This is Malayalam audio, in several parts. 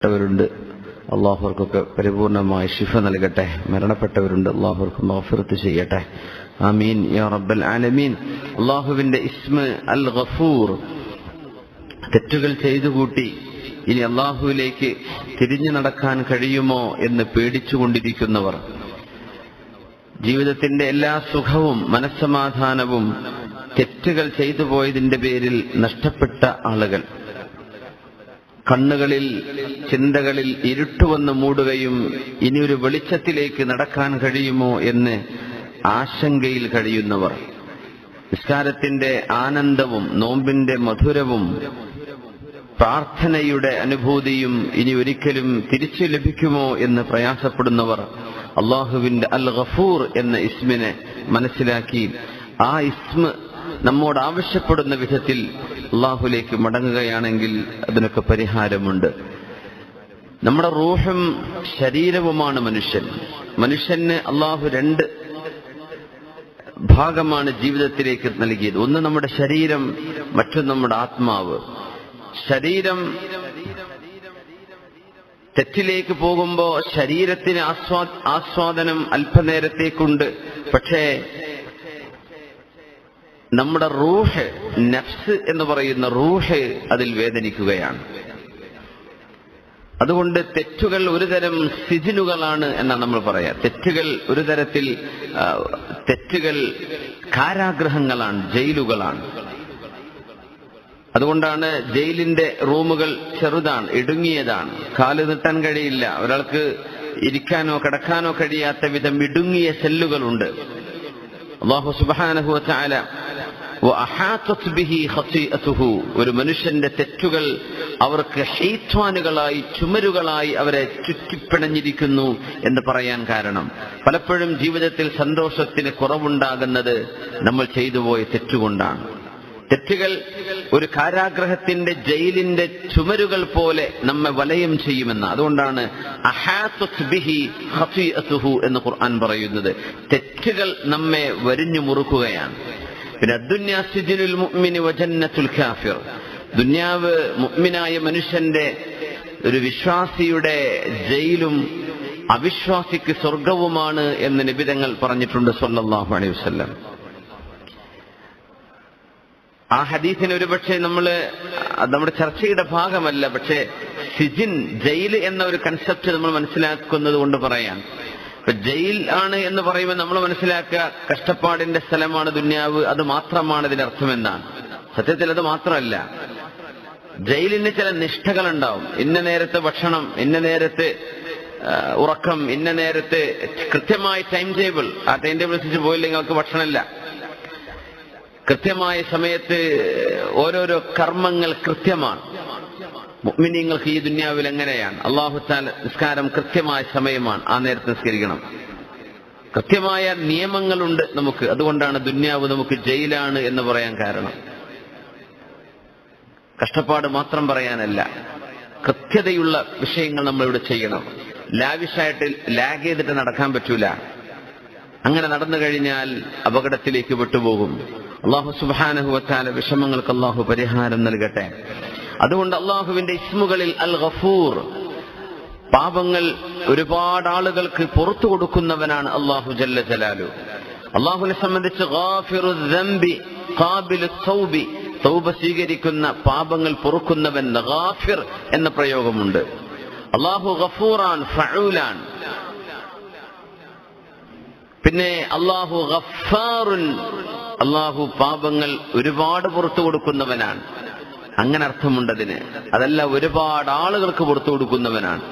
പ്പെട്ടവരുണ്ട് അള്ളാഹുവർക്കൊക്കെ പരിപൂർണമായ ശിഫ നൽകട്ടെ മരണപ്പെട്ടവരുണ്ട് അള്ളാഹുർക്ക് മാഫിറത്ത് ചെയ്യട്ടെ ആമീൻ യാ റബ്ബൽ ആലമീൻ അള്ളാഹുവിന്റെ ഇസ്മ അൽ ഗഫൂർ തെറ്റുകൾ ചെയ്തു കൂട്ടി ഇനി അള്ളാഹുവിലേക്ക് തിരിഞ്ഞു നടക്കാൻ കഴിയുമോ എന്ന് പേടിച്ചുകൊണ്ടിരിക്കുന്നവർ ജീവിതത്തിന്റെ എല്ലാ സുഖവും മനസ്സമാധാനവും തെറ്റുകൾ ചെയ്തു പോയതിന്റെ പേരിൽ നഷ്ടപ്പെട്ട ആളുകൾ കണ്ണുകളിൽ ചിന്തകളിൽ ഇരുട്ടുവന്ന് മൂടുകയും ഇനി ഒരു വെളിച്ചത്തിലേക്ക് നടക്കാൻ കഴിയുമോ എന്ന് ആശങ്കയിൽ കഴിയുന്നവർ നിസ്കാരത്തിന്റെ ആനന്ദവും നോമ്പിന്റെ മധുരവും പ്രാർത്ഥനയുടെ അനുഭൂതിയും ഇനി ഒരിക്കലും തിരിച്ചു ലഭിക്കുമോ എന്ന് പ്രയാസപ്പെടുന്നവർ അള്ളാഹുവിന്റെ അൽ ഗഫൂർ എന്ന ഇസ്മിനെ മനസ്സിലാക്കി ആ ഇസ്മ നമ്മോട് ആവശ്യപ്പെടുന്ന വിധത്തിൽ അള്ളാഹുലേക്ക് മടങ്ങുകയാണെങ്കിൽ അതിനൊക്കെ പരിഹാരമുണ്ട് നമ്മുടെ റൂഹും ശരീരവുമാണ് മനുഷ്യൻ മനുഷ്യന് അള്ളാഹു രണ്ട് ഭാഗമാണ് ജീവിതത്തിലേക്ക് നൽകിയത് ഒന്ന് നമ്മുടെ ശരീരം മറ്റൊന്ന് നമ്മുടെ ആത്മാവ് ശരീരം തെറ്റിലേക്ക് പോകുമ്പോ ശരീരത്തിന് ആസ്വാ ആസ്വാദനം അല്പനേരത്തേക്കുണ്ട് പക്ഷേ നമ്മുടെ റൂഹ് നഫ്സ് എന്ന് പറയുന്ന റൂഹ് അതിൽ വേദനിക്കുകയാണ് അതുകൊണ്ട് തെറ്റുകൾ ഒരു തരം സിജിനുകളാണ് എന്നാണ് നമ്മൾ പറയാ തെറ്റുകൾ ഒരു തരത്തിൽ ആ, തെറ്റുകൾ കാരാഗ്രഹങ്ങളാണ് ജയിലുകളാണ് അതുകൊണ്ടാണ് ജയിലിന്റെ റൂമുകൾ ചെറുതാണ് ഇടുങ്ങിയതാണ് കാല് നീട്ടാൻ കഴിയില്ല ഒരാൾക്ക് ഇരിക്കാനോ കിടക്കാനോ കഴിയാത്ത വിധം ഇടുങ്ങിയ സെല്ലുകളുണ്ട് അള്ളാഹു സുബാനഹു ചാല ഒരു മനുഷ്യന്റെ തെറ്റുകൾ അവർക്ക് ഹെയ്ത്വാനുകളായി ചുമരുകളായി അവരെ ചുറ്റിപ്പിണഞ്ഞിരിക്കുന്നു എന്ന് പറയാൻ കാരണം പലപ്പോഴും ജീവിതത്തിൽ സന്തോഷത്തിന് കുറവുണ്ടാകുന്നത് നമ്മൾ ചെയ്തുപോയ തെറ്റുകൊണ്ടാണ് തെറ്റുകൾ ഒരു കാരാഗ്രഹത്തിന്റെ ജയിലിന്റെ ചുമരുകൾ പോലെ നമ്മെ വലയം ചെയ്യുമെന്ന് അതുകൊണ്ടാണ് അഹാത്തുത് ബിഹി ഖഫീഅത്തുഹു എന്ന് ഖുർആൻ പറയുന്നത് തെറ്റുകൾ നമ്മെ വരിഞ്ഞു മുറുക്കുകയാണ് പിന്നെ അദ്ദുന്യാ സിജ്നുൽ മുഅ്മിനി വജന്നത്തുൽ കാഫിർ ദുന്യാവ് മുഅ്മിനായ മനുഷ്യന്റെ ഒരു വിശ്വാസിയുടെ ജയിലും അവിശ്വാസിക്ക് സ്വർഗവുമാണ് എന്ന് നിബിതങ്ങൾ പറഞ്ഞിട്ടുണ്ട് സല്ലല്ലാഹു അലൈഹി വസല്ലം ആ ഹദീസിന് ഒരുപക്ഷെ നമ്മൾ നമ്മുടെ ചർച്ചയുടെ ഭാഗമല്ല പക്ഷെ സിജിൻ ജയിൽ എന്ന ഒരു കൺസെപ്റ്റ് നമ്മൾ മനസ്സിലാക്കുന്നത് കൊണ്ട് പറയാം ഇപ്പൊ ജയിൽ ആണ് എന്ന് പറയുമ്പോൾ നമ്മൾ മനസ്സിലാക്കുക കഷ്ടപ്പാടിന്റെ സ്ഥലമാണ് ദുന്യാവ് അത് മാത്രമാണ് ഇതിന്റെ അർത്ഥമെന്നാണ് സത്യത്തിൽ അത് മാത്രമല്ല ജയിലിന് ചില നിഷ്ഠകളുണ്ടാവും ഇന്ന നേരത്തെ ഭക്ഷണം ഇന്ന നേരത്തെ ആ, ഉറക്കം ഇന്ന നേരത്തെ കൃത്യമായ ടൈം ടേബിൾ ആ ടൈം ടേബിൾ അനുസരിച്ച് പോയില്ലെങ്കിൽ അവർക്ക് ഭക്ഷണമില്ല കൃത്യമായ സമയത്ത് ഓരോരോ കർമ്മങ്ങൾ കൃത്യമാണ് മുഅ്മിനീങ്ങൾക്ക് ഈ ദുന്യാവിൽ എങ്ങനെയാണ് അള്ളാഹു താല നിസ്കാരം കൃത്യമായ സമയമാണ് ആ നേരത്തെ നിസ്കരിക്കണം കൃത്യമായ നിയമങ്ങളുണ്ട് നമുക്ക് അതുകൊണ്ടാണ് ദുന്യാവ് നമുക്ക് ജയിലാണ് എന്ന് പറയാൻ കാരണം കഷ്ടപ്പാട് മാത്രം പറയാനല്ല കൃത്യതയുള്ള വിഷയങ്ങൾ നമ്മൾ ഇവിടെ ചെയ്യണം ലാവിഷായിട്ട് ലാഗ് ചെയ്തിട്ട് നടക്കാൻ പറ്റൂല അങ്ങനെ നടന്നു കഴിഞ്ഞാൽ അപകടത്തിലേക്ക് വിട്ടുപോകും അള്ളാഹു സുബാനഹുവത്താല വിഷമങ്ങൾക്ക് അള്ളാഹു പരിഹാരം നൽകട്ടെ അതുകൊണ്ട് അള്ളാഹുവിന്റെ ഇസ്മുകളിൽ അൽ ഗഫൂർ പാപങ്ങൾ ഒരുപാട് ആളുകൾക്ക് പുറത്തു കൊടുക്കുന്നവനാണ് അള്ളാഹു ജല്ല ജലാലു അള്ളാഹുവിനെ സംബന്ധിച്ച് ഗാഫിറു ദംബി ഖാബിലു തൗബി തൗബ സ്വീകരിക്കുന്ന പാപങ്ങൾ പൊറുക്കുന്നവൻ ഗാഫിർ എന്ന പ്രയോഗമുണ്ട് അള്ളാഹു ഗഫൂറാൻ ഫഊലാൻ പിന്നെ അള്ളാഹു ഗഫാറുൻ അള്ളാഹു പാപങ്ങൾ ഒരുപാട് പുറത്തു കൊടുക്കുന്നവനാണ് അങ്ങനെ അർത്ഥമുണ്ടതിന് അതല്ല ഒരുപാട് ആളുകൾക്ക് പുറത്തു കൊടുക്കുന്നവനാണ്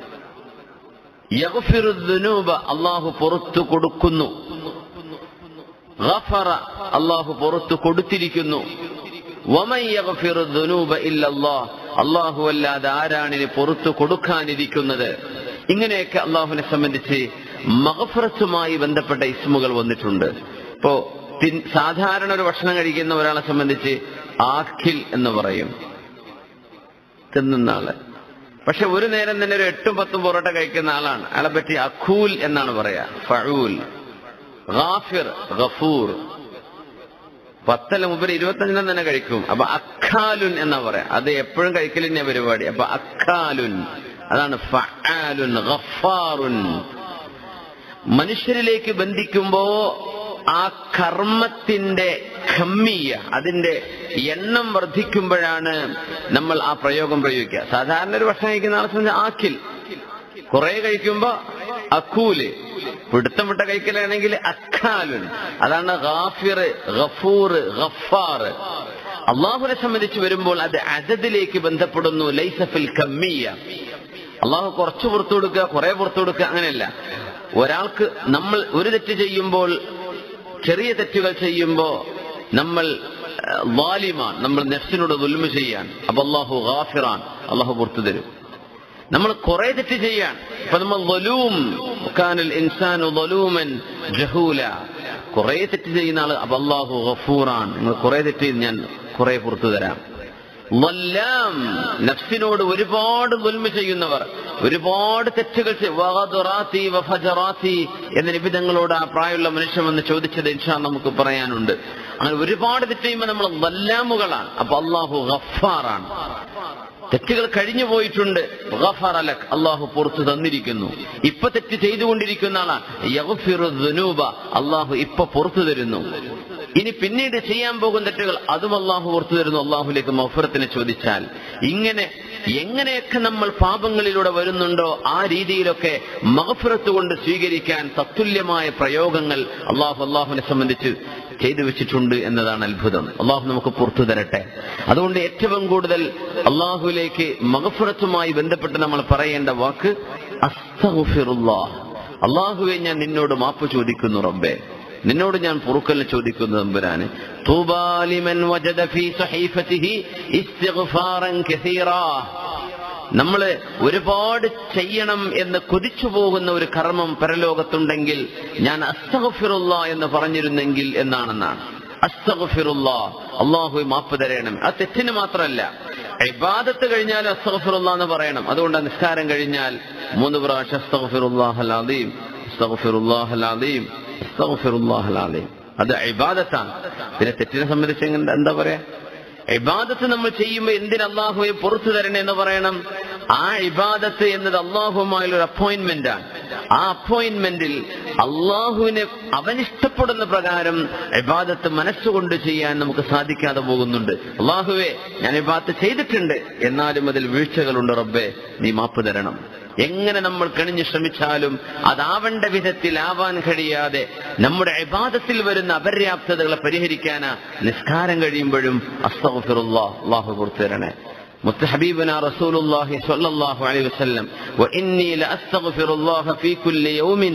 യഗ്ഫിറു ദുനൂബ അള്ളാഹു പുറത്തു കൊടുക്കുന്നു ഗഫറ അള്ളാഹു പുറത്തു കൊടുത്തിരിക്കുന്നു വമൻ യഗ്ഫിറു ദുനൂബ ഇല്ലല്ലാഹ് അള്ളാഹു അല്ലാതെ ആരാണിന് പുറത്തു കൊടുക്കാനിരിക്കുന്നത് ഇങ്ങനെയൊക്കെ അള്ളാഹുവിനെ സംബന്ധിച്ച് മഹഫറത്തുമായി ബന്ധപ്പെട്ട ഇസ്മുകൾ വന്നിട്ടുണ്ട് ഇപ്പോ തിൻ- സാധാരണ ഒരു ഭക്ഷണം കഴിക്കുന്ന ഒരാളെ സംബന്ധിച്ച് ആഖിൽ എന്ന് പറയും തിന്നുന്ന ആള് പക്ഷെ ഒരു നേരം തന്നെ ഒരു എട്ടും പത്തും പൊറോട്ട കഴിക്കുന്ന ആളാണ് അയാളെ പറ്റി അഖൂൽ എന്നാണ് പറയാ ഫഊൽ ഗാഫിർ ഗഫൂർ പത്തല്ല മുമ്പ് ഇരുപത്തഞ്ചിനും തന്നെ കഴിക്കും അപ്പൊ അഖാലുൻ എന്നാ പറയാ അത് എപ്പോഴും കഴിക്കലിന്റെ പരിപാടി അപ്പൊ അഖാലുൻ അതാണ് ഫഅാലുൻ ഗഫാറുൻ മനുഷ്യരിലേക്ക് ബന്ധിക്കുമ്പോ ആ കർമ്മത്തിന്റെ ഖമ്മിയ അതിന്റെ എണ്ണം വർദ്ധിക്കുമ്പോഴാണ് നമ്മൾ ആ പ്രയോഗം പ്രയോഗിക്കുക സാധാരണ ഒരു ഭക്ഷണം കഴിക്കുന്ന ആളെ സംബന്ധിച്ച് ആക്കിൽ കുറെ കഴിക്കുമ്പോ അക്കൂല് പിടുത്തം വിട്ട കഴിക്കലാണെങ്കിൽ അക്കാലുൻ അതാണ് ഗാഫിർ ഗഫൂർ ഗഫാർ അള്ളാഹുനെ സംബന്ധിച്ച് വരുമ്പോൾ അത് അതദിലേക്ക് ബന്ധപ്പെടുന്നു ലൈസഫിൽ കമ്മിയ അള്ളാഹു കുറച്ച് പുറത്തു കൊടുക്കുക കുറെ പുറത്തു കൊടുക്കുക അങ്ങനെയല്ല ഒരാൾക്ക് നമ്മൾ ഒരു തെറ്റ് ചെയ്യുമ്പോൾ ചെറിയ തെറ്റുകൾ ചെയ്യുമ്പോ നമ്മൾ വാലിമാൻ നമ്മൾ നെഫ്സിനോട് ദുൽമ ചെയ്യാൻ അപ്പൊ അള്ളാഹു ഗാഫിറാൻ അള്ളാഹു പുറത്തു തരും നമ്മൾ കുറെ തെറ്റ് ചെയ്യാൻ ഇപ്പൊ നമ്മൾ വലൂം കാനൽ ഇൻസാനു വലൂമൻ ജഹൂല കുറെ തെറ്റ് ചെയ്യുന്ന ആള് അപ്പൊ അള്ളാഹു ഗഫൂറാൻ നിങ്ങൾ കുറെ തെറ്റ് ചെയ്ത് ഞാൻ കുറെ പുറത്തു തരാം വല്ലാം നഫ്സിനോട് ഒരുപാട് ദുൽമ ചെയ്യുന്നവർ ഒരുപാട് തെറ്റുകൾ ചെയ്- വഗദറാത്തി വഫജറാത്തി എന്ന നിബിധങ്ങളോട് ആ പ്രായമുള്ള മനുഷ്യൻ വന്ന് ചോദിച്ചത് ഇൻഷാ നമുക്ക് പറയാനുണ്ട് അങ്ങനെ ഒരുപാട് തെറ്റ് ചെയ്യുമ്പോൾ നമ്മൾ വല്ലാമുകളാണ് അപ്പൊ അള്ളാഹു ഗഫാറാണ് തെറ്റുകൾ കഴിഞ്ഞു പോയിട്ടുണ്ട് ഗഫർ അലക് അള്ളാഹു പുറത്തു തന്നിരിക്കുന്നു ഇപ്പൊ തെറ്റ് ചെയ്തുകൊണ്ടിരിക്കുന്ന ആളാണ് യഗ്ഫിറു ദുനൂബ അള്ളാഹു ഇപ്പൊ പുറത്തു തരുന്നു ഇനി പിന്നീട് ചെയ്യാൻ പോകുന്ന തെറ്റുകൾ അതും അള്ളാഹു പുറത്തു തരുന്നു അള്ളാഹുലേക്ക് മഫറത്തിനെ ചോദിച്ചാൽ ഇങ്ങനെ എങ്ങനെയൊക്കെ നമ്മൾ പാപങ്ങളിലൂടെ വരുന്നുണ്ടോ ആ രീതിയിലൊക്കെ മഹഫറത്ത് കൊണ്ട് സ്വീകരിക്കാൻ തത്തുല്യമായ പ്രയോഗങ്ങൾ അള്ളാഹു അള്ളാഹുവിനെ സംബന്ധിച്ച് ചെയ്തു വെച്ചിട്ടുണ്ട് എന്നതാണ് അത്ഭുതം അള്ളാഹു നമുക്ക് പുറത്തു തരട്ടെ അതുകൊണ്ട് ഏറ്റവും കൂടുതൽ അള്ളാഹുലേക്ക് മഹഫറത്തുമായി ബന്ധപ്പെട്ട് നമ്മൾ പറയേണ്ട വാക്ക് അസ്തഗ്ഫിറുല്ലാഹ് അള്ളാഹുവെ ഞാൻ നിന്നോട് മാപ്പ് ചോദിക്കുന്നു റബ്ബേ നിന്നോട് ഞാൻ പൊറുക്കലിനെ ചോദിക്കുന്നു തമ്പുരാന് തൂബാലിമൻ വജദ ഫീ സഹീഫതിഹി ഇസ്തിഗ്ഫാറൻ കസീറാ നമ്മൾ ഒരുപാട് ചെയ്യണം എന്ന് കൊതിച്ചു പോകുന്ന ഒരു കർമ്മം പരലോകത്തുണ്ടെങ്കിൽ ഞാൻ അസ്തഗഫിറുള്ള എന്ന് പറഞ്ഞിരുന്നെങ്കിൽ എന്നാണെന്നാണ് അസ്തഗഫിറുള്ള അള്ളാഹു മാപ്പ് തരയണം ആ തെറ്റിന് മാത്രമല്ല ഇബാദത്ത് കഴിഞ്ഞാൽ അസ്തഗഫിറുള്ള എന്ന് പറയണം അതുകൊണ്ട് നിസ്കാരം കഴിഞ്ഞാൽ മൂന്ന് പ്രാവശ്യം അസ്തഗഫിറുല്ലാഹൽ അലീം അസ്തഗഫിറുല്ലാഹൽ അലീം അസ്തഗഫിറുല്ലാഹൽ അലീം അത് ഇബാദത്താണ് പിന്നെ തെറ്റിനെ സംബന്ധിച്ച് എങ്ങനെ- എന്താ പറയാ ഇബാദത്ത് നമ്മൾ ചെയ്യുമ്പോൾ എന്തിന് അള്ളാഹുവെ പുറത്തു തരണേ എന്ന് പറയണം ആ ഇബാദത്ത് എന്നത് അള്ളാഹുമായുള്ള ഒരു അപ്പോയിന്റ്മെന്റ് ആണ് ആ അപ്പോയിന്റ്മെന്റിൽ അള്ളാഹുവിനെ അവനിഷ്ടപ്പെടുന്ന പ്രകാരം ഇബാദത്ത് മനസ്സുകൊണ്ട് ചെയ്യാൻ നമുക്ക് സാധിക്കാതെ പോകുന്നുണ്ട് അള്ളാഹുവെ ഞാൻ ഇബാദത്ത് ചെയ്തിട്ടുണ്ട് എന്നാലും അതിൽ വീഴ്ചകളുണ്ട് റബ്ബെ നീ മാപ്പ് തരണം എങ്ങനെ നമ്മൾ കണിഞ്ഞു ശ്രമിച്ചാലും അതാവേണ്ട വിധത്തിലാവാൻ കഴിയാതെ നമ്മുടെ ഇബാദത്തിൽ വരുന്ന അപര്യാപ്തതകളെ പരിഹരിക്കാനാ നിസ്കാരം കഴിയുമ്പോഴും അസ്തഗ്ഫിറുല്ലാ അള്ളാഹു കൊടുത്തു തരണേ മുത്തഹബീബന റസൂലുള്ളാഹി സ്വല്ലല്ലാഹു അലൈഹി വസല്ലം വഇന്നി ലഅസ്തഗ്ഫിറുല്ലാഹ ഫീ കുല്ലി യൗമിൻ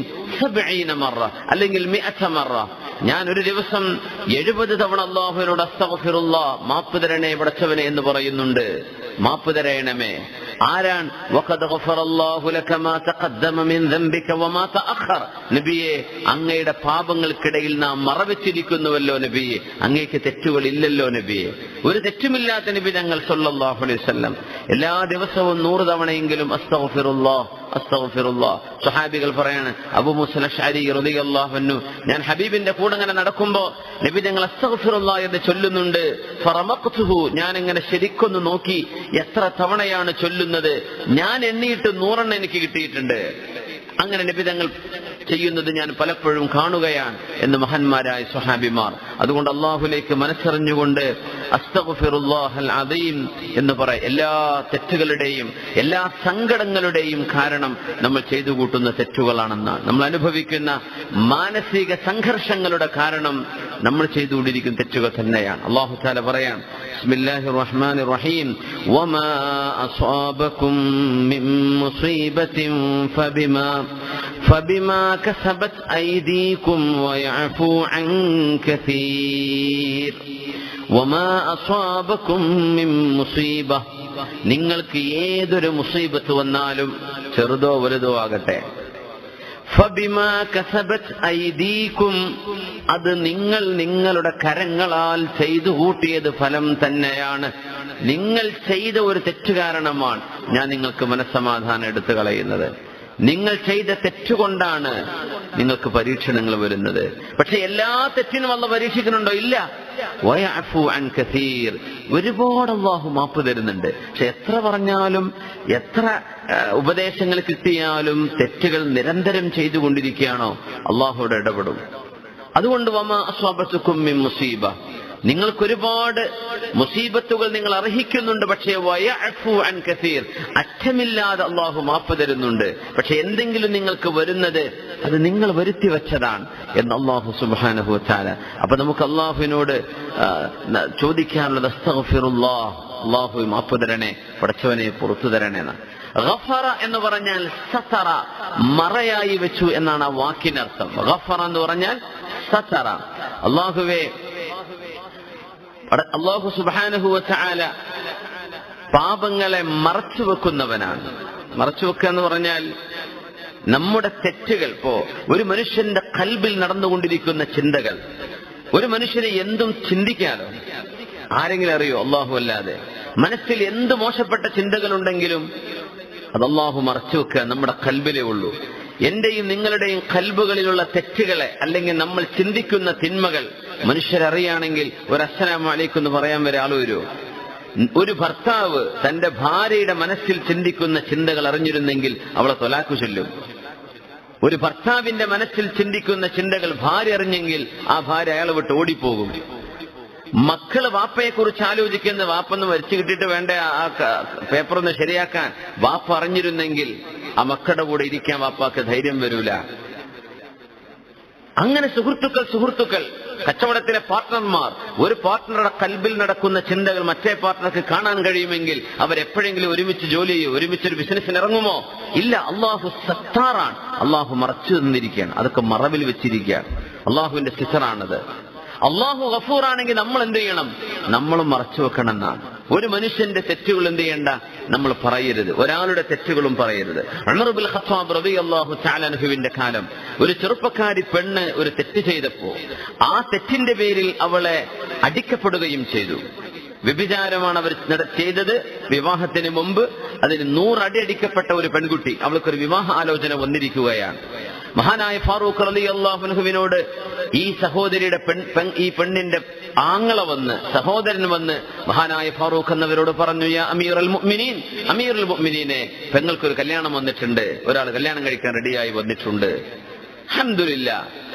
70 മറ അല്ലെങ്കിൽ 100 മറ ഞാൻ ഒരു ദിവസം എഴുപത് തവണ അള്ളാഹുവിനോട് അസ്തഗ്ഫിറുല്ലാ മാപ്പ് തരണേ പടച്ചവനെ എന്ന് പറയുന്നുണ്ട് മാപ്പ് തരയണമേ ആരാൻ വഖദ് ഗഫറല്ലാഹു ലക മാ തഖദ്ദമ മിൻ ദംബിക വമാ തഅഖർ നബിയെ അങ്ങയുടെ പാപങ്ങൾക്കിടയിൽ നാം മറവെച്ചിരിക്കുന്നുവല്ലോ നബിയെ അങ്ങേക്ക് തെറ്റുകൾ ഇല്ലല്ലോ നബിയെ ഒരു തെറ്റുമില്ലാത്ത നബി ഞങ്ങൾ സല്ലല്ലാഹു അലൈഹി വസല്ലം എല്ലാ ദിവസവും നൂറ് തവണയെങ്കിലും അസ്തഗ്ഫിറുല്ലാഹ് അസ്തഗ്ഫിറുല്ലാഹ് സ്വഹാബികൾ പറയാണ് അബൂ മുസ്ല അഷ്അരി റളിയല്ലാഹു അൻഹു ഞാൻ ഹബീബിന്റെ കൂടെ ഇങ്ങനെ നടക്കുമ്പോ നബി ഞങ്ങൾ അസ്തഗ്ഫിറുല്ലാഹ് എന്ന് ചൊല്ലുന്നുണ്ട് ഫറമഖ്തുഹു ഞാൻ ഇങ്ങനെ ശരിക്കൊന്ന് നോക്കി എത്ര തവണയാണ് ചൊല്ലുന്നത് ഞാൻ എണ്ണിയിട്ട് നൂറെണ്ണം എനിക്ക് കിട്ടിയിട്ടുണ്ട് അങ്ങനെ നിബിതങ്ങൾ ചെയ്യുന്നത് ഞാൻ പലപ്പോഴും കാണുകയാണ് എന്ന് മഹാന്മാരായ സ്വഹാബിമാർ അതുകൊണ്ട് അള്ളാഹുലേക്ക് മനസ്സറിഞ്ഞുകൊണ്ട് അസ്തഗ്ഫിറുല്ലാഹൽ അദീം എന്ന് പറ എല്ലാ തെറ്റുകളുടെയും എല്ലാ സങ്കടങ്ങളുടെയും കാരണം നമ്മൾ ചെയ്തു കൂട്ടുന്ന തെറ്റുകളാണെന്നാണ് നമ്മൾ അനുഭവിക്കുന്ന മാനസിക സംഘർഷങ്ങളുടെ കാരണം നമ്മൾ ചെയ്തുകൊണ്ടിരിക്കുന്ന തെറ്റുകൾ തന്നെയാണ് അള്ളാഹു താല പറയാം ബിസ്മില്ലാഹിർ റഹ്മാനിർ റഹീം വമാ അസ്വാബകും മിൻ മുസീബത്തിൻ ഫബിമാ ഫബിമാ കസബത് ഐദീകും വയഅഫു അൻ കസീർ വമാ അസ്വാബകും മിൻ മുസീബ നിങ്ങൾക്ക് ഏതൊരു മുസീബത്ത് വന്നാലും ചെറുതോ വലുതോ ആകട്ടെ ഫബിമാ കസബത് ഐദീകും അത് നിങ്ങൾ നിങ്ങളുടെ കരങ്ങളാൽ ചെയ്തു കൂട്ടിയത് ഫലം തന്നെയാണ് നിങ്ങൾ ചെയ്ത ഒരു തെറ്റ് കാരണമാണ് ഞാൻ നിങ്ങൾക്ക് മനസ്സമാധാനം എടുത്തു കളയുന്നത് നിങ്ങൾ ചെയ്ത തെറ്റുകൊണ്ടാണ് നിങ്ങൾക്ക് പരീക്ഷണങ്ങൾ വരുന്നത് പക്ഷെ എല്ലാ തെറ്റിനും അല്ല പരീക്ഷിക്കുന്നുണ്ടോ ഇല്ല വയഅഫു അൻ കസീർ ഒരുപാട് അള്ളാഹു മാപ്പ് തരുന്നുണ്ട് പക്ഷെ എത്ര പറഞ്ഞാലും എത്ര ആ, ഉപദേശങ്ങൾ കിട്ടിയാലും തെറ്റുകൾ നിരന്തരം ചെയ്തുകൊണ്ടിരിക്കുകയാണോ അള്ളാഹുവിടെ ഇടപെടും അതുകൊണ്ട് വമ അസ്വാബത്തുക്കും മിൻ മുസീബ നിങ്ങൾക്കൊരുപാട് മുസീബത്തുകൾ നിങ്ങൾ അർഹിക്കുന്നുണ്ട് പക്ഷേ വയഅഫു അൻ കസീർ അറ്റമില്ലാതെ അള്ളാഹു മാപ്പ് തരുന്നുണ്ട് പക്ഷെ എന്തെങ്കിലും നിങ്ങൾക്ക് വരുന്നത് അത് നിങ്ങൾ വരുത്തി വെച്ചതാണ് എന്ന് അള്ളാഹു സുബാനഹു ചാല അപ്പൊ നമുക്ക് അള്ളാഹുവിനോട് ആ, ന- ചോദിക്കാനുള്ളത് അസ്തഗ്ഫിറുല്ലാഹ്. അള്ളാഹു മാപ്പ് തരണേ പടച്ചവനെ പുറത്തു തരണേ എന്ന് ഗഫറ എന്ന് പറഞ്ഞാൽ സത്തറ മറയായി വെച്ചു എന്നാണ് ആ വാക്കിനർത്ഥം ഗഫറ എന്ന് പറഞ്ഞാൽ സത്തറ അള്ളാഹുവേ അവിടെ അള്ളാഹു സുബാനഹു ചാല പാപങ്ങളെ മറച്ചു വെക്കുന്നവനാണ് മറച്ചു വെക്കുക എന്ന് പറഞ്ഞാൽ നമ്മുടെ തെറ്റുകൾ ഇപ്പോ ഒരു മനുഷ്യന്റെ കൽബിൽ നടന്നുകൊണ്ടിരിക്കുന്ന ചിന്തകൾ ഒരു മനുഷ്യനെ എന്തും ചിന്തിക്കാലോ ആരെങ്കിലും അറിയോ അള്ളാഹു അല്ലാതെ മനസ്സിൽ എന്ത് മോശപ്പെട്ട ചിന്തകളുണ്ടെങ്കിലും അത് അള്ളാഹു മറച്ചു വെക്കുക നമ്മുടെ കൽബിലേ ഉള്ളൂ എന്റെയും നിങ്ങളുടെയും കൽബുകളിലുള്ള തെറ്റുകളെ അല്ലെങ്കിൽ നമ്മൾ ചിന്തിക്കുന്ന തിന്മകൾ മനുഷ്യരറിയാണെങ്കിൽ ഒരു അസ്സലാമു അലൈക്കും എന്ന് പറയാൻ വരെ ആള് വരുമോ ഒരു ഭർത്താവ് തന്റെ ഭാര്യയുടെ മനസ്സിൽ ചിന്തിക്കുന്ന ചിന്തകൾ അറിഞ്ഞിരുന്നെങ്കിൽ അവളെ തൊലാക്കു ചൊല്ലും ഒരു ഭർത്താവിന്റെ മനസ്സിൽ ചിന്തിക്കുന്ന ചിന്തകൾ ഭാര്യ അറിഞ്ഞെങ്കിൽ ആ ഭാര്യ അയാളെ വിട്ട് ഓടിപ്പോകും മക്കള് വാപ്പയെ കുറിച്ച് ആലോചിക്കുന്ന വാപ്പൊന്ന് വരച്ചു കിട്ടിയിട്ട് വേണ്ട ആ ക- പേപ്പർ ഒന്ന് ശരിയാക്കാൻ വാപ്പ അറിഞ്ഞിരുന്നെങ്കിൽ ആ മക്കളുടെ കൂടെ ഇരിക്കാൻ വാപ്പാക്ക് ധൈര്യം വരൂല അങ്ങനെ സുഹൃത്തുക്കൾ സുഹൃത്തുക്കൾ കച്ചവടത്തിലെ പാർട്ട്ണർമാർ ഒരു പാർട്ട്ണറുടെ കൽബിൽ നടക്കുന്ന ചിന്തകൾ മറ്റേ പാർട്ട്ണർക്ക് കാണാൻ കഴിയുമെങ്കിൽ അവരെപ്പോഴെങ്കിലും ഒരുമിച്ച് ജോലി ചെയ്യും ഒരുമിച്ച് ഒരു ബിസിനസ്സിന് ഇറങ്ങുമോ ഇല്ല അള്ളാഹു സത്താറാണ് അള്ളാഹു മറച്ചു നിന്നിരിക്കുകയാണ് അതൊക്കെ മറവിൽ വെച്ചിരിക്കുകയാണ് അള്ളാഹുവിന്റെ സിസറാണത് അള്ളാഹു ഗഫൂർ ആണെങ്കിൽ നമ്മൾ എന്ത് ചെയ്യണം നമ്മൾ മറച്ചു വെക്കണം എന്നാണ് ഒരു മനുഷ്യന്റെ തെറ്റുകൾ എന്ത് ചെയ്യണ്ട നമ്മൾ പറയരുത് ഒരാളുടെ തെറ്റുകളും പറയരുത് അമറുബുൽ ഖത്താബ് റബി അള്ളാഹു ചാലൻഹുവിന്റെ കാലം ഒരു ചെറുപ്പക്കാരി പെണ്ണ് ഒരു തെറ്റ് ചെയ്തപ്പോ ആ തെറ്റിന്റെ പേരിൽ അവളെ അടിക്കപ്പെടുകയും ചെയ്തു വ്യഭിചാരമാണ് അവർ നട- ചെയ്തത് വിവാഹത്തിന് മുമ്പ് അതിന് നൂറടി അടിക്കപ്പെട്ട ഒരു പെൺകുട്ടി അവൾക്കൊരു വിവാഹ ആലോചന വന്നിരിക്കുകയാണ് മഹാനായ ഫാറൂഖ് അലി അള്ളാഹുനുഹുവിനോട് ഈ സഹോദരിയുടെ പെൺ പെൺ- ഈ പെണ്ണിന്റെ ആങ്ങള വന്ന് സഹോദരൻ വന്ന് മഹാനായ ഫാറൂഖ് എന്നവരോട് പറഞ്ഞു യാ അമീർ അൽ മുഅ്മിനീൻ അമീർ അൽ മുഅ്മിനീനെ പെങ്ങൾക്കൊരു കല്യാണം വന്നിട്ടുണ്ട് ഒരാൾ കല്യാണം കഴിക്കാൻ റെഡിയായി വന്നിട്ടുണ്ട് അൽഹംദുലില്ല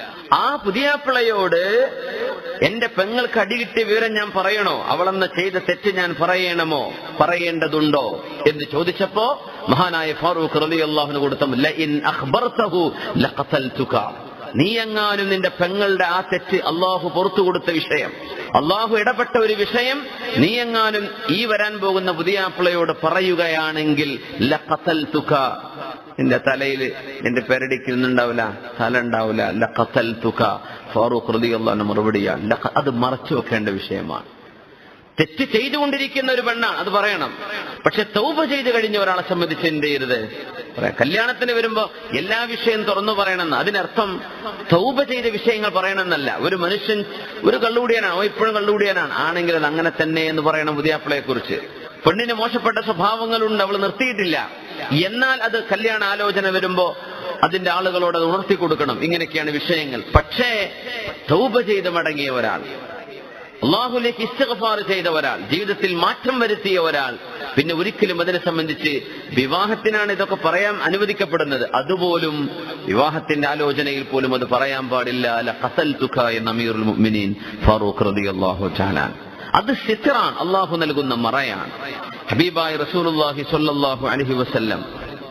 ആ പുതിയാപ്പിളയോട് എന്റെ പെങ്ങൾക്ക് അടികിട്ടിയ വിവരം ഞാൻ പറയണോ അവളെന്ന് ചെയ്ത തെറ്റ് ഞാൻ പറയണമോ പറയേണ്ടതുണ്ടോ എന്ന് ചോദിച്ചപ്പോ മഹാനായ ഫാറൂഖ് റലി അള്ളാഹുന് കൊടുത്ത ലഇൻ അഖ്ബർതഹു ലഖതൽതുക നീ എങ്ങാനും നിന്റെ പെങ്ങളുടെ ആ തെറ്റ് അള്ളാഹു പുറത്തു കൊടുത്ത വിഷയം അള്ളാഹു ഇടപെട്ട ഒരു വിഷയം നീ എങ്ങാനും ഈ വരാൻ പോകുന്ന പുതിയാപ്പിളയോട് പറയുകയാണെങ്കിൽ ലഖതൽതുക നിന്റെ തലയിൽ നിന്റെ പേരടിക്കുന്നുണ്ടാവില്ല തല ഉണ്ടാവില്ല ലഖത്തൽ തുക ഫാറൂഖ് റളിയല്ലാഹു മറുപടിയാണ് ലഖ- അത് മറച്ചു വെക്കേണ്ട വിഷയമാണ് തെറ്റ് ചെയ്തുകൊണ്ടിരിക്കുന്ന ഒരു പെണ്ണാണ് അത് പറയണം പക്ഷെ തൗബ ചെയ്ത് കഴിഞ്ഞ ഒരാളെ സംബന്ധിച്ച് എന്ത് ചെയ്യരുത് പറയാം കല്യാണത്തിന് വരുമ്പോ എല്ലാ വിഷയം തുറന്നു പറയണമെന്ന് അതിനർത്ഥം തൗബ ചെയ്ത വിഷയങ്ങൾ പറയണമെന്നല്ല ഒരു മനുഷ്യൻ ഒരു കള്ളുകൂടിയാനാണ് ഓ ഇപ്പോഴും കള്ളുകൂടിയാനാണ് ആണെങ്കിൽ അത് അങ്ങനെ തന്നെ എന്ന് പറയണം പുതിയാപ്പിളയെ കുറിച്ച് പെണ്ണിന് മോശപ്പെട്ട സ്വഭാവങ്ങളുണ്ട് അവൾ നിർത്തിയിട്ടില്ല എന്നാൽ അത് കല്യാണ ആലോചന വരുമ്പോ അതിന്റെ ആളുകളോട് അത് ഉണർത്തി കൊടുക്കണം ഇങ്ങനെയൊക്കെയാണ് വിഷയങ്ങൾ പക്ഷേ തൗബ ചെയ്ത് മടങ്ങിയ ഒരാൾ അള്ളാഹുലേക്ക് ഇസ്തഗഫാർ ചെയ്ത ഒരാൾ ജീവിതത്തിൽ മാറ്റം വരുത്തിയ ഒരാൾ പിന്നെ ഒരിക്കലും അതിനെ സംബന്ധിച്ച് വിവാഹത്തിനാണ് ഇതൊക്കെ പറയാൻ അനുവദിക്കപ്പെടുന്നത് അതുപോലും വിവാഹത്തിന്റെ ആലോചനയിൽ പോലും അത് പറയാൻ പാടില്ല അല്ല ഖസൽ തുക എന്ന അമീറുൽ മുഅ്മിനീൻ ഫാറൂഖ് റളിയല്ലാഹു തആല അത് സിത്റാണ് അള്ളാഹു നൽകുന്ന മറയാണ് ഹബീബായി റസൂലുള്ളാഹി സ്വല്ലല്ലാഹു അലൈഹി വസല്ലം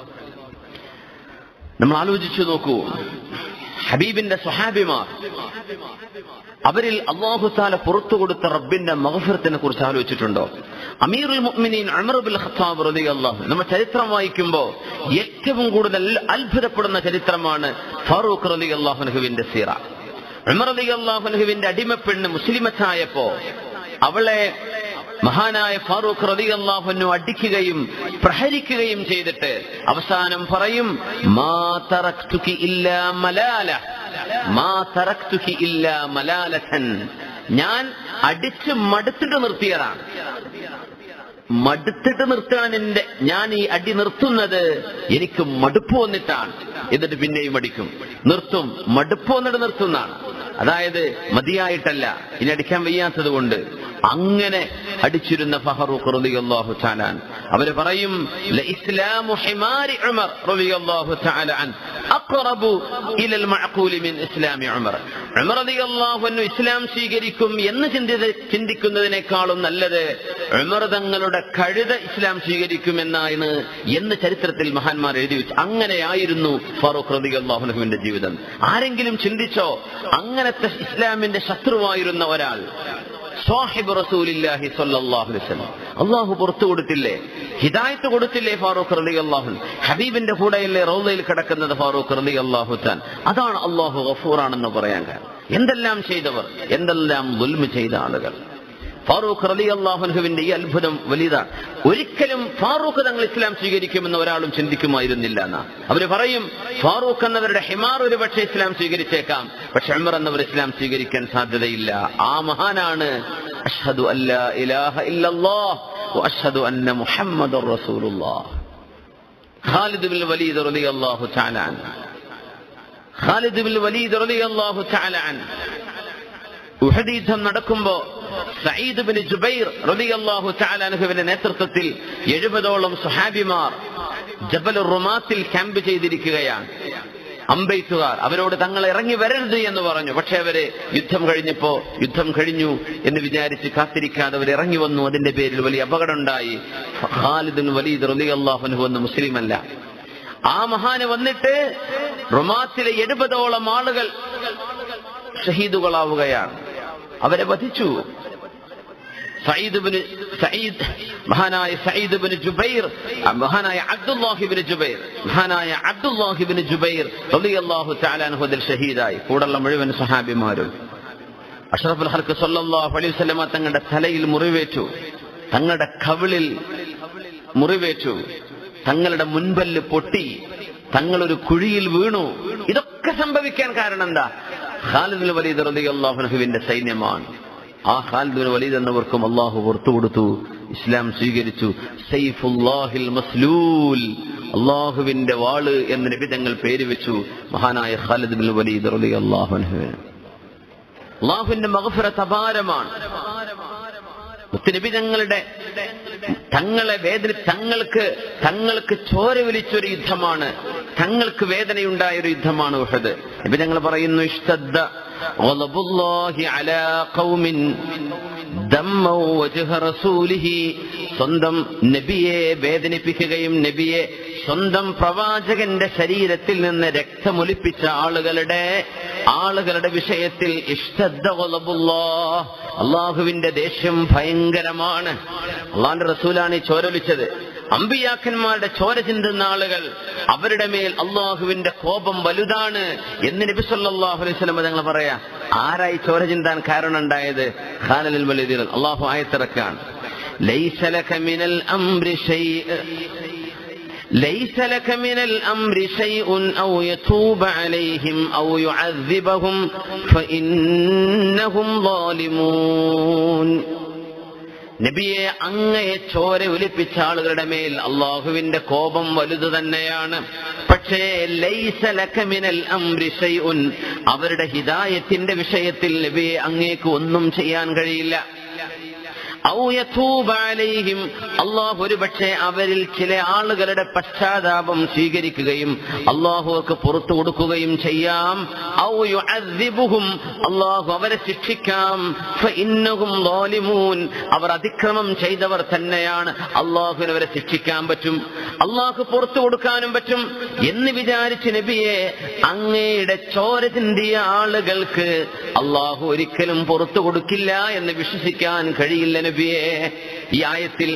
നമ്മൾ ആലോചിച്ചു നോക്കൂ ഹബീബിന്റെ സ്വഹാബിമാർ അവരിൽ അള്ളാഹുത്താല പുറത്തു കൊടുത്ത റബ്ബിന്റെ മഹഫറത്തിനെ കുറിച്ച് ആലോചിച്ചിട്ടുണ്ടോ അമീറുൽ മുഅ്മിനീൻ അമറുബുൽ ഖത്താബ് റലി അള്ളാഹു നമ്മൾ ചരിത്രം വായിക്കുമ്പോ ഏറ്റവും കൂടുതൽ അത്ഭുതപ്പെടുന്ന ചരിത്രമാണ് ഫാറൂഖ് റലി അള്ളാഹുനഹുവിന്റെ സീറ ഉമർ അലി അള്ളാഹുനഹുവിന്റെ അടിമപ്പെണ്ണ് മുസ്ലിമത്തായപ്പോ അവളെ മഹാനായ ഫാറൂഖ് റതി അള്ളാഹുനു അടിക്കുകയും പ്രഹരിക്കുകയും ചെയ്തിട്ട് അവസാനം പറയും മാ തറക്തുകി ഇല്ലാ മലാല മാ തറക്തുകി ഇല്ലാ മലാലഥൻ ഞാൻ അടിച്ച് മടുത്തിട്ട് നിർത്തിയതാണ് മടുത്തിട്ട് നിർത്തണം എന്റെ ഞാൻ ഈ അടി നിർത്തുന്നത് എനിക്ക് മടുപ്പ് വന്നിട്ടാണ് എന്നിട്ട് പിന്നെയും അടിക്കും നിർത്തും മടുപ്പ് വന്നിട്ട് നിർത്തുന്നതാണ് അതായത് മതിയായിട്ടല്ല ഇനി അടിക്കാൻ വയ്യാത്തത് കൊണ്ട് അങ്ങനെ അടിച്ചിരുന്ന ഫഹറൂഖ് റളിയല്ലാഹു തആല അൻ അവര് പറയും ഇസ്ലാമു ഹിമാരി ഉമർ റളിയല്ലാഹു തആല അൻ അഖറബു ഇലൽ മഅഖൂലി മിൻ ഇസ്ലാമി ഉമർ ഉമർ റളിയല്ലാഹു അൻഹു ഇസ്ലാം സ്വീകരിക്കും എന്ന് ചിന്തി ചിന്തിക്കുന്നതിനേക്കാളും നല്ലത് ഉമർ തങ്ങളുടെ കഴുത ഇസ്ലാം സ്വീകരിക്കുമെന്നാണ് എന്ന് ചരിത്രത്തിൽ മഹാന്മാർ എഴുതി വെച്ചു അങ്ങനെയായിരുന്നു ഫാറൂഖ് റളിയല്ലാഹു അൻഹുവിന്റെ ജീവിതം ആരെങ്കിലും ചിന്തിച്ചോ അങ്ങനത്തെ ഇസ്ലാമിന്റെ ശത്രുവായിരുന്ന ഒരാൾ സാഹിബ് റസൂലില്ലാഹി സ്വല്ലല്ലാഹു അലൈഹി വസല്ലം അള്ളാഹു പുറത്തു കൊടുത്തില്ലേ ഹിദായത്ത് കൊടുത്തില്ലേ ഫാറൂഖ് റളി അള്ളാഹു ഹബീബിന്റെ കൂടെയല്ലേ റൗലയിൽ കിടക്കുന്നത് ഫാറൂഖ് റളി അള്ളാഹു താൻ അതാണ് അള്ളാഹു ഗഫൂറാണെന്ന് പറയാൻ കാരണം എന്തെല്ലാം ചെയ്തവർ എന്തെല്ലാം ദുൽമ ചെയ്ത ആളുകൾ ഫാറൂഖ് റലി അള്ളാഹുൻഹുവിന്റെ ഈ അത്ഭുതം വലുതാണ് ഒരിക്കലും ഫാറൂഖ് തങ്ങൾ ഇസ്ലാം സ്വീകരിക്കുമെന്ന് ഒരാളും ചിന്തിക്കുമായിരുന്നില്ല എന്നാ അവര് പറയും ഫാറൂഖ് എന്നവരുടെ ഹിമാർ ഒരു പക്ഷേ ഇസ്ലാം സ്വീകരിച്ചേക്കാം പക്ഷെ ഉമർ എന്നവർ ഇസ്ലാം സ്വീകരിക്കാൻ സാധ്യതയില്ല ആ മഹാനാണ് അഷ്ഹദു അല്ല ഇലാഹ ഇല്ലല്ലാഹ് അഷ്ഹദു അന്ന മുഹമ്മദ് റസൂലുള്ളാഹ് ഖാലിദ് ബിൻ വലീദ് റളിയല്ലാഹു തആല അൻഹു ഖാലിദ് ബിൻ വലീദ് റളിയല്ലാഹു തആല അൻഹു ഉഹദ് യുദ്ധം നടക്കുമ്പോ സയ്യിദ് ബിൻ ജുബൈർ റളിയല്ലാഹു തആല അൻഹുവിന്റെ നേതൃത്വത്തിൽ എഴുപതോളം സുഹാബിമാർ ജബൽ റുമാത്തിൽ ക്യാമ്പ് ചെയ്തിരിക്കുകയാണ് അമ്പെയ്ത്തുകാർ അവരോട് തങ്ങൾ ഇറങ്ങി വരരുത് എന്ന് പറഞ്ഞു പക്ഷെ അവര് യുദ്ധം കഴിഞ്ഞപ്പോ യുദ്ധം കഴിഞ്ഞു എന്ന് വിചാരിച്ച് കാത്തിരിക്കാതെ അവർ ഇറങ്ങി വന്നു അതിന്റെ പേരിൽ വലിയ അപകടം ഉണ്ടായി ഖാലിദുൻ വലീദ് റളിയല്ലാഹു അൻഹു എന്ന മുസ്ലിം അല്ല ആ മഹാന് വന്നിട്ട് റുമാത്തിലെ എഴുപതോളം ആളുകൾ ഷഹീദുകളാവുകയാണ് അവരെ വധിച്ചു സയ്യിദ് ബിൻ സയ്യിദ് മഹാനായ സയ്യിദ് ബിൻ ജുബൈർ മഹാനായ അബ്ദുല്ലാഹിബിൻ ജുബൈർ മഹാനായ അബ്ദുല്ലാഹിബിൻ ജുബൈർ റളിയല്ലാഹു തആല അൻഹു അതിൽ ഷഹീദായി കൂടെയുള്ള മുഴുവൻ സഹാബിമാരും അഷ്റഫുൽ ഹൽക്ക് സല്ലല്ലാഹു അലൈഹി വസല്ലമ തങ്ങളുടെ തലയിൽ മുറിവേറ്റു തങ്ങളുടെ കവിളിൽ മുറിവേറ്റു തങ്ങളുടെ മുൻപല്ല് പൊട്ടി തങ്ങളൊരു കുഴിയിൽ വീണു ഇതൊക്കെ സംഭവിക്കാൻ കാരണം എന്താ ഖാലിദുൽ വലീദ് റളിയല്ലാഹു അൻഹുവിന്റെ സൈന്യമാണ് ആ ഖാലിദുൽ വലീദ് എന്നവർക്കും അള്ളാഹു പുറത്തു കൊടുത്തു ഇസ്ലാം സ്വീകരിച്ചു സൈഫുല്ലാഹിൽ മസ്ലൂൽ അള്ളാഹുവിന്റെ വാള് എന്ന് നബി തങ്ങൾ പേര് വെച്ചു മഹാനായ ഖാലിദ് ബിൻ വലീദ് റളിയല്ലാഹു അൻഹുവിന് അള്ളാഹുവിന്റെ മഗ്ഫിറത്ത് അപാരമാണ് മുത്തുനബി തങ്ങളുടെ തങ്ങളെ വേദന തങ്ങൾക്ക് തങ്ങൾക്ക് ചോര വിളിച്ചൊരു യുദ്ധമാണ് തങ്ങൾക്ക് വേദനയുണ്ടായ ഒരു യുദ്ധമാണ് ഉഹദ് നബി തങ്ങൾ പറയുന്നു ഇഷ്ടദ്ദ ഗളബുല്ലാഹി അലാ ഖൗമിൻ ദമ്മൗ വജ്ഹ റസൂലിഹി സ്വന്തം നബിയെ വേദനിപ്പിക്കുകയും നബിയെ സ്വന്തം പ്രവാചകന്റെ ശരീരത്തിൽ നിന്ന് രക്തമൊലിപ്പിച്ച ആളുകളുടെ ആളുകളുടെ വിഷയത്തിൽ ഇഷ്ടദ്ദ ഗളബുല്ലാഹ് അള്ളാഹുവിന്റെ ദേഷ്യം ഭയങ്കരമാണ് അള്ളാന്റെ റസൂലാണ് ഈ ചോരൊലിച്ചത് അമ്പിയാക്കന്മാരുടെ ചോര ചിന്തുന്ന ആളുകൾ അവരുടെ മേൽ അള്ളാഹുവിന്റെ കോപം വലുതാണ് എന്ന് നബി സല്ലല്ലാഹു അലൈഹി വസല്ലം തങ്ങൾ പറയാ ആരായി ചോര ചിന്താൻ കാരണം ഉണ്ടായത് ഖാനലിൽ വലിയ അള്ളാഹു ആയത്തിറക്കാണ് ليس لك من الأمر شيء ليس لك من الأمر شيء أو يتوب عليهم أو يعذبهم فإنهم ظالمون നബിയെ അങ്ങയെ ചോര ഒലിപ്പിച്ച ആളുകളുടെ മേൽ അള്ളാഹുവിന്റെ കോപം വലുത് തന്നെയാണ് പക്ഷേ ലൈസലക്കമിനൽ അംരിഷയുൻ അവരുടെ ഹിദായത്തിന്റെ വിഷയത്തിൽ നബിയെ അങ്ങേക്ക് ഒന്നും ചെയ്യാൻ കഴിയില്ല അള്ളാഹു ഒരുപക്ഷെ അവരിൽ ചില ആളുകളുടെ പശ്ചാത്താപം സ്വീകരിക്കുകയും അള്ളാഹുക്ക് പുറത്തു കൊടുക്കുകയും ചെയ്യാം അള്ളാഹു അവരെ ശിക്ഷിക്കാം അവർ അതിക്രമം ചെയ്തവർ തന്നെയാണ് അള്ളാഹുവിന് അവരെ ശിക്ഷിക്കാൻ പറ്റും അള്ളാഹു പുറത്തു കൊടുക്കാനും പറ്റും എന്ന് വിചാരിച്ച് നബിയെ അങ്ങയുടെ ചോര ചിന്തിയ ആളുകൾക്ക് അള്ളാഹു ഒരിക്കലും പുറത്തു കൊടുക്കില്ല എന്ന് വിശ്വസിക്കാൻ കഴിയില്ല നബിയെ ഈ ആയത്തിൽ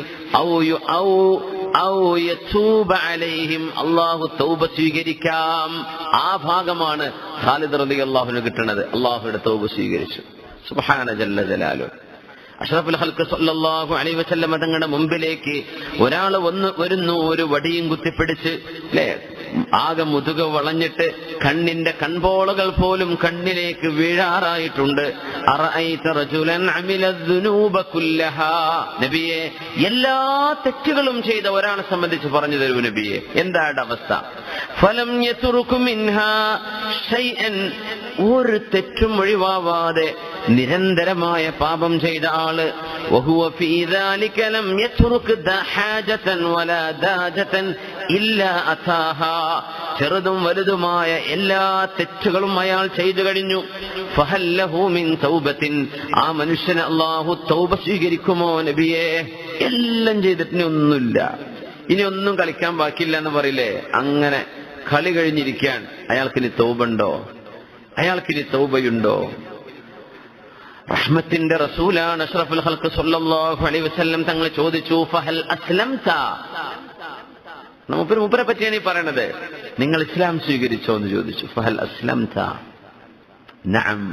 അള്ളാഹു തൗബ സ്വീകരിക്കാം ആ ഭാഗമാണ് ഖാലിദ് റലി അള്ളാഹുന് കിട്ടുന്നത് അള്ളാഹുയുടെ തൗബ സ്വീകരിച്ചു സുബാന ജല്ല ജലാലു അഷ്റഫുൽ ഹൽക്ക് സല്ലല്ലാഹു അലൈഹി വസല്ലം തങ്ങളുടെ മുമ്പിലേക്ക് ഒരാൾ വന്ന് വരുന്നു ഒരു വടിയും കുത്തിപ്പിടിച്ച് അല്ലേ ആകെ മുതുക വളഞ്ഞിട്ട് കണ്ണിന്റെ കൺപോളകൾ പോലും കണ്ണിലേക്ക് വീഴാറായിട്ടുണ്ട് അറഅയ്ത റജുലൻ അമില ദുനൂബ കുല്ലഹാ. നബിയെ എല്ലാ തെറ്റുകളും ചെയ്ത ഒരാളെ സംബന്ധിച്ച് പറഞ്ഞു തരൂ നബിയെ എന്താണ് അവസ്ഥ ഫലം യതുറുകു മിൻഹാ ഷൈഅൻ ഒരു തെറ്റും ഒഴിവാവാതെ നിരന്തരമായ പാപം ചെയ്ത ആള് വഹുവ ഫീ ذلك ലം യതുറുക് ദഹാജതൻ വലാ ദാജതൻ ഇല്ലാ അതാഹാ ചെറുതും വലുതുമായ എല്ലാ തെറ്റുകളും അയാൾ ചെയ്തു കഴിഞ്ഞു ഫഹല്ലഹു മിൻ തൗബത്തിൻ ആ മനുഷ്യന് അള്ളാഹു തൗബ സ്വീകരിക്കുമോ നബിയെ എല്ലാം ചെയ്തിട്ട് ഇനി ഒന്നുമില്ല ഇനി ഒന്നും കളിക്കാൻ ബാക്കിയില്ല എന്ന് പറയില്ലേ അങ്ങനെ കളി കഴിഞ്ഞിരിക്കാൻ അയാൾക്കിനി തൗബുണ്ടോ അയാൾക്കിനി തൗബയുണ്ടോ റഹ്മത്തിന്റെ റസൂലാണ് അഷ്റഫുൽ ഹൽക്ക് സല്ലല്ലാഹു അലൈഹി വസല്ലം തങ്ങൾ ചോദിച്ചു ഫഹൽ അസ്ലംത മൂപ്പര് മൂപ്പരെ പറ്റിയാണ് ഈ പറയണത് നിങ്ങൾ ഇസ്ലാം സ്വീകരിച്ചോ എന്ന് ചോദിച്ചു ഫഹൽ അസ്ലംത നഅം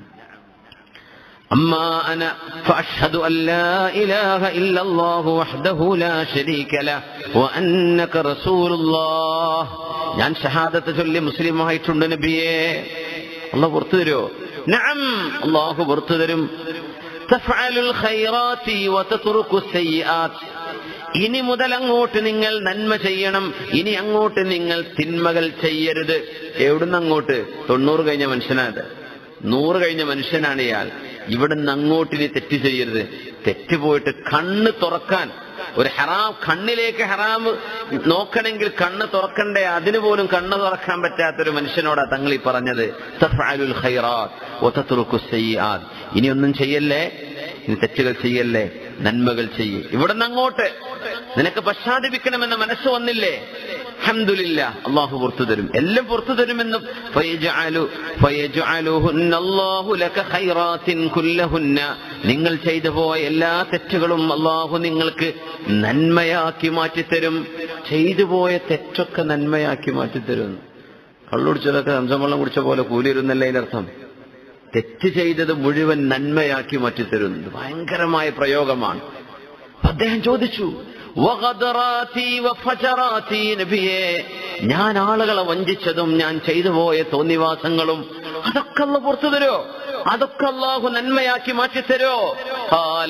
أما أنا فأشهد أن لا إله إلا الله وحده لا شريك له وأنك رسول الله ഞാൻ ഷഹാദത്ത് ചൊല്ലി മുസ്ലിം ആയിട്ടുണ്ട് നബിയെ അള്ളാഹ് പുറത്തു തരുമോ നഅം അള്ളാഹു പുറത്തു തരും തഫ്അലുൽ ഖൈറാത്തി വതത്റുകു സയ്യിആത്ത് ഇനി മുതൽ അങ്ങോട്ട് നിങ്ങൾ നന്മ ചെയ്യണം ഇനി അങ്ങോട്ട് നിങ്ങൾ തിന്മകൾ ചെയ്യരുത് എവിടുന്ന് അങ്ങോട്ട് തൊണ്ണൂറ് കഴിഞ്ഞ മനുഷ്യനാത് നൂറ് കഴിഞ്ഞ മനുഷ്യനാണ് ഇയാൾ ഇവിടുന്ന് അങ്ങോട്ട് ഇനി തെറ്റ് ചെയ്യരുത് തെറ്റ് പോയിട്ട് കണ്ണ് തുറക്കാൻ ഒരു ഹറാം കണ്ണിലേക്ക് ഹറാം നോക്കണമെങ്കിൽ കണ്ണ് തുറക്കണ്ടേ അതിനു പോലും കണ്ണ് തുറക്കാൻ പറ്റാത്തൊരു മനുഷ്യനോടാ തങ്ങൾ ഈ പറഞ്ഞത് തഫ്അലുൽ ഖൈറാത്ത് വതത്റുകു സയ്യിആത്ത് ഇനി ഒന്നും ചെയ്യല്ലേ ഇനി തെറ്റുകൾ ചെയ്യല്ലേ നന്മകൾ ചെയ്യ് ഇവിടുന്ന് അങ്ങോട്ട് നിനക്ക് പശ്ചാത്തപിക്കണമെന്ന മനസ്സ് വന്നില്ലേ അൽഹംദുലില്ല അള്ളാഹു പുറത്തു തരും എല്ലാം പുറത്തു തരുമെന്നും ഫയജ്അലു ഫയജ്അലുഹുന്ന അല്ലാഹു ലക ഖൈറാത്തിൻ കുല്ലഹുന്ന നിങ്ങൾ ചെയ്തു പോയ എല്ലാ തെറ്റുകളും അള്ളാഹു നിങ്ങൾക്ക് നന്മയാക്കി മാറ്റിത്തരും ചെയ്തു പോയ തെറ്റൊക്കെ നന്മയാക്കി മാറ്റിത്തരും കള്ളുടിച്ചതൊക്കെ സംസം വെള്ളം കുടിച്ച പോലെ കൂലിയിരുന്നല്ലേ അതിനർത്ഥം തെറ്റ് ചെയ്തത് മുഴുവൻ നന്മയാക്കി മാറ്റിത്തരുന്നു ഭയങ്കരമായ പ്രയോഗമാണ് അപ്പൊ അദ്ദേഹം ചോദിച്ചു വഗദറാത്തി വഫജറാത്തി നബിയേ ഞാൻ ആളുകളെ വഞ്ചിച്ചതും ഞാൻ ചെയ്തു പോയ തോന്നിവാസങ്ങളും അതൊക്കെ അല്ല പുറത്തു തരോ അതൊക്കെ അള്ളാഹു നന്മയാക്കി മാറ്റിത്തരോ ഖാല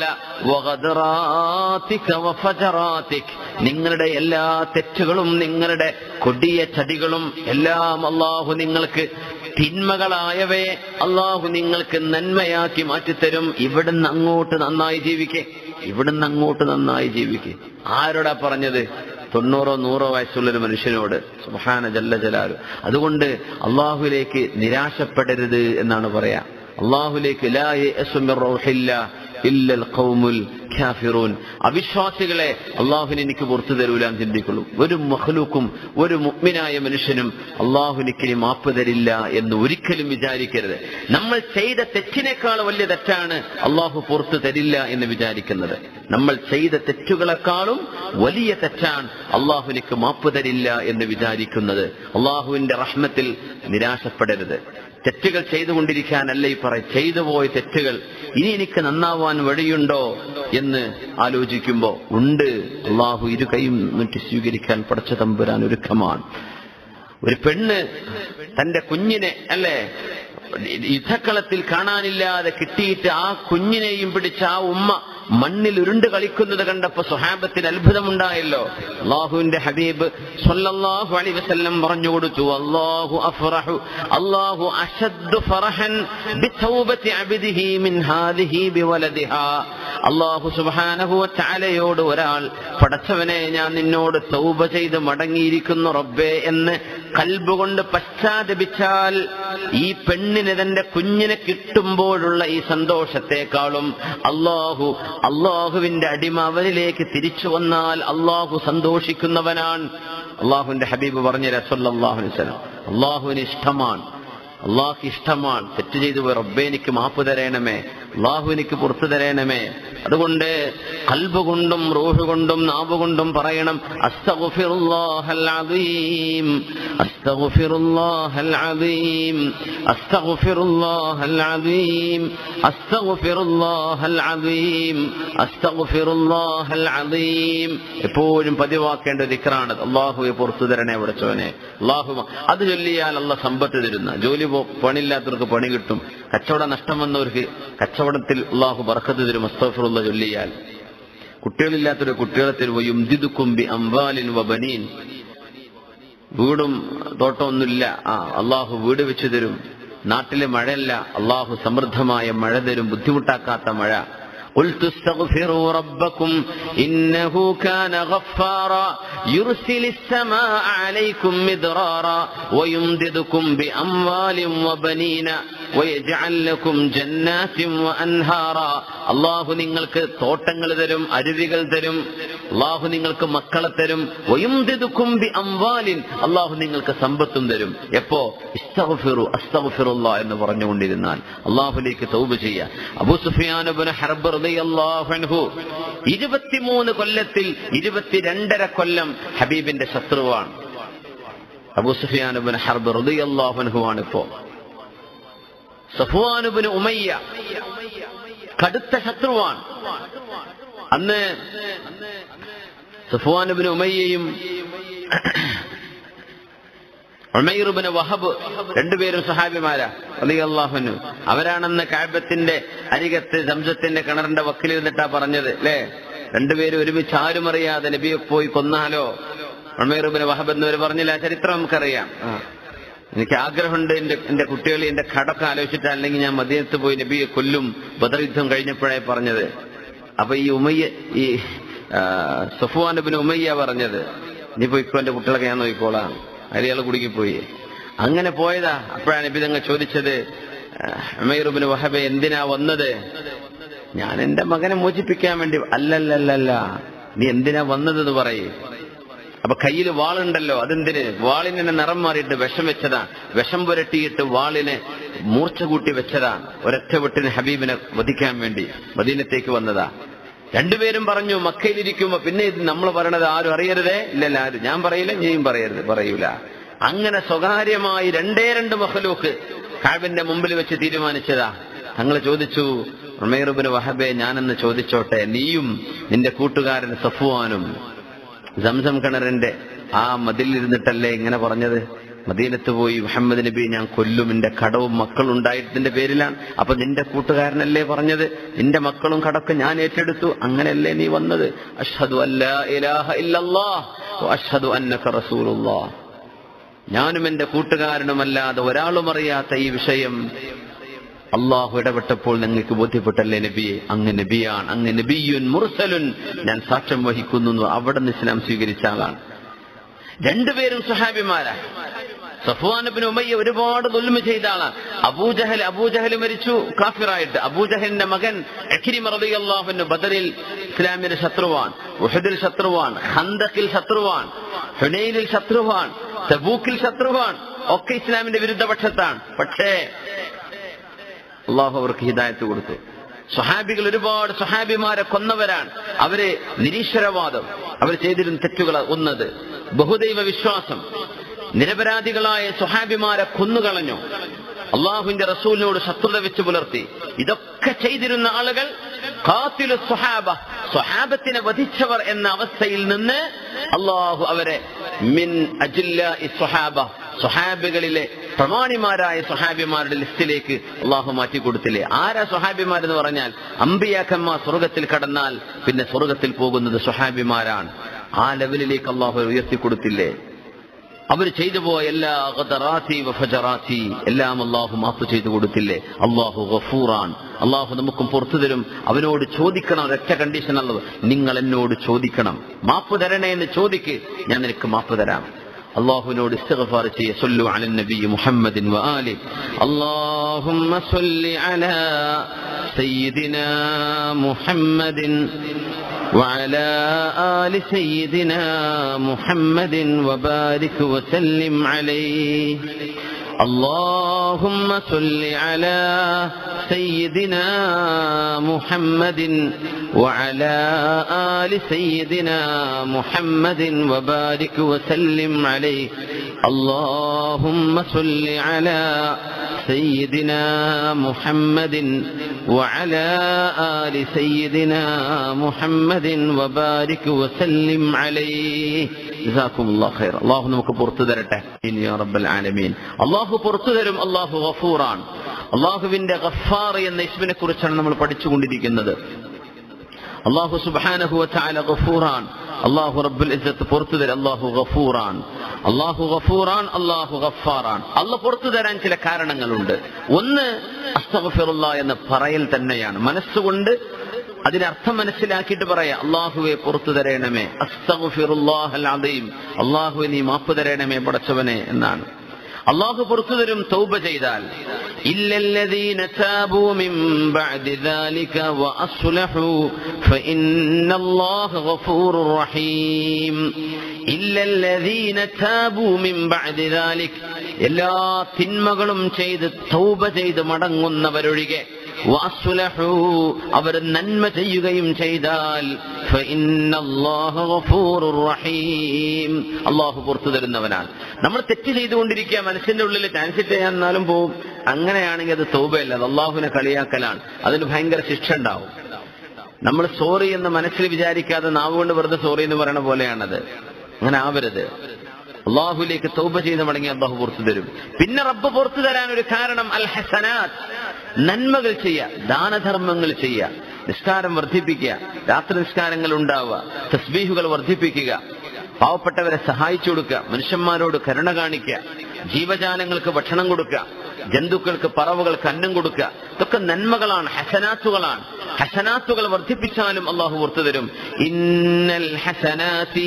വഗദറാത്തിക വഫജറാത്തിക് നിങ്ങളുടെ എല്ലാ തെറ്റുകളും നിങ്ങളുടെ കൊടിയ ചതികളും എല്ലാം അള്ളാഹു നിങ്ങൾക്ക് തിന്മകളായവയെ അള്ളാഹു നിങ്ങൾക്ക് നന്മയാക്കി മാറ്റിത്തരും ഇവിടുന്ന് അങ്ങോട്ട് നന്നായി ജീവിക്കേ ഇവിടുന്ന് അങ്ങോട്ട് നന്നായി ജീവിക്കേ ആരോടാ പറഞ്ഞത് തൊണ്ണൂറോ നൂറോ വയസ്സുള്ളൊരു മനുഷ്യനോട് സുഹാന ജല്ല ജലാലു അതുകൊണ്ട് അള്ളാഹുലേക്ക് നിരാശപ്പെടരുത് എന്നാണ് പറയാ അള്ളാഹുലേക്ക് ലാ യഅ്സു മിർ റൗഹില്ല ഇല്ലൽ ഖൗമുൽ കാഫിറൂൻ അവിശ്വാസികളെ അള്ളാഹുവിന് എനിക്ക് പുറത്തു തരൂലാൻ ചിന്തിക്കുള്ളൂ ഒരു മഹ്ലൂക്കും ഒരു മുഗ്മിനായ മനുഷ്യനും അള്ളാഹുനിക്ക് ഇനി മാപ്പ് തരില്ല എന്ന് ഒരിക്കലും വിചാരിക്കരുത് നമ്മൾ ചെയ്ത തെറ്റിനേക്കാൾ വലിയ തെറ്റാണ് അള്ളാഹു പുറത്തു തരില്ല എന്ന് വിചാരിക്കുന്നത് നമ്മൾ ചെയ്ത തെറ്റുകളെക്കാളും വലിയ തെറ്റാണ് അള്ളാഹുനിക്ക് മാപ്പ് തരില്ല എന്ന് വിചാരിക്കുന്നത് അള്ളാഹുവിന്റെ റഹ്മത്തിൽ നിരാശപ്പെടരുത് തെറ്റുകൾ ചെയ്തുകൊണ്ടിരിക്കാനല്ല ഈ പറ ചെയ്തു പോയ തെറ്റുകൾ ഇനി എനിക്ക് നന്നാവാൻ വഴിയുണ്ടോ എന്ന് ആലോചിക്കുമ്പോ ഉണ്ട് അള്ളാഹു ഇരു കൈയും നീട്ടി സ്വീകരിക്കാൻ പടച്ച തമ്പുരാൻ ഒരുക്കമാണ് ഒരു പെണ്ണ് തന്റെ കുഞ്ഞിനെ അല്ലേ യുദ്ധക്കളത്തിൽ കാണാനില്ലാതെ കിട്ടിയിട്ട് ആ കുഞ്ഞിനെയും പിടിച്ച് ആ ഉമ്മ മണ്ണിൽ ഉരുണ്ട് കളിക്കുന്നത് കണ്ടപ്പോ സുഹാബത്തിന് അത്ഭുതമുണ്ടായല്ലോ അള്ളാഹുവിന്റെ ഹബീബ് സല്ലല്ലാഹു അലൈഹി വസല്ലം പറഞ്ഞു കൊടുത്തു അല്ലാഹു അഫ്റഹു അല്ലാഹു അശദ്ദു ഫറഹൻ ബിതൗബത്തി അബ്ദിഹി മിൻ ഹാദിഹി ബിവലദിഹാ അല്ലാഹു സുബ്ഹാനഹു വതആലയോട് ഒരാൾ പടച്ചവനെ ഞാൻ നിന്നോട് തൗബ ചെയ്ത് മടങ്ങിയിരിക്കുന്നു റബ്ബേ എന്ന് കൽബുകൊണ്ട് പശ്ചാത്തപിച്ചാൽ ഈ പെണ്ണിന് തന്റെ കുഞ്ഞിനെ കിട്ടുമ്പോഴുള്ള ഈ സന്തോഷത്തെക്കാളും അള്ളാഹു അള്ളാഹുവിന്റെ അടിമ അവനിലേക്ക് തിരിച്ചു വന്നാൽ അള്ളാഹു സന്തോഷിക്കുന്നവനാണ് അള്ളാഹുവിന്റെ ഹബീബ് പറഞ്ഞ രസല്ലാഹുവിന് സ്വലം അള്ളാഹുവിന് ഇഷ്ടമാണ് അള്ളാഹ് ഇഷ്ടമാണ് തെറ്റ് ചെയ്തു പോയി റബ്ബെ എനിക്ക് മാപ്പ് തരയണമേ അള്ളാഹു എനിക്ക് പുറത്തു തരയണമേ അതുകൊണ്ട് കൽബ് കൊണ്ടും റൂഹ് കൊണ്ടും നാവ് കൊണ്ടും പറയണം അസ്തഗ്ഫിറുല്ലാഹൽ അദീം അസ്തഗ്ഫിറുല്ലാഹൽ അദീം അസ്തഗ്ഫിറുല്ലാഹൽ അദീം അസ്തഗ്ഫിറുല്ലാഹൽ അദീം അസ്തഗ്ഫിറുല്ലാഹൽ അദീം എപ്പോഴും പതിവാക്കേണ്ട ദിക്റാണ് അള്ളാഹുവെ പുറത്തു തരണേ വിളിച്ചവനെ അള്ളാഹു അത് ചൊല്ലിയാൽ അല്ല സമ്പത്ത് തരുന്ന ജോലി പോ- പണിയില്ലാത്തവർക്ക് പണി കിട്ടും കച്ചവട നഷ്ടം വന്നവർക്ക് കച്ചവടത്തിൽ അള്ളാഹു ബർക്കത്ത് തരും അസ്തഗ്ഫിറുള്ള ചൊല്ലിയാൽ കുട്ടികളില്ലാത്തൊരു കുട്ടികളെ തരുവയും ദിദുക്കുംബി അംബാലിൻ വബനീൻ വീടും തോട്ടമൊന്നുമില്ല ആ അള്ളാഹു വീട് വെച്ചു തരും നാട്ടിലെ മഴയല്ല അള്ളാഹു സമൃദ്ധമായ മഴ തരും ബുദ്ധിമുട്ടാക്കാത്ത മഴ قلت استغفروا ربكم إنه كان غفارا يرسل السماء عليكم مدرارا ويمددكم بأموال وبنين ويجعل لكم جنات وأنهارا അള്ളാഹു നിങ്ങൾക്ക് തോട്ടങ്ങൾ തരും അരുവികൾ തരും അള്ളാഹു നിങ്ങൾക്ക് മക്കളെ തരും വയുംദിദുക്കും ബി അംവാലിൻ അള്ളാഹു നിങ്ങൾക്ക് സമ്പത്തും തരും എപ്പോ ഇസ്തഗ്ഫിറു അസ്തഗ്ഫിറുല്ലാ എന്ന് പറഞ്ഞുകൊണ്ടിരുന്നാൽ അള്ളാഹുലേക്ക് തൗബ ചെയ്യുക അബൂ സുഫിയാൻ ഇബ്നു ഹർബ് റളിയല്ലാഹു അൻഹു ഇരുപത്തിമൂന്ന് കൊല്ലത്തിൽ ഇരുപത്തിരണ്ടര കൊല്ലം ഹബീബിന്റെ ശത്രുവാണ് അബൂ സുഫിയാൻ ഇബ്നു ഹർബ് റളിയല്ലാഹു അൻഹു ആണ് ഇപ്പോ സഫ്വാൻ ഇബ്നു ഉമയ്യ കടുത്ത ശത്രുവാണ് അന്ന് സഫ്വാനുബിന് ഉമയ്യയും ഉമൈറുബിന് വഹബ് രണ്ടുപേരും സഹാബിമാരാ അലി അള്ളാഹുനു അവരാണെന്ന് കാബത്തിന്റെ അരികത്ത് സംസത്തിന്റെ കിണറിന്റെ വക്കിലിരുന്നിട്ടാ പറഞ്ഞത് അല്ലേ രണ്ടുപേരും ഒരുമിച്ച് ആരും അറിയാതെ നബിയെ പോയി കൊന്നാലോ ഉമൈറുബിന് വഹബ് എന്നവർ പറഞ്ഞില്ല ആ ചരിത്രം നമുക്കറിയാം ആ. എനിക്ക് ആഗ്രഹമുണ്ട് എന്റെ എന്റെ കുട്ടികളെ എന്റെ കടൊക്കെ ആലോചിച്ചിട്ട് അല്ലെങ്കിൽ ഞാൻ മദീനത്ത് പോയി നബിയെ കൊല്ലും ബദർ യുദ്ധം കഴിഞ്ഞപ്പോഴേ പറഞ്ഞത് അപ്പൊ ഈ ഉമയ്യ ഈ സഫുവാൻ ബിൻ ഉമയ്യ പറഞ്ഞത് നീ പോയിക്കോ എന്റെ കുട്ടികളൊക്കെ ഞാൻ നോക്കിക്കോളാം അയാൾ കുടുങ്ങിപ്പോയി അങ്ങനെ പോയതാ അപ്പോഴാണ് നബി തങ്ങൾ ചോദിച്ചത് അമീറുബിന് വഹബെ എന്തിനാ വന്നത് ഞാൻ എന്റെ മകനെ മോചിപ്പിക്കാൻ വേണ്ടി അല്ലല്ലല്ല നീ എന്തിനാ വന്നതെന്ന് പറയേ അപ്പൊ കയ്യിൽ വാളുണ്ടല്ലോ അതെന്തിന് വാളിനെ നിറം മാറിയിട്ട് വിഷം വെച്ചതാണ് വിഷം പുരട്ടിയിട്ട് വാളിനെ മൂർച്ച കൂട്ടി വെച്ചതാണ് ഒരൊറ്റ വെട്ടിന് ഹബീബിനെ വധിക്കാൻ വേണ്ടി മദീനത്തേക്ക് വന്നതാ രണ്ടുപേരും പറഞ്ഞു മക്കയിലിരിക്കുമ്പോ പിന്നെ ഇത് നമ്മൾ പറയണത് ആരും അറിയരുതേ ഇല്ലല്ല ആരും ഞാൻ പറയില്ല നീയും പറയരുത് പറയൂല അങ്ങനെ സ്വകാര്യമായി രണ്ടേ രണ്ട് മഹലൂക്ക് കാബിന്റെ മുമ്പിൽ വെച്ച് തീരുമാനിച്ചതാ തങ്ങൾ ചോദിച്ചു ഉമേറുബിന് വഹബെ ഞാനെന്ന് ചോദിച്ചോട്ടെ നീയും നിന്റെ കൂട്ടുകാരൻ സഫുവാനും സംസം കിണറിന്റെ ആ മതിലിരുന്നിട്ടല്ലേ ഇങ്ങനെ പറഞ്ഞത് മദീനത്ത് പോയി മുഹമ്മദ് നബി ഞാൻ കൊല്ലും എന്റെ കടവും മക്കളും ഉണ്ടായിട്ടിന്റെ പേരിലാണ് അപ്പൊ നിന്റെ കൂട്ടുകാരനല്ലേ പറഞ്ഞത് നിന്റെ മക്കളും കടക്കും ഞാൻ ഏറ്റെടുത്തു അങ്ങനെയല്ലേ നീ വന്നത് അഷ്ഹദു അല്ലാ ഇലാഹ ഇല്ലല്ലാഹ് വ അഷ്ഹദു അന്നക റസൂലുള്ളാഹ് ഞാനും എന്റെ കൂട്ടുകാരനുമല്ലാതെ ഒരാളും അറിയാത്ത ഈ വിഷയം അള്ളാഹു ഇടപെട്ടപ്പോൾ നിങ്ങൾക്ക് ബോധ്യപ്പെട്ടല്ലേ നബിയെ അങ്ങ് നബിയാണ് അങ്ങ് നബിയുൻ മുർസലുൻ ഞാൻ സാക്ഷ്യം വഹിക്കുന്നു എന്ന് അവിടെ നിന്ന് ഇസ്ലാം സ്വീകരിച്ച ആളാണ് രണ്ടുപേരും സുഹാബിമാരാ സഫ്വാനബിന് ഉമയ്യ ഒരുപാട് ദുൽമ ചെയ്ത ആളാണ് അബൂജഹൽ അബൂജഹൽ മരിച്ചു കാഫിറായിട്ട് അബൂജഹലിന്റെ മകൻ അഖിരിം റളിയല്ലാഹുവിന് ബദറിൽ ഇസ്ലാമിന്റെ ശത്രുവാൻ ഉഹദിൽ ശത്രുവാൻ ഹന്തക്കിൽ ശത്രുവാൻ ഹുനൈനിൽ ശത്രുവാൻ തബൂക്കിൽ ശത്രുവാൻ ഒക്കെ ഇസ്ലാമിന്റെ വിരുദ്ധപക്ഷത്താണ് പക്ഷേ അള്ളാഹു അവർക്ക് ഹിദായത്ത് കൊടുത്തു സ്വഹാബികൾ ഒരുപാട് സ്വഹാബിമാരെ കൊന്നവരാണ് അവര് നിരീശ്വരവാദം അവർ ചെയ്തിരുന്ന തെറ്റുകൾ ഒന്നത് ബഹുദൈവ വിശ്വാസം നിരപരാധികളായ സ്വഹാബിമാരെ കൊന്നുകളഞ്ഞു അള്ളാഹുവിന്റെ റസൂലിനോട് ശത്രുത വെച്ച് പുലർത്തി ഇതൊക്കെ ചെയ്തിരുന്ന ആളുകൾ കാത്തിലു സ്വഹാബ സ്വഹാബത്തിനെ വധിച്ചവർ എന്ന അവസ്ഥയിൽ നിന്ന് അള്ളാഹു അവരെ മിൻ അജില്ല സ്വഹാബ സ്വഹാബികളിലെ പ്രമാണിമാരായ സ്വഹാബിമാരുടെ ലിസ്റ്റിലേക്ക് അള്ളാഹു മാറ്റി കൊടുത്തില്ലേ ആരാ സ്വഹാബിമാരെന്ന് പറഞ്ഞാൽ അമ്പിയാക്കന്മാർ സ്വർഗത്തിൽ കടന്നാൽ പിന്നെ സ്വർഗത്തിൽ പോകുന്നത് സ്വഹാബിമാരാണ് ആ ലെവലിലേക്ക് അള്ളാഹു ഉയർത്തി കൊടുത്തില്ലേ അവർ ചെയ്തു പോയ എല്ലാ ഖദറാത്തി വഫജറാത്തി എല്ലാം അള്ളാഹു മാപ്പ് ചെയ്തു കൊടുത്തില്ലേ അള്ളാഹു ഗഫൂറാൻ അള്ളാഹു നമുക്കും പുറത്തു തരും അവനോട് ചോദിക്കണം ഒരൊറ്റ കണ്ടീഷൻ ഉള്ളത് നിങ്ങൾ എന്നോട് ചോദിക്കണം മാപ്പ് തരണേ എന്ന് ചോദിക്ക് ഞാൻ നിനക്ക് മാപ്പ് തരാം അള്ളാഹുവിനോട് ഇസ്തിഗ്ഫാർ ചെയ്യ സല്ലു അലൻ നബി മുഹമ്മദിൻ വആലി അല്ലാഹുമ്മ സല്ലി അലാ സയ്യിദിനാ മുഹമ്മദിൻ وعلى آل سيدنا محمد وبارك وسلم عليه اللهم صل على سيدنا محمد وعلى آل سيدنا محمد وبارك وسلم عليه اللهم صل على سيدنا محمد وعلى آل سيدنا محمد وبارك وسلم عليه جزاكم الله خير الله നമുക്ക് പുറത്തു തരട്ടെ ഇനി യാ റബ്ബൽ ആലമീൻ അള്ളാഹു പുറത്തു തരും അള്ളാഹു ഗഫൂറാൻ അള്ളാഹുവിന്റെ ഗഫാർ എന്ന ഇസ്മിനെ കുറിച്ചാണ് നമ്മൾ പഠിച്ചുകൊണ്ടിരിക്കുന്നത് അള്ളാഹു സുബാനഹു വല ഗഫൂറാൻ അള്ളാഹു റബ്ബുൽ ഇസ്സത്ത് പുറത്തു തരും അള്ളാഹു ഗഫൂറാൻ അള്ളാഹു ഗഫൂറാൻ അള്ളാഹു ഗഫാറാൻ അല്ല പുറത്തു തരാൻ ചില കാരണങ്ങളുണ്ട് ഒന്ന് അസ്തഗഫിറുള്ള എന്ന പറയൽ തന്നെയാണ് മനസ്സുകൊണ്ട് അതിനർത്ഥം മനസ്സിലാക്കിയിട്ട് പറയാം അള്ളാഹുവെ പുറത്തു തരണമേ അസ്തഗഫിറുല്ലാഹൽ അദീം അള്ളാഹുവെ നീ മാപ്പ് തരണമേ പടച്ചവനെ എന്നാണ് അള്ളാഹു പുറത്തു തരും തൗബ ചെയ്താൽ ഇല്ലല്ലദീന താബൂ മിൻ ബഅദി ദാലിക വഅസ്ലഹു ഫഇന്നല്ലാഹ ഗഫൂറുർ റഹീം ഇല്ലല്ലദീന താബൂ മിൻ ബഅദി ദാലിക എല്ലാ തിന്മകളും ചെയ്ത് തൗബ ചെയ്ത് മടങ്ങുന്നവരൊഴികെ വഅസ്ലഹു അവർ നന്മ ചെയ്യുകയും ചെയ്താൽ ഫഇന്നല്ലാഹ ഗഫൂറുർ റഹീം അള്ളാഹു പുറത്തു തരുന്നവനാണ് നമ്മൾ തെറ്റ് ചെയ്തുകൊണ്ടിരിക്കുക മനസ്സിന്റെ ഉള്ളിൽ ട്രാൻസിറ്റ് ചെയ്യാൻ എന്നാലും പോവും അങ്ങനെയാണെങ്കിൽ അത് തൗബയല്ല അത് അള്ളാഹുവിനെ കളിയാക്കലാണ് അതിന് ഭയങ്കര ശിക്ഷ ഉണ്ടാവും നമ്മൾ സോറി എന്ന് മനസ്സിൽ വിചാരിക്കാതെ നാവ് കൊണ്ട് വെറുതെ സോറി എന്ന് പറയുന്ന പോലെയാണത് അങ്ങനെ ആവരുത് അള്ളാഹുലേക്ക് തൗബ ചെയ്ത് മടങ്ങി അള്ളാഹു പുറത്തു തരും പിന്നെ റബ്ബ് പുറത്തു തരാൻ ഒരു കാരണം അൽ ഹസനാത്ത് നന്മകൾ ചെയ്യുക ദാനധർമ്മങ്ങൾ ചെയ്യുക നിസ്കാരം വർദ്ധിപ്പിക്കുക രാത്രി നിസ്കാരങ്ങൾ ഉണ്ടാവുക തസ്ബീഹുകൾ വർദ്ധിപ്പിക്കുക പാവപ്പെട്ടവരെ സഹായിച്ചു കൊടുക്കുക മനുഷ്യന്മാരോട് കരുണ കാണിക്കുക ജീവജാലങ്ങൾക്ക് ഭക്ഷണം കൊടുക്കുക ജന്തുക്കൾക്ക് പറവുകൾക്ക് അന്നം കൊടുക്കുക ഇതൊക്കെ നന്മകളാണ് ഹസനാത്തുകളാണ് ഹസനാത്തുകൾ വർദ്ധിപ്പിച്ചാലും അള്ളാഹു പുറത്തു തരും ഇന്നൽ ഹസനാത്തി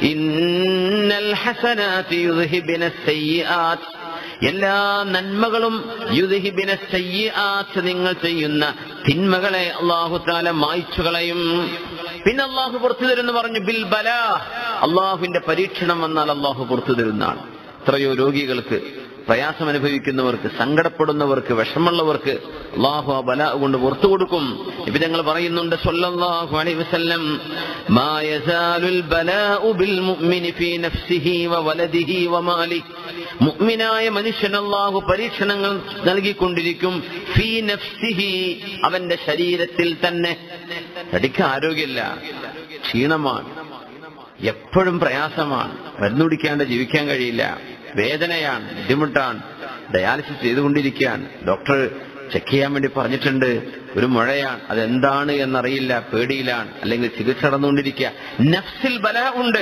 ഇന്നൽ ഹസനാത്തി യുദ്ഹിബിന സയ്യാത്ത് എല്ലാ നന്മകളും യുദ്ഹിബിന സയ്യാത്ത് നിങ്ങൾ ചെയ്യുന്ന തിന്മകളെ അള്ളാഹു താല മായ്ച്ചു കളയും പിന്നെ അള്ളാഹു പുറത്തു തരുമെന്ന് പറഞ്ഞു ബിൽ ബല അള്ളാഹുവിന്റെ പരീക്ഷണം വന്നാൽ അള്ളാഹു പുറത്തു തരുന്നതാണ് എത്രയോ രോഗികൾക്ക് പ്രയാസം അനുഭവിക്കുന്നവർക്ക് സങ്കടപ്പെടുന്നവർക്ക് വിഷമുള്ളവർക്ക് അള്ളാഹു ആ ബല കൊണ്ട് പുറത്തു കൊടുക്കും ഇപ്പൊ ഞങ്ങൾ പറയുന്നുണ്ട് സല്ലല്ലാഹു അലൈഹി വസല്ലം മാ യസാലുൽ ബലാഉ ബിൽ മുഅ്മിനി ഫീ നഫ്സിഹി വ വലദിഹി വ മാലി മുഅ്മിനായ മനുഷ്യൻ അള്ളാഹു പരീക്ഷണങ്ങൾ നൽകിക്കൊണ്ടിരിക്കും ഫീ നഫ്സിഹി അവന്റെ ശരീരത്തിൽ തന്നെ തടിക്ക് ആരോഗ്യമില്ല ക്ഷീണമാണ് എപ്പോഴും പ്രയാസമാണ് മരുന്ന് കുടിക്കാണ്ട് ജീവിക്കാൻ കഴിയില്ല വേദനയാണ് ബുദ്ധിമുട്ടാണ് ഡയാലിസിസ് ചെയ്തുകൊണ്ടിരിക്കുകയാണ് ഡോക്ടർ ചെക്ക് ചെയ്യാൻ വേണ്ടി പറഞ്ഞിട്ടുണ്ട് ഒരു മുഴയാണ് അതെന്താണ് എന്നറിയില്ല പേടിയിലാണ് അല്ലെങ്കിൽ ചികിത്സ നടന്നുകൊണ്ടിരിക്കുക നഫ്സിൽ ബല ഉണ്ട്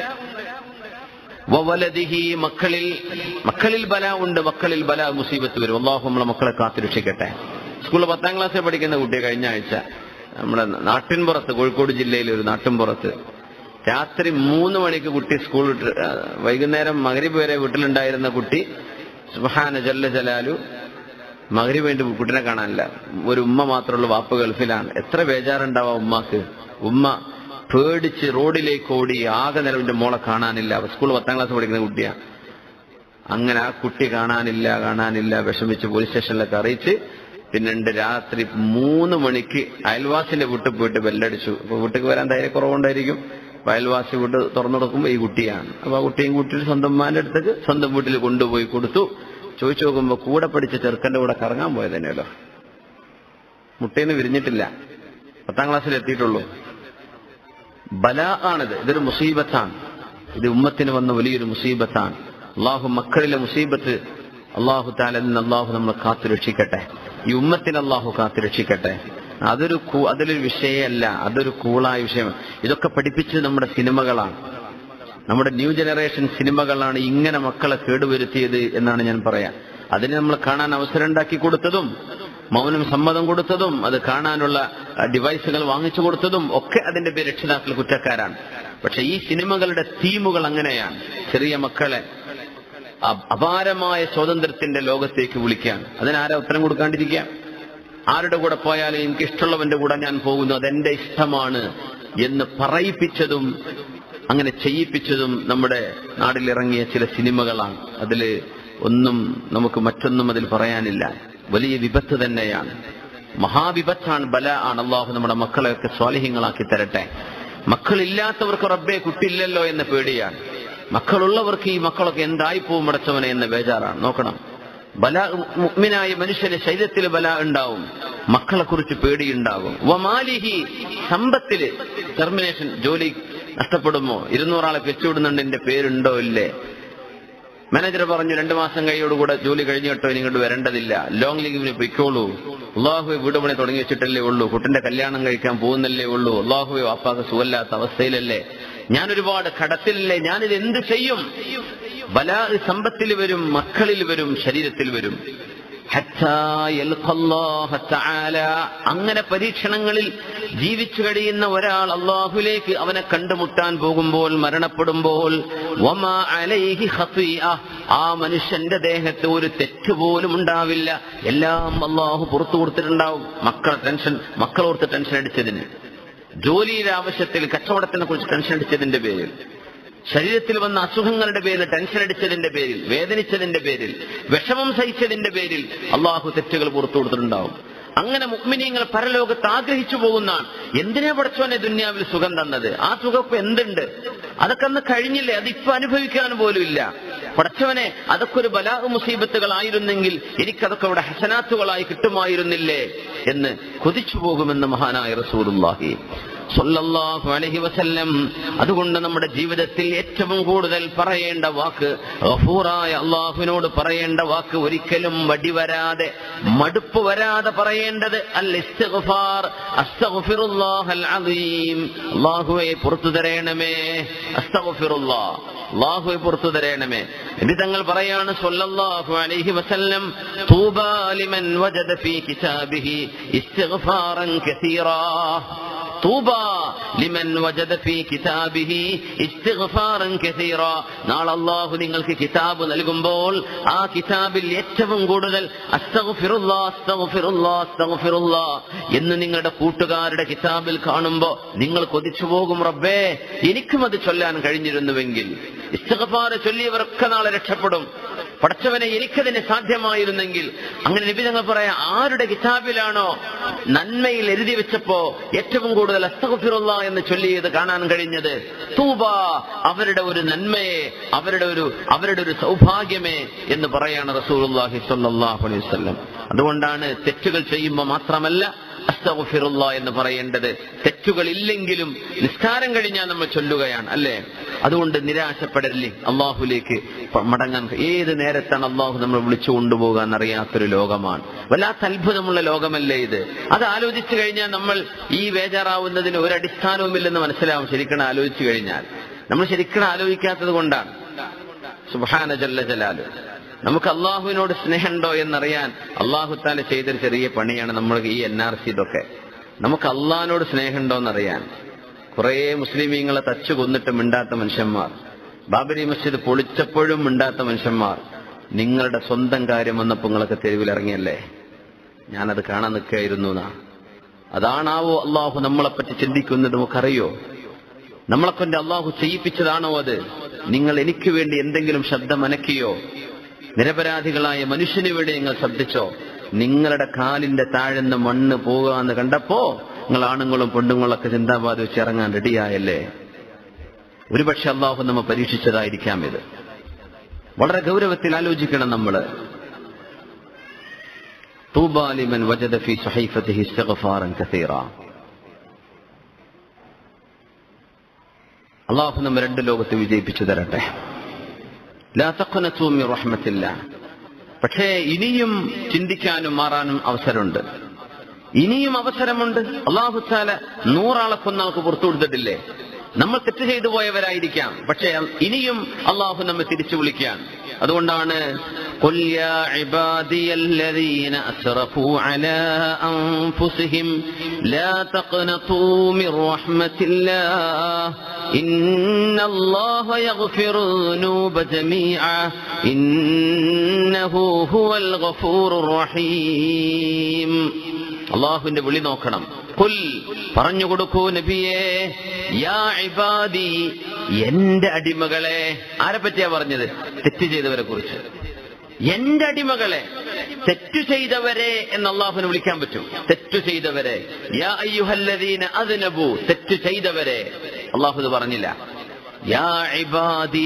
വവലദിഹി മക്കളിൽ മക്കളിൽ ബല ഉണ്ട് മക്കളിൽ ബല മുസീബത്ത് വരും അള്ളാഹു നമ്മളെ മക്കളെ കാത്തുരക്ഷിക്കട്ടെ സ്കൂളിൽ പത്താം ക്ലാസ്സിൽ പഠിക്കുന്ന കുട്ടിയെ കഴിഞ്ഞ ആഴ്ച നമ്മുടെ നാട്ടിൻപുറത്ത് കോഴിക്കോട് ജില്ലയിലെ ഒരു നാട്ടിൻപുറത്ത് രാത്രി മൂന്ന് മണിക്ക് കുട്ടി സ്കൂൾ വിട്ട് ആ, വൈകുന്നേരം മകരീബ് വരെ വീട്ടിലുണ്ടായിരുന്ന കുട്ടി സുബഹാന ജല്ല ജലാലു മകരീബ് വേണ്ടി കുട്ടിനെ കാണാനില്ല ഒരു ഉമ്മ മാത്രമുള്ള വാപ്പ് ഗൾഫിലാണ് എത്ര ബേജാറുണ്ടാവാ ഉമ്മാക്ക് ഉമ്മ പേടിച്ച് റോഡിലേക്ക് ഓടി ആകെ നിലവിന്റെ മോളെ കാണാനില്ല സ്കൂൾ പത്താം ക്ലാസ് പഠിക്കുന്ന കുട്ടിയാ അങ്ങനെ ആ കുട്ടി കാണാനില്ല കാണാനില്ല വിഷമിച്ച് പോലീസ് സ്റ്റേഷനിലൊക്കെ അറിയിച്ച് പിന്നുണ്ട് രാത്രി മൂന്ന് മണിക്ക് അയൽവാസിന്റെ വീട്ടിൽ പോയിട്ട് ബെല്ലടിച്ചു അപ്പൊ വീട്ടിൽ വരാൻ ധൈര്യക്കുറവുണ്ടായിരിക്കും അപ്പൊ അയൽവാസി വീട്ട് തുറന്നു കൊടുക്കുമ്പോൾ ഈ കുട്ടിയാണ് അപ്പൊ ആ കുട്ടിയും കുട്ടിയിൽ സ്വന്തം മാന്റെ അടുത്തേക്ക് സ്വന്തം വീട്ടിൽ കൊണ്ടുപോയി കൊടുത്തു ചോദിച്ചു നോക്കുമ്പോ കൂടെ പഠിച്ച ചെറുക്കന്റെ കൂടെ കറങ്ങാൻ പോയത് തന്നെയല്ലോ മുട്ടേന്ന് വിരിഞ്ഞിട്ടില്ല പത്താം ക്ലാസ്സിൽ എത്തിയിട്ടുള്ളൂ ബല ആണിത് ഇതൊരു മുസീബത്താണ് ഇത് ഉമ്മത്തിന് വന്ന വലിയൊരു മുസീബത്താണ് അള്ളാഹു മക്കളിലെ മുസീബത്ത് അള്ളാഹു താലിൽ നിന്ന് അള്ളാഹു നമ്മളെ കാത്തു രക്ഷിക്കട്ടെ ഈ ഉമ്മത്തിന് അള്ളാഹു കാത്തു രക്ഷിക്കട്ടെ അതൊരു കൂ- അതൊരു വിഷയമല്ല അതൊരു കൂളായ വിഷയമാണ് ഇതൊക്കെ പഠിപ്പിച്ചത് നമ്മുടെ സിനിമകളാണ് നമ്മുടെ ന്യൂ ജനറേഷൻ സിനിമകളാണ് ഇങ്ങനെ മക്കളെ കേടുവരുത്തിയത് എന്നാണ് ഞാൻ പറയാം അതിന് നമ്മൾ കാണാൻ അവസരം ഉണ്ടാക്കി കൊടുത്തതും മൗനം സമ്മതം കൊടുത്തതും അത് കാണാനുള്ള അഹ്, ഡിവൈസുകൾ വാങ്ങിച്ചു കൊടുത്തതും ഒക്കെ അതിന്റെ പേര് രക്ഷിതാക്കൾ കുറ്റക്കാരാണ് പക്ഷെ ഈ സിനിമകളുടെ തീമുകൾ അങ്ങനെയാണ് ചെറിയ മക്കളെ അ- അപാരമായ സ്വാതന്ത്ര്യത്തിന്റെ ലോകത്തേക്ക് വിളിക്കാൻ അതിനാരാ ഉത്തരം കൊടുക്കാണ്ടിരിക്കുക ആരുടെ കൂടെ പോയാലും എനിക്ക് ഇഷ്ടമുള്ളവന്റെ കൂടെ ഞാൻ പോകുന്നു അതെന്റെ ഇഷ്ടമാണ് എന്ന് പറയിപ്പിച്ചതും അങ്ങനെ ചെയ്യിപ്പിച്ചതും നമ്മുടെ നാട്ടിലിറങ്ങിയ ചില സിനിമകളാണ് അതിൽ ഒന്നും നമുക്ക് മറ്റൊന്നും അതിൽ പറയാനില്ല വലിയ വിപത്ത് തന്നെയാണ് മഹാവിപത്താണ് ബല ആണ് അള്ളാഹു നമ്മുടെ മക്കളെയൊക്കെ സ്വാലിഹ്യങ്ങളാക്കി തരട്ടെ മക്കളില്ലാത്തവർക്ക് റബ്ബെ കുട്ടിയില്ലല്ലോ എന്ന പേടിയാണ് മക്കളുള്ളവർക്ക് ഈ മക്കളൊക്കെ എന്തായി പോവും അടച്ചവനെ എന്ന ബേജാറാണ് നോക്കണം ബല മുഗ്മിനായ മനുഷ്യന് ശരീരത്തിൽ ബല ഉണ്ടാവും മക്കളെ കുറിച്ച് പേടിയുണ്ടാകും വമാലിഹി സമ്പത്തില് ടെർമിനേഷൻ ജോലി നഷ്ടപ്പെടുമോ ഇരുന്നൂറാളെ വെച്ചുവിടുന്നുണ്ട് എന്റെ പേരുണ്ടോ ഇല്ലേ മാനേജർ പറഞ്ഞു രണ്ടു മാസം കഴിയോടുകൂടെ ജോലി കഴിഞ്ഞ് കേട്ടോ ഇനി ഇങ്ങോട്ട് വരേണ്ടതില്ല ലോങ് ലീവിന് പൊയ്ക്കോളൂ അള്ളാഹുവെ വീട് പണി തുടങ്ങി വെച്ചിട്ടല്ലേ ഉള്ളൂ കുട്ടിന്റെ കല്യാണം കഴിക്കാൻ പോകുന്നല്ലേ ഉള്ളൂ അള്ളാഹുവെ വാപ്പാക്ക് സുഖമില്ലാത്ത അവസ്ഥയിലല്ലേ ഞാൻ ഒരുപാട് കടത്തിലല്ലേ ഞാനിത് എന്ത് ചെയ്യും ബലാ സമ്പത്തിൽ വരും മക്കളിൽ വരും ശരീരത്തിൽ വരും ഹത്താ യൽഖല്ലാഹ തആല അങ്ങനെ പരീക്ഷണങ്ങളിൽ ജീവിച്ചു കഴിയുന്ന ഒരാൾ അള്ളാഹുലേക്ക് അവനെ കണ്ടുമുട്ടാൻ പോകുമ്പോൾ മരണപ്പെടുമ്പോൾ വമാ അലൈഹി ഖതീഅ ആ മനുഷ്യന്റെ ദേഹത്ത് ഒരു തെറ്റ് പോലും ഉണ്ടാവില്ല എല്ലാം അള്ളാഹു പുറത്തു കൊടുത്തിട്ടുണ്ടാവും മക്കൾ ടെൻഷൻ മക്കളോർത്ത് ടെൻഷൻ അടിച്ചതിന് ജോലിയുടെ ആവശ്യത്തിൽ കച്ചവടത്തിനെ കുറിച്ച് ടെൻഷൻ അടിച്ചതിന്റെ പേരിൽ ശരീരത്തിൽ വന്ന അസുഖങ്ങളുടെ പേരിൽ ടെൻഷൻ അടിച്ചതിന്റെ പേരിൽ വേദനിച്ചതിന്റെ പേരിൽ വിഷമം സഹിച്ചതിന്റെ പേരിൽ അള്ളാഹു തെറ്റുകൾ പുറത്തു കൊടുത്തിട്ടുണ്ടാവും അങ്ങനെ മുക്മിനീങ്ങൾ പരലോകത്ത് ആഗ്രഹിച്ചു പോകുന്നതാണ് എന്തിനാ പഠിച്ചോനെ ദുന്യാവിൽ സുഖം തന്നത് ആ സുഖം ഇപ്പൊ എന്തുണ്ട് അതൊക്കെ അന്ന് കഴിഞ്ഞില്ലേ അതിപ്പോ അനുഭവിക്കാൻ പോലും ഇല്ല പഠിച്ചവനെ അതൊക്കെ ഒരു ബലാ മുസീബത്തുകളായിരുന്നെങ്കിൽ എനിക്കതൊക്കെ ഇവിടെ ഹസനാത്തുകളായി കിട്ടുമായിരുന്നില്ലേ എന്ന് കൊതിച്ചു പോകുമെന്ന് മഹാനായ റസൂലുള്ളാഹി സല്ലല്ലാഹു അലൈഹി വസല്ലം അതുകൊണ്ട് നമ്മുടെ ജീവിതത്തിൽ ഏറ്റവും കൂടുതൽ പറയേണ്ട വാക്ക് ഗഫൂറായ അള്ളാഹുവിനോട് പറയേണ്ട വാക്ക് ഒരിക്കലും വടി വരാതെ മടുപ്പ് വരാതെ പറയേണ്ടത് അൽ ഇസ്തിഗ്ഫാർ അസ്തഗ്ഫിറുല്ലാഹൽ അസീം അല്ലാഹുവേ പുറത്തു തരേണമേ അസ്തഗ്ഫിറുല്ലാഹ് അല്ലാഹുവേ പുറത്തു തരേണമേ ഇത് തങ്ങൾ പറയാണ് സല്ലല്ലാഹു അലൈഹി വസല്ലം തൂബാ ലിമൻ വജദ ഫീ കിതാബിഹി ഇസ്തിഗ്ഫാറൻ കസീറാ തൂബ ലിമൻ വജദ ഫീ കിതാബിഹി ഇസ്തിഗ്ഫാറൻ കസീറ നാളെ അല്ലാഹു നിങ്ങൾക്ക് കിതാബ് നൽകുമ്പോൾ ആ കിതാബിൽ ഏറ്റവും കൂടുതൽ അസ്തഗ്ഫിറുല്ലാ അസ്തഗ്ഫിറുല്ലാ അസ്തഗ്ഫിറുല്ലാ എന്ന് നിങ്ങളുടെ കൂട്ടുകാരുടെ കിതാബിൽ കാണുമ്പോൾ നിങ്ങൾ കൊതിച്ചു പോകും റബ്ബേ എനിക്കും അത് ചൊല്ലാൻ കഴിഞ്ഞിരുന്നുവെങ്കിൽ ഇസ്തഗ്ഫാർ ചൊല്ലിയവരൊക്കെ നാളെ രക്ഷപ്പെടും പടച്ചവനെ എനിക്കതിന് സാധ്യമായിരുന്നെങ്കിൽ അങ്ങനെ നിബിധങ്ങൾ പറയാം ആരുടെ കിതാബിലാണോ നന്മയിൽ എഴുതി വെച്ചപ്പോ ഏറ്റവും കൂടുതൽ അസ്തഗഫിറുള്ള എന്ന് ചൊല്ലിയത് കാണാൻ കഴിഞ്ഞത് തൂബ അവരുടെ ഒരു നന്മയെ അവരുടെ ഒരു അവരുടെ ഒരു സൗഭാഗ്യമേ എന്ന് പറയാണ് റസൂലുള്ളാഹി സ്വല്ലല്ലാഹു അലൈഹി വസല്ലം അതുകൊണ്ടാണ് തെറ്റുകൾ ചെയ്യുമ്പോൾ മാത്രമല്ല അസ്തഗഫിറുള്ള എന്ന് പറയേണ്ടത് തെറ്റുകൾ ഇല്ലെങ്കിലും നിസ്കാരം കഴിഞ്ഞാൽ നമ്മൾ ചൊല്ലുകയാണ് അല്ലേ അതുകൊണ്ട് നിരാശപ്പെടല്ലേ അള്ളാഹുലേക്ക് പ- മടങ്ങാൻ ഏത് നേരത്താണ് അള്ളാഹു നമ്മൾ വിളിച്ചു കൊണ്ടുപോകാൻ അറിയാത്തൊരു ലോകമാണ് വല്ലാത്ത അത്ഭുതമുള്ള ലോകമല്ലേ ഇത് അത് ആലോചിച്ചു കഴിഞ്ഞാൽ നമ്മൾ ഈ ബേജാറാവുന്നതിന് ഒരു അടിസ്ഥാനവുമില്ലെന്ന് മനസ്സിലാവും ശരിക്കണം ആലോചിച്ചു കഴിഞ്ഞാൽ നമ്മൾ ശരിക്കണം ആലോചിക്കാത്തത് കൊണ്ടാണ് സുബാന ജല്ല ജലാല് നമുക്ക് അള്ളാഹുവിനോട് സ്നേഹമുണ്ടോ എന്നറിയാൻ അള്ളാഹു താല ചെയ്തൊരു ചെറിയ പണിയാണ് നമ്മൾ ഈ എൻ ആർ സി ഇതൊക്കെ നമുക്ക് അള്ളാഹിനോട് സ്നേഹമുണ്ടോ എന്നറിയാൻ കുറെ മുസ്ലിമീങ്ങളെ തച്ചു കൊന്നിട്ട് മിണ്ടാത്ത മനുഷ്യന്മാർ ബാബരി മസ്ജിദ് പൊളിച്ചപ്പോഴും മിണ്ടാത്ത മനുഷ്യന്മാർ നിങ്ങളുടെ സ്വന്തം കാര്യം വന്നപ്പോൾ നിങ്ങളൊക്കെ തെരുവിലിറങ്ങിയല്ലേ ഞാനത് കാണാൻ നിൽക്കുകയായിരുന്നു എന്നാ അതാണാവോ അള്ളാഹു നമ്മളെപ്പറ്റി ചിന്തിക്കുന്നത് നമുക്കറിയോ നമ്മളെ കൊണ്ട് അള്ളാഹു ചെയ്യിപ്പിച്ചതാണോ അത് നിങ്ങൾ എനിക്ക് വേണ്ടി എന്തെങ്കിലും ശബ്ദം അനക്കിയോ നിരപരാധികളായ മനുഷ്യന് വേണ്ടി നിങ്ങൾ ശബ്ദിച്ചോ നിങ്ങളുടെ കാലിന്റെ താഴെന്ന് മണ്ണ് പോകാന്ന് കണ്ടപ്പോ നിങ്ങൾ ആണുങ്ങളും പെണ്ണുങ്ങളൊക്കെ ചിന്താബാദ് വെച്ച് ഇറങ്ങാൻ റെഡിയായല്ലേ ഒരുപക്ഷെ അള്ളാഹു നമ്മെ പരീക്ഷിച്ചതായിരിക്കാം ഇത് വളരെ ഗൗരവത്തിൽ ആലോചിക്കണം നമ്മള് തൂബാലിമൻ വജദ ഫി സഹൈഫത്തിഹി ഇസ്തിഗ്ഫാറൻ കസീറ അള്ളാഹു നമ്മെ രണ്ട് ലോകത്ത് വിജയിപ്പിച്ചു തരട്ടെ ലാ തഖ്നതു മിൻ റഹ്മത്തില്ലാ പക്ഷേ ഇനിയും ചിന്തിക്കാനും മാറാനും അവസരമുണ്ട് ഇനിയും അവസരമുണ്ട് അള്ളാഹു താല നൂറാളെ കൊന്നാൾക്ക് പുറത്തു കൊടുത്തിട്ടില്ലേ നമ്മൾ തെറ്റ് ചെയ്തു പോയവരായിരിക്കാം പക്ഷേ ഇനിയും അള്ളാഹു നമ്മെ തിരിച്ചു വിളിക്കാൻ അതുകൊണ്ടാണ് قل يا عبادي الذين أسرفوا على أنفسهم لا تقنطوا من رحمة الله إن الله يغفر الذنوب جميعا إنه هو الغفور الرحيم അള്ളാഹുവിന്റെ വിളി നോക്കണം കുൽ പറഞ്ഞു കൊടുക്കൂ നബിയേ യാ ഇബാദി എന്റെ അടിമകളെ ആരെ പറ്റിയാ പറഞ്ഞത് തെറ്റ് ചെയ്തവരെ കുറിച്ച് എന്റെ അടിമകളെ തെറ്റു ചെയ്തവരെ എന്ന് അള്ളാഹുവിനെ വിളിക്കാൻ പറ്റും തെറ്റു ചെയ്തവരെ യാ അയ്യുഹല്ലദീന അദ്നബു തെറ്റു ചെയ്തവരെ അള്ളാഹു ഇത് പറഞ്ഞില്ല യാ ഇബാദി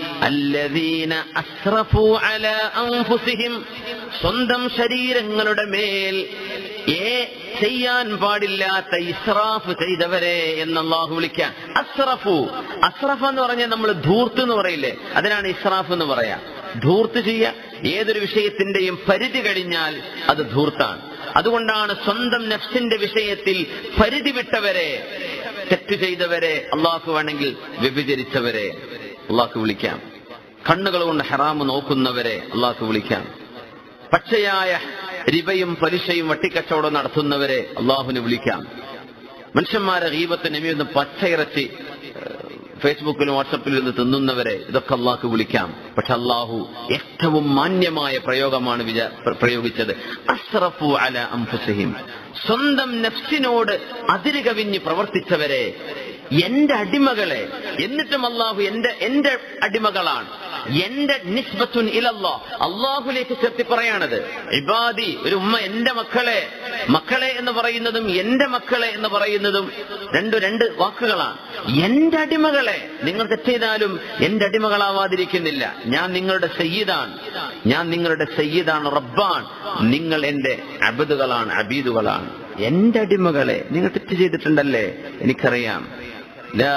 അല്ലദീന അസ്റഫു അലാ അൻഫുസിഹിം സ്വന്തം ശരീരങ്ങളുടെ മേൽ ഏ ചെയ്യാൻ പാടില്ലാത്ത ഇസ്രാഫ് ചെയ്തവരെ എന്ന് അള്ളാഹു വിളിക്കാൻ അസ്റഫു അസ്റഫ് എന്ന് പറഞ്ഞാൽ നമ്മൾ ധൂർത്ത് എന്ന് പറയില്ലേ അതിനാണ് ഇസ്രാഫ് എന്ന് പറയാ ധൂർത്ത് ചെയ്യ ഏതൊരു വിഷയത്തിന്റെയും പരിധി കഴിഞ്ഞാൽ അത് ധൂർത്താണ് അതുകൊണ്ടാണ് സ്വന്തം നഫ്സിന്റെ വിഷയത്തിൽ പരിധി വിട്ടവരെ തെറ്റ് ചെയ്തവരെ അള്ളാഹു വേണമെങ്കിൽ വ്യഭിചരിച്ചവരെ അള്ളാഹു വിളിക്കാം കണ്ണുകൾ കൊണ്ട് ഹറാമ് നോക്കുന്നവരെ അള്ളാഹു വിളിക്കാം പച്ചയായ റിബയും പലിശയും വട്ടിക്കച്ചവടം നടത്തുന്നവരെ അള്ളാഹുവിനെ വിളിക്കാം മനുഷ്യന്മാരെ ഗീപത്ത് നമിയൊന്ന് പച്ചയിറച്ചി ഫേസ്ബുക്കിലും വാട്സപ്പിലും നിന്ന് തിന്നുന്നവരെ ഇതൊക്കെ അള്ളാഹു വിളിക്കാം പക്ഷെ അള്ളാഹു ഏറ്റവും മാന്യമായ പ്രയോഗമാണ് വിചാ പ്രയോഗിച്ചത് അസ്റഫു അല അംഫുസഹിം സ്വന്തം നഫ്സിനോട് അതിര് കവിഞ്ഞ് പ്രവർത്തിച്ചവരെ എന്റെ അടിമകളെ എന്നിട്ടും അള്ളാഹു എന്റെ എന്റെ അടിമകളാണ് എന്റെ നിസ്ബത്തുൻ ഇലല്ലാ അള്ളാഹുലേക്ക് ചേർത്തി പറയാണത് ഇബാദി ഒരു ഉമ്മ എന്റെ മക്കളെ മക്കളെ എന്ന് പറയുന്നതും എന്റെ മക്കളെ എന്ന് പറയുന്നതും രണ്ടു രണ്ട് വാക്കുകളാണ് എന്റെ അടിമകളെ നിങ്ങൾ തെറ്റെയ്താലും എന്റെ അടിമകളാവാതിരിക്കുന്നില്ല ഞാൻ നിങ്ങളുടെ സയ്യിദാണ് ഞാൻ നിങ്ങളുടെ സയ്യിദാണ് റബ്ബാൻ നിങ്ങൾ എന്റെ അബദുകളാണ് അബീദുകളാണ് എന്റെ അടിമകളെ നിങ്ങൾ തെറ്റ് ചെയ്തിട്ടുണ്ടല്ലേ എനിക്കറിയാം لا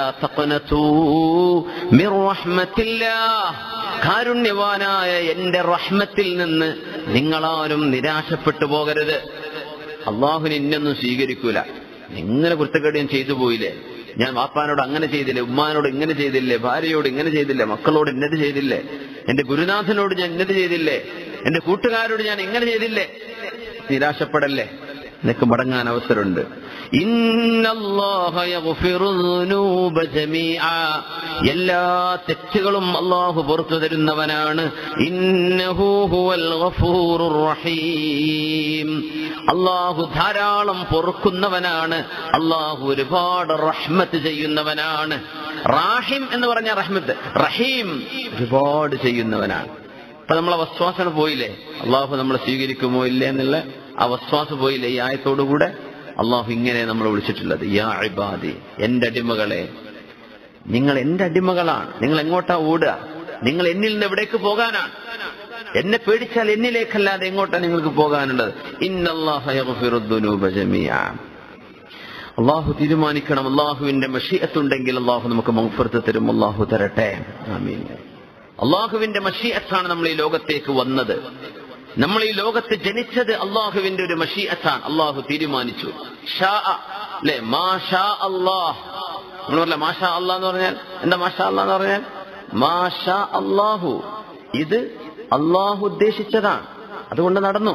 تقنطوا من رحمة الله കാരുണ്യവാനായ എന്റെ റഹ്മത്തിൽ നിന്ന് നിങ്ങളാരും നിരാശപ്പെട്ടു പോകരുത് അള്ളാഹുവിന് ഇന്നൊന്നും സ്വീകരിക്കൂല ഇങ്ങനെ കുറ്റക്കേട് ഞാൻ ചെയ്തു പോയില്ലേ ഞാൻ വാപ്പാനോട് അങ്ങനെ ചെയ്തില്ലേ ഉമ്മാനോട് ഇങ്ങനെ ചെയ്തില്ലേ ഭാര്യയോട് ഇങ്ങനെ ചെയ്തില്ലേ മക്കളോട് ഇന്നത് ചെയ്തില്ലേ എന്റെ ഗുരുനാഥനോട് ഞാൻ ഇന്നത് ചെയ്തില്ലേ എന്റെ കൂട്ടുകാരോട് ഞാൻ ഇങ്ങനെ ചെയ്തില്ലേ നിരാശപ്പെടല്ലേ നിനക്ക് മടങ്ങാൻ അവസരമുണ്ട് എല്ലാ തെറ്റുകളും അള്ളാഹു പുറത്തു തരുന്നവനാണ് അള്ളാഹു ധാരാളം പൊറുക്കുന്നവനാണ് അള്ളാഹു ഒരുപാട് റഹ്മത്ത് ചെയ്യുന്നവനാണ് റാഹിം എന്ന് പറഞ്ഞ റഹ്മത്ത് റഹീം ഒരുപാട് ചെയ്യുന്നവനാണ് അപ്പൊ നമ്മളെ വസ്വാസന പോയില്ലേ അള്ളാഹു നമ്മളെ സ്വീകരിക്കുമോ ഇല്ലേ എന്നുള്ള ആ വസ്വാസ പോയില്ലേ ഈ ആയത്തോടുകൂടെ അള്ളാഹു ഇങ്ങനെ നമ്മൾ വിളിച്ചിട്ടുള്ളത് യാ ഇബാദി എന്റെ അടിമകളെ നിങ്ങൾ എന്റെ അടിമകളാണ് നിങ്ങൾ എങ്ങോട്ടാ ഓടുക നിങ്ങൾ എന്നിൽ നിന്ന് എവിടേക്ക് പോകാനാണ് എന്നെ പേടിച്ചാൽ എന്നിലേക്കല്ലാതെ എങ്ങോട്ടാ നിങ്ങൾക്ക് പോകാനുള്ളത് അള്ളാഹു തീരുമാനിക്കണം അള്ളാഹുവിന്റെ മഷീയത്തുണ്ടെങ്കിൽ അള്ളാഹു നമുക്ക് മൗഫർത്ത് തരും അള്ളാഹു തരട്ടെ ആമീൻ അള്ളാഹുവിന്റെ മഷീയത്താണ് നമ്മൾ ഈ ലോകത്തേക്ക് വന്നത് നമ്മൾ ഈ ലോകത്ത് ജനിച്ചത് അള്ളാഹുവിന്റെ ഒരു മഷീഅത്താണ് അള്ളാഹു തീരുമാനിച്ചു ഷാ അല്ലെ മാ ഷാ അള്ളാഹ് നമ്മൾ പറയില്ല മാഷാ അള്ളാഹ് എന്ന് പറഞ്ഞാൽ എന്താ മാഷാ അള്ളാഹ് എന്ന് പറഞ്ഞാൽ മാ ഷാ അള്ളാഹു ഇത് അള്ളാഹു ഉദ്ദേശിച്ചതാണ് അതുകൊണ്ട് നടന്നു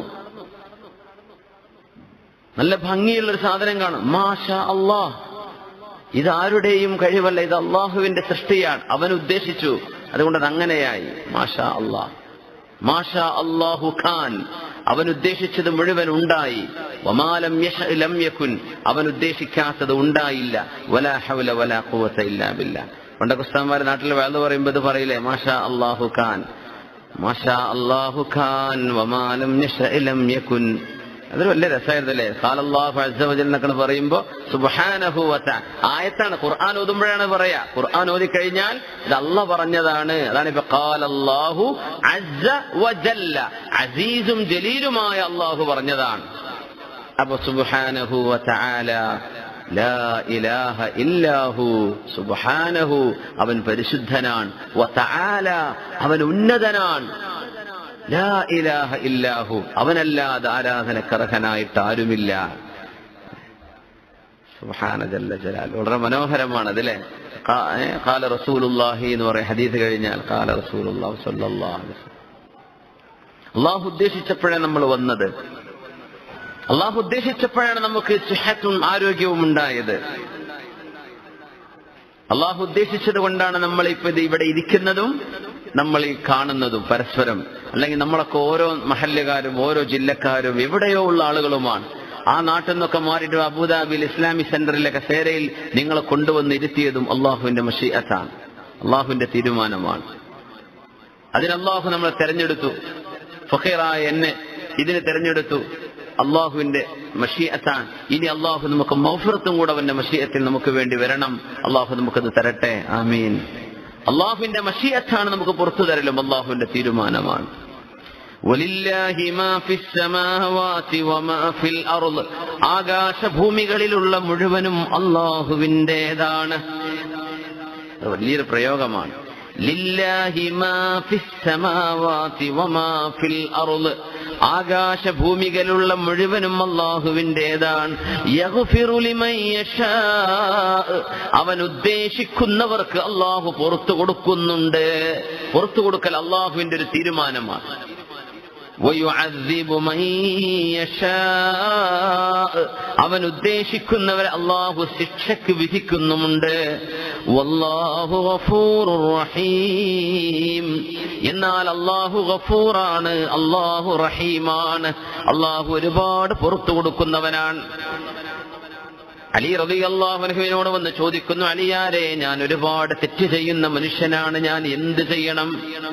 നല്ല ഭംഗിയുള്ള ഒരു സാധനം കാണും മാഷാ അള്ളാഹ് ഇത് ആരുടെയും കഴിവല്ല ഇത് അള്ളാഹുവിന്റെ സൃഷ്ടിയാണ് അവൻ ഉദ്ദേശിച്ചു അതുകൊണ്ട് അത് അങ്ങനെയായി മാഷാ അള്ളാഹ് മാഷാ അള്ളാഹു ഖാൻ അവൻ ഉദ്ദേശിച്ചത് മുഴുവൻ ഉണ്ടായി വമാലം ലം യക്കുൻ അവൻ ഉദ്ദേശിക്കാത്തത് ഉണ്ടായില്ല വലാ ഹൗല വലാ ഖുവത ഇല്ലാ ബില്ലാ പണ്ടൊക്കെ ഉസ്താന്മാർ നാട്ടിൽ വേള പറയുമ്പോൾ ഇത് പറയില്ലേ മാഷാ അള്ളാഹു ഖാൻ മാഷാ അള്ളാഹു ഖാൻ വമാലം ലം യക്കുൻ അതൊരു വലിയ രസമായിരുന്നല്ലേ സാലല്ലാഹു അസവജൽ എന്നൊക്കെ പറയുമ്പോ സുബാനഹു ആയത്താണ് ഖുർആൻ ഓതുമ്പോഴാണ് പറയാ ഖുർആൻ ഓതി കഴിഞ്ഞാൽ ഇത് അല്ല പറഞ്ഞതാണ് അതാണ് ഇപ്പൊ കാലല്ലാഹു വജല്ല അസീസും ജലീലുമായ അള്ളാഹു പറഞ്ഞതാണ് അപ്പൊ സുബാനഹു വല ലാ ഇലാഹ ഇല്ലാഹു സുബ്ഹാനഹു അവൻ പരിശുദ്ധനാണ് വതആല അവൻ ഉന്നതനാണ് ലാ ഇലാഹ ഇല്ലാഹു അവനല്ലാതെ ആരാധനക്കർഹനായിട്ട് ആരുമില്ല സുബ്ഹാന ജല്ല ജലാൽ വളരെ മനോഹരമാണ് അതിലെ കാല റസൂലുള്ളാഹി എന്ന് പറയും ഹദീസ് കഴിഞ്ഞാൽ കാല റസൂലുള്ളാഹി സ്വല്ലല്ലാഹു അലൈഹി വസല്ലം അള്ളാഹു ഉദ്ദേശിച്ചപ്പോഴാണ് നമ്മൾ വന്നത് അള്ളാഹു ഉദ്ദേശിച്ചപ്പോഴാണ് നമുക്ക് സിഹത്തും ആരോഗ്യവും ഉണ്ടായത് അള്ളാഹു ഉദ്ദേശിച്ചത് കൊണ്ടാണ് നമ്മൾ ഇപ്പൊ ഇത് ഇവിടെ ഇരിക്കുന്നതും നമ്മൾ ഈ കാണുന്നതും പരസ്പരം അല്ലെങ്കിൽ നമ്മളൊക്കെ ഓരോ മഹല്ലുകാരും ഓരോ ജില്ലക്കാരും എവിടെയോ ഉള്ള ആളുകളുമാണ് ആ നാട്ടിൽ നിന്നൊക്കെ മാറിയിട്ട് അബുദാബിയിൽ ഇസ്ലാമിക് സെന്ററിലെ കസേരയിൽ നിങ്ങളെ കൊണ്ടുവന്ന് ഇരുത്തിയതും അള്ളാഹുവിന്റെ മഷീഅത്താണ് അള്ളാഹുവിന്റെ തീരുമാനമാണ് അതിന് അള്ളാഹു നമ്മളെ തെരഞ്ഞെടുത്തു ഫഖീറായ എന്നെ ഇതിന് തെരഞ്ഞെടുത്തു അള്ളാഹുവിന്റെ മഷീഅത്താണ് ഇനി അള്ളാഹു നമുക്ക് മൗഫറത്തും കൂടെ അവന്റെ മഷീഅത്തിൽ നമുക്ക് വേണ്ടി വരണം അള്ളാഹു നമുക്കത് തരട്ടെ ആമീൻ അള്ളാഹുവിന്റെ മഷീഅത്താണ് നമുക്ക് പുറത്തു തരലും അള്ളാഹുവിന്റെ തീരുമാനമാണ് വലില്ലാഹി മാ ഫിസ് സമാവാതി വമാ ഫിൽ അർള് ആകാശഭൂമികളിലുള്ള മുഴുവനും അള്ളാഹുവിൻ്റെതാണ് അത് വലിയൊരു പ്രയോഗമാണ് ലില്ലാഹി മാ ഫിസ് സമാവാതി വമാ ഫിൽ അർള് ആകാശഭൂമികളുള്ള മുഴുവനും അള്ളാഹുവിൻ്റെതാണ് യഗ്ഫിറു ലിമൻ യശാ അവൻ ഉദ്ദേശിക്കുന്നവർക്ക് അള്ളാഹു പുറത്തു കൊടുക്കുന്നുണ്ട് പുറത്തു കൊടുക്കൽ അള്ളാഹുവിന്റെ ഒരു തീരുമാനമാണ് ويعذب من يشاء അവൻ ഉദ്ദേശിക്കുന്നവരെ അള്ളാഹു ശിക്ഷയ്ക്ക് വിധിക്കുന്നുമുണ്ട് വല്ലാഹു ഗഫൂറുർ റഹീം എന്നാൽ അള്ളാഹു ഗഫൂറാണ് അള്ളാഹു റഹീമാണ് അള്ളാഹു ഒരുപാട് പുറത്തു കൊടുക്കുന്നവനാണ് അലി റബി അള്ളാഹുനഹുവിനോട് വന്ന് ചോദിക്കുന്നു അലിയാരെ ഞാൻ ഒരുപാട് തെറ്റ് ചെയ്യുന്ന മനുഷ്യനാണ് ഞാൻ എന്ത് ചെയ്യണം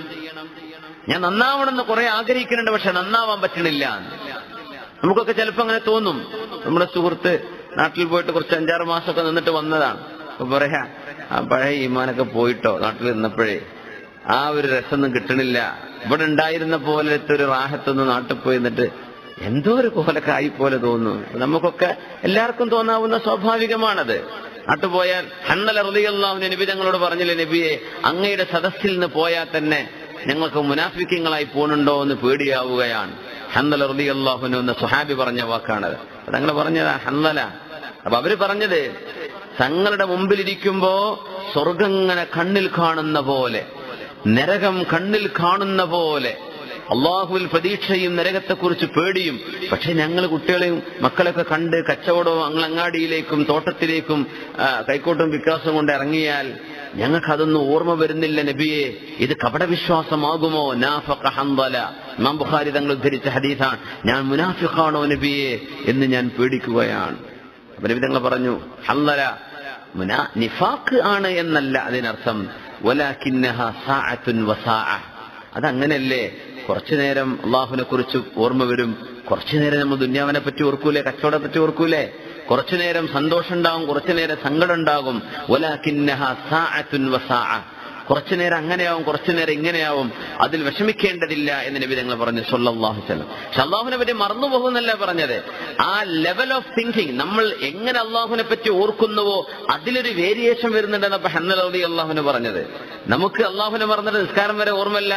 ഞാൻ നന്നാവണമെന്ന് കുറെ ആഗ്രഹിക്കുന്നുണ്ട് പക്ഷെ നന്നാവാൻ പറ്റണില്ല നമുക്കൊക്കെ ചിലപ്പോ അങ്ങനെ തോന്നും നമ്മുടെ സുഹൃത്ത് നാട്ടിൽ പോയിട്ട് കുറച്ച് അഞ്ചാറ് മാസമൊക്കെ നിന്നിട്ട് വന്നതാണ് അപ്പൊ പറയാ ആ പഴയ ഈമാനൊക്കെ പോയിട്ടോ നാട്ടിൽ നിന്നപ്പോഴേ ആ ഒരു രസമൊന്നും കിട്ടണില്ല ഇവിടെ ഉണ്ടായിരുന്ന പോലത്തെ ഒരു റാഹത്തൊന്നും നാട്ടിൽ പോയി എന്നിട്ട് എന്തോ ഒരു കോലക്കായി പോലെ തോന്നുന്നു നമുക്കൊക്കെ എല്ലാവർക്കും തോന്നാവുന്ന സ്വാഭാവികമാണത് നാട്ടു പോയാൽ ഹണ്ണല റളിയല്ലാഹു നബി ഞങ്ങളോട് പറഞ്ഞില്ലേ നബിയെ അങ്ങയുടെ സദസ്സിൽ നിന്ന് പോയാൽ തന്നെ ഞങ്ങൾക്ക് മുനാഫിക്കങ്ങളായി പോണുണ്ടോ എന്ന് പേടിയാവുകയാണ് ഹന്നല റബി അള്ളാഹുന എന്ന സുഹാബി പറഞ്ഞ വാക്കാണത് അതങ്ങനെ പറഞ്ഞതാ ഹന്നല അപ്പൊ അവര് പറഞ്ഞത് തങ്ങളുടെ മുമ്പിലിരിക്കുമ്പോ സ്വർഗങ്ങനെ കണ്ണിൽ കാണുന്ന പോലെ നരകം കണ്ണിൽ കാണുന്ന പോലെ അള്ളാഹുവിൽ പ്രതീക്ഷയും നരകത്തെക്കുറിച്ച് പേടിയും പക്ഷെ ഞങ്ങൾ കുട്ടികളെയും മക്കളെയൊക്കെ കണ്ട് കച്ചവടവും അങ്ങളങ്ങാടിയിലേക്കും തോട്ടത്തിലേക്കും ആ, കൈക്കോട്ടും വിക്കാസവും കൊണ്ട് ഇറങ്ങിയാൽ ഞങ്ങൾക്ക് അതൊന്നും ഓർമ്മ വരുന്നില്ല നബിയെ ഇത് കപടവിശ്വാസമാകുമോ നാഫഖ ഹംദല ഇമാം ബുഖാരി തങ്ങൾ ഉദ്ധരിച്ച ഹദീസാണ് ഞാൻ മുനാഫിഖാണോ നബിയെ എന്ന് ഞാൻ പേടിക്കുകയാണ് അപ്പൊ നബി തങ്ങൾ പറഞ്ഞു ഹംദല മുനാ നിഫാഖ് ആണ് എന്നല്ല അതിനർത്ഥം വലാകിന്നഹ സാഅത്തുൻ വസാഅ അതങ്ങനല്ലേ കുറച്ചു നേരം അള്ളാഹുവിനെ കുറിച്ച് ഓർമ്മ വരും കുറച്ചു നേരം നമ്മൾ ദുന്യാവിനെ പറ്റി ഓർക്കൂലേ കച്ചവടത്തെ പറ്റി ഓർക്കൂലേ കുറച്ചു നേരം സന്തോഷം ഉണ്ടാകും കുറച്ചു നേരം സങ്കടം ഉണ്ടാകും വലാകിന്നഹ സാഅത്തുൻ വസാഅ കുറച്ചു നേരം അങ്ങനെയാവും കുറച്ചു നേരം ഇങ്ങനെയാവും അതിൽ വിഷമിക്കേണ്ടതില്ല എന്ന് നബി തങ്ങൾ പറഞ്ഞു സല്ലല്ലാഹു വസല്ലം പക്ഷെ അള്ളാഹുവിനെ പറ്റി മറന്നുപോകുന്നല്ല പറഞ്ഞത് ആ ലെവൽ ഓഫ് തിങ്കിങ് നമ്മൾ എങ്ങനെ അള്ളാഹുവിനെ പറ്റി ഓർക്കുന്നുവോ അതിലൊരു വേരിയേഷൻ വരുന്നുണ്ടെന്ന് അപ്പൊ ഹന്നലി അള്ളാഹുവിന് പറഞ്ഞത് നമുക്ക് അള്ളാഹുവിനെ മറന്നിട്ട് നിസ്കാരം വരെ ഓർമ്മയില്ല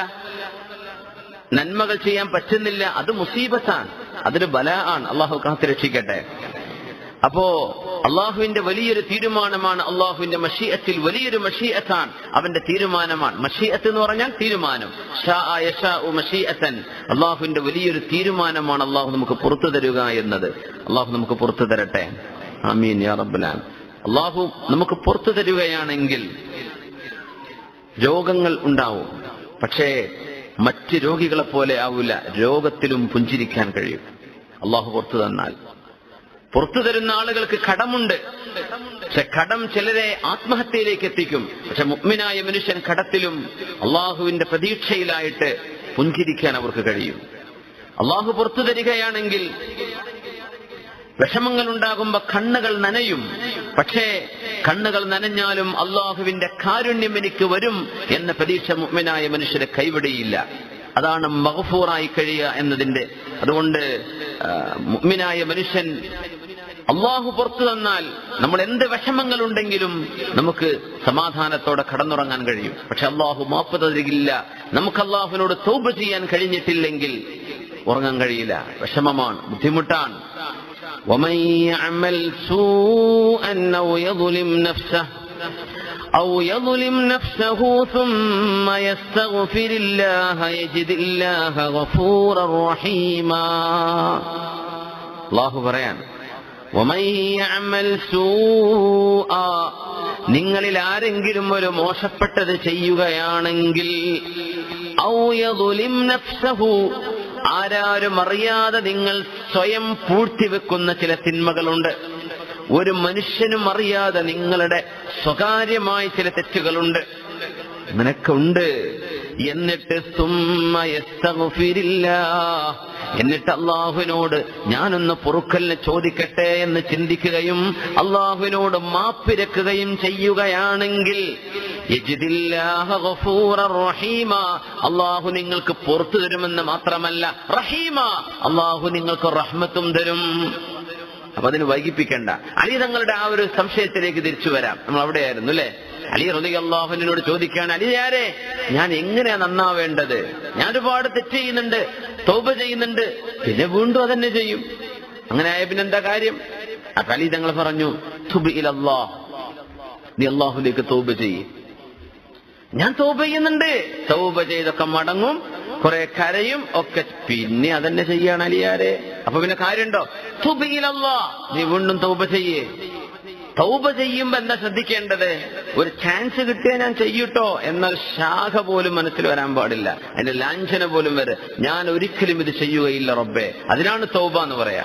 നന്മകൾ ചെയ്യാൻ പറ്റുന്നില്ല അത് മുസീബത്താണ് അതൊരു ബല ആണ് അള്ളാഹു കാത്ത് രക്ഷിക്കട്ടെ അപ്പോ അള്ളാഹുവിന്റെ വലിയൊരു തീരുമാനമാണ് അള്ളാഹുവിന്റെ മഷീയത്തിൽ വലിയൊരു മഷീയത്താണ് അവന്റെ തീരുമാനമാണ് മഷീയത്ത് എന്ന് പറഞ്ഞാൽ തീരുമാനം ഷാ യശാ ഉ മഷീഅത്തൻ അള്ളാഹുവിന്റെ വലിയൊരു തീരുമാനമാണ് അള്ളാഹു നമുക്ക് പുറത്തു തരുക എന്നത് അള്ളാഹു നമുക്ക് പുറത്തു തരട്ടെ ആമീൻ യാ റബ്ബലാൻ അള്ളാഹു നമുക്ക് പുറത്തു തരുകയാണെങ്കിൽ രോഗങ്ങൾ ഉണ്ടാവും പക്ഷേ മറ്റ് രോഗികളെ പോലെ ആവില്ല രോഗത്തിലും പുഞ്ചിരിക്കാൻ കഴിയും അള്ളാഹു പുറത്തു തന്നാൽ പുറത്തു തരുന്ന ആളുകൾക്ക് കടമുണ്ട് പക്ഷെ കടം ചിലരെ ആത്മഹത്യയിലേക്ക് എത്തിക്കും പക്ഷെ മുഗ്മിനായ മനുഷ്യൻ കടത്തിലും അള്ളാഹുവിന്റെ പ്രതീക്ഷയിലായിട്ട് പുഞ്ചിരിക്കാൻ അവർക്ക് കഴിയും അള്ളാഹു പുറത്തു തരികയാണെങ്കിൽ വിഷമങ്ങൾ ഉണ്ടാകുമ്പോ കണ്ണുകൾ നനയും പക്ഷേ കണ്ണുകൾ നനഞ്ഞാലും അള്ളാഹുവിന്റെ കാരുണ്യം എനിക്ക് വരും എന്ന പ്രതീക്ഷ മുഗ്മിനായ മനുഷ്യരെ കൈവിടിയില്ല അതാണ് മഹഫൂറായി കഴിയുക എന്നതിന്റെ അതുകൊണ്ട് ആ, മുഗ്മിനായ മനുഷ്യൻ അള്ളാഹു പുറത്തു തന്നാൽ നമ്മൾ എന്ത് വിഷമങ്ങളുണ്ടെങ്കിലും നമുക്ക് സമാധാനത്തോടെ കടന്നുറങ്ങാൻ കഴിയും പക്ഷെ അള്ളാഹു മാപ്പ് തരികില്ല നമുക്ക് അള്ളാഹുവിനോട് തൗബ ചെയ്യാൻ കഴിഞ്ഞിട്ടില്ലെങ്കിൽ ഉറങ്ങാൻ കഴിയില്ല വിഷമമാണ് ബുദ്ധിമുട്ടാണ് ومن يعمل سوءا أو يظلم نفسه أو يظلم نفسه ثم يستغفر الله يجد الله غفورا رحيما الله بريان ومن يعمل سوءا നിങ്ങളിൽ ആരെങ്കിലും ഒരു മോശപ്പെട്ടത് ചെയ്യുകയാണെങ്കിൽ ഔ യظلم നഫ്സഹു ആരാരും അറിയാതെ നിങ്ങൾ സ്വയം പൂഴ്ത്തിവെക്കുന്ന ചില തിന്മകളുണ്ട് ഒരു മനുഷ്യനും അറിയാതെ നിങ്ങളുടെ സ്വകാര്യമായ ചില തെറ്റുകളുണ്ട് അങ്ങനൊക്കെ ഉണ്ട് എന്നിട്ട് സുമ്മ യസ്തഗ്ഫിരില്ലാ. എന്നിട്ട് അള്ളാഹുവിനോട് ഞാനൊന്ന് പൊറുക്കലിനെ ചോദിക്കട്ടെ എന്ന് ചിന്തിക്കുകയും അള്ളാഹുവിനോട് മാപ്പിരക്കുകയും ചെയ്യുകയാണെങ്കിൽ യജിദില്ലാഹ ഗഫൂറർ റഹീമ. അള്ളാഹു നിങ്ങൾക്ക് പുറത്തു തരുമെന്ന് മാത്രമല്ല റഹീമ അള്ളാഹു നിങ്ങൾക്ക് റഹ്മത്തും തരും അപ്പൊ അതിന് വൈകിപ്പിക്കണ്ട അലി തങ്ങളുടെ ആ ഒരു സംശയത്തിലേക്ക് തിരിച്ചു വരാം നമ്മൾ അവിടെയായിരുന്നു അല്ലെ അലി റലി അള്ളാഹുവിനോട് ചോദിക്കുകയാണ് അലി ആരെ ഞാൻ എങ്ങനെയാ നന്നാവേണ്ടത് ഞാൻ ഒരുപാട് തെറ്റ് ചെയ്യുന്നുണ്ട് തോപ ചെയ്യുന്നുണ്ട് പിന്നെ വീണ്ടും അതന്നെ ചെയ്യും അങ്ങനെ ആയ പിന്നെ എന്താ കാര്യം അപ്പൊ അലി തങ്ങൾ പറഞ്ഞു തുബി അല്ലാഹ് നീ അള്ളാഹുലേക്ക് തോപ ചെയ്യും ഞാൻ തൗബ ചെയ്യുന്നുണ്ട് തൗബ ചെയ്തൊക്കെ മടങ്ങും കുറെ കരയും ഒക്കെ പിന്നെ അതന്നെ ചെയ്യാണ് അലിയാരെ അപ്പൊ പിന്നെ കാര്യമുണ്ടോ തുബിയിലല്ല നീ വീണ്ടും തൗബ ചെയ്യേ തൗബ ചെയ്യുമ്പോ എന്താ ശ്രദ്ധിക്കേണ്ടത് ഒരു ചാൻസ് കിട്ടിയാൽ ഞാൻ ചെയ്യൂട്ടോ എന്നാൽ ശാഖ പോലും മനസ്സിൽ വരാൻ പാടില്ല അതിന്റെ ലാഞ്ചന പോലും വരെ ഞാൻ ഒരിക്കലും ഇത് ചെയ്യുകയില്ല റബ്ബേ അതിനാണ് തൗബ എന്ന് പറയാ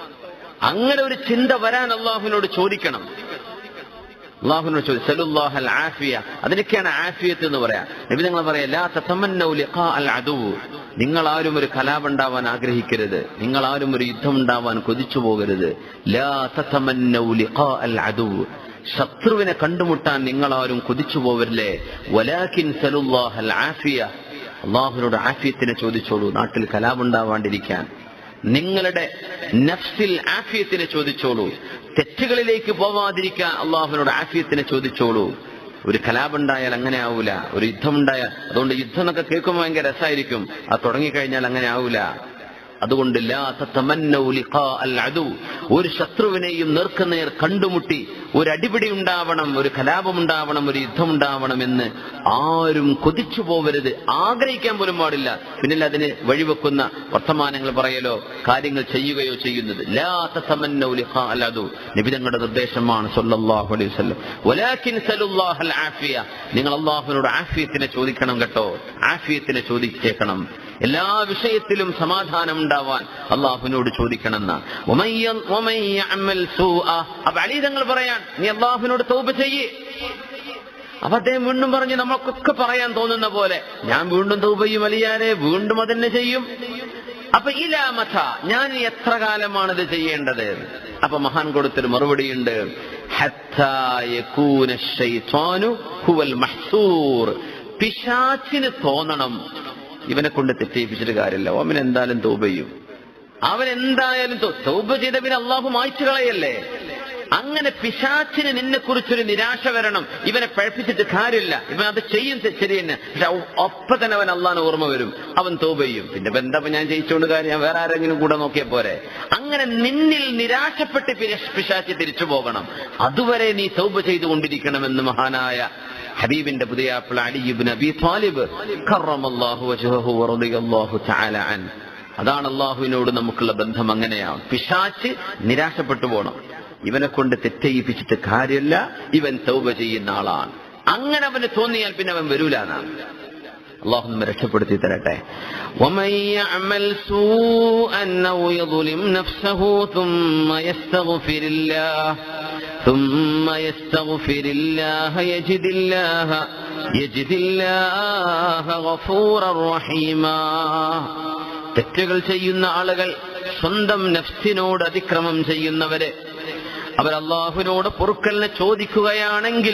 അങ്ങനെ ഒരു ചിന്ത വരാൻ അള്ളാഹുവിനോട് ചോദിക്കണം അള്ളാഹുവിനോട് ചോദിച്ചു സലുല്ലാഹൽ ആഫിയ അതിനൊക്കെയാണ് ആഫിയത്ത് എന്ന് പറയാം നബി നിങ്ങൾ പറയാം ലാ തതമന്നൗ ലിഖാ അൽ അദുവ് നിങ്ങൾ ആരും ഒരു കലാപം ഉണ്ടാവാൻ ആഗ്രഹിക്കരുത് നിങ്ങൾ ആരും ഒരു യുദ്ധം ഉണ്ടാവാൻ കൊതിച്ചു പോകരുത് ലാ തതമന്നൗ ലിഖാ അൽ അദുവ് ശത്രുവിനെ കണ്ടുമുട്ടാൻ നിങ്ങൾ ആരും കൊതിച്ചു പോവരില്ലേ വലാകിൻ സലുല്ലാഹൽ ആഫിയ അള്ളാഹുവിനോട് ആഫിയത്തിനെ ചോദിച്ചോളൂ നാട്ടിൽ കലാപം ഉണ്ടാവാണ്ടിരിക്കാൻ നിങ്ങളുടെ നഫ്സിൽ ആഫിയത്തിനെ ചോദിച്ചോളൂ തെറ്റുകളിലേക്ക് പോവാതിരിക്കാൻ അള്ളാഹുവിനോട് ആഫിയത്തിനെ ചോദിച്ചോളൂ ഒരു കലാപുണ്ടായാൽ അങ്ങനെ ആവൂല ഒരു യുദ്ധമുണ്ടായാൽ അതുകൊണ്ട് യുദ്ധം എന്നൊക്കെ കേൾക്കുമ്പോൾ ഭയങ്കര രസമായിരിക്കും അത് തുടങ്ങിക്കഴിഞ്ഞാൽ അങ്ങനെ ആവൂല അതുകൊണ്ട് ലാ തതമന്നൗ ലിഖാ അൽ അദു ഒരു ശത്രുവിനെയും നേർക്കുനേർ കണ്ടുമുട്ടി ഒരു അടിപിടി ഉണ്ടാവണം ഒരു കലാപം ഉണ്ടാവണം ഒരു യുദ്ധം ഉണ്ടാവണം എന്ന് ആരും കൊതിച്ചു പോവരുത് ആഗ്രഹിക്കാൻ പോലും പാടില്ല പിന്നിൽ അതിന് വഴിവെക്കുന്ന വർത്തമാനങ്ങൾ പറയലോ കാര്യങ്ങൾ ചെയ്യുകയോ ചെയ്യുന്നത് ലാ തതമന്നൗ ലിഖാ അൽ അദു നബി തങ്ങളുടെ നിർദ്ദേശമാണ് സല്ലല്ലാഹു അലൈഹി വസല്ലം വലാകിൻ സലുല്ലാഹൽ ആഫിയ നിങ്ങൾ അള്ളാഹുവിനോട് ആഫിയത്തിനെ ചോദിക്കണം കേട്ടോ ആഫിയത്തിനെ ചോദിച്ചേക്കണം എല്ലാ വിഷയത്തിലും സമാധാനം ഉണ്ടാവാൻ അള്ളാഹുവിനോട് ചോദിക്കണമെന്ന അപ്പൊ അലി തങ്ങൾ പറയാൻ നീ അള്ളാഹുവിനോട് തൗബ ചെയ്യേ അപ്പൊ അദ്ദേഹം വീണ്ടും പറഞ്ഞു നമ്മൾക്കൊക്കെ പറയാൻ തോന്നുന്ന പോലെ ഞാൻ വീണ്ടും തൗബയും അലിയാരെ വീണ്ടും അതന്നെ ചെയ്യും അപ്പൊ ഇലാമഥ ഞാൻ ഇനി എത്ര കാലമാണ് ഇത് ചെയ്യേണ്ടത് അപ്പൊ മഹാൻ കൊടുത്തൊരു മറുപടിയുണ്ട് ഹത്താ യകൂന ശൈത്വാനു ഹുവൽ മഹ്സൂർ പിശാച്ചിന് തോന്നണം ഇവനെ കൊണ്ട് തെറ്റയിപ്പിച്ചിട്ട് കാര്യമില്ല ഓമൻ എന്തായാലും തൗബ ചെയ്യും അവൻ എന്തായാലും തൗ- തൗബ ചെയ്ത പിന്നെ അള്ളാഹു മായ്ച്ചു കളയല്ലേ അങ്ങനെ പിശാച്ചിന് നിന്നെ കുറിച്ചൊരു നിരാശ വരണം ഇവനെ പഴപ്പിച്ചിട്ട് കാര്യമില്ല ഇവൻ അത് ചെയ്യും തെ- ശരി തന്നെ പക്ഷെ അവ- ഒപ്പം തന്നെ അവൻ അള്ളാഹിന് ഓർമ്മ വരും അവൻ തോപ ചെയ്യും പിന്നെ ഇപ്പൊ എന്താ ഇപ്പൊ ഞാൻ ജയിച്ചുകൊണ്ട് കാര്യം ഞാൻ വേറെ ആരെങ്കിലും കൂടെ നോക്കിയ പോരെ അങ്ങനെ നിന്നിൽ നിരാശപ്പെട്ട് പിര- പിശാച്ച് തിരിച്ചു പോകണം അതുവരെ നീ തൗബ ചെയ്തുകൊണ്ടിരിക്കണമെന്ന് മഹാനായ ഹബീബിന്റെ പുതിയാപ്പിള അലിബിൻ അബി താലിബ് കറമല്ലാഹു വജ്ഹഹു വറളിയല്ലാഹു തആല അൻ അതാണ് അള്ളാഹുവിനോട് നമുക്കുള്ള ബന്ധം അങ്ങനെയാണ് പിശാച്ച് നിരാശപ്പെട്ടു പോകണം ഇവനെ കൊണ്ട് തെറ്റയിപ്പിച്ചിട്ട് കാര്യമില്ല ഇവൻ തൗബ ചെയ്യുന്ന ആളാണ് അങ്ങനെ അവന് തോന്നിയാൽ പിന്നെ അവൻ വരൂല എന്നാണ് അള്ളാഹു നമ്മെ രക്ഷപ്പെടുത്തി തരട്ടെ ومن يعمل سوءا أو يظلم نفسه ثم يستغفر الله ثم يستغفر الله يجد الله يجد الله غفورا رحيما തെറ്റുകൾ ചെയ്യുന്ന ആളുകൾ സ്വന്തം നഫ്സിനോട് അതിക്രമം ചെയ്യുന്നവര് അവർ അള്ളാഹുവിനോട് പൊറുക്കലിനെ ചോദിക്കുകയാണെങ്കിൽ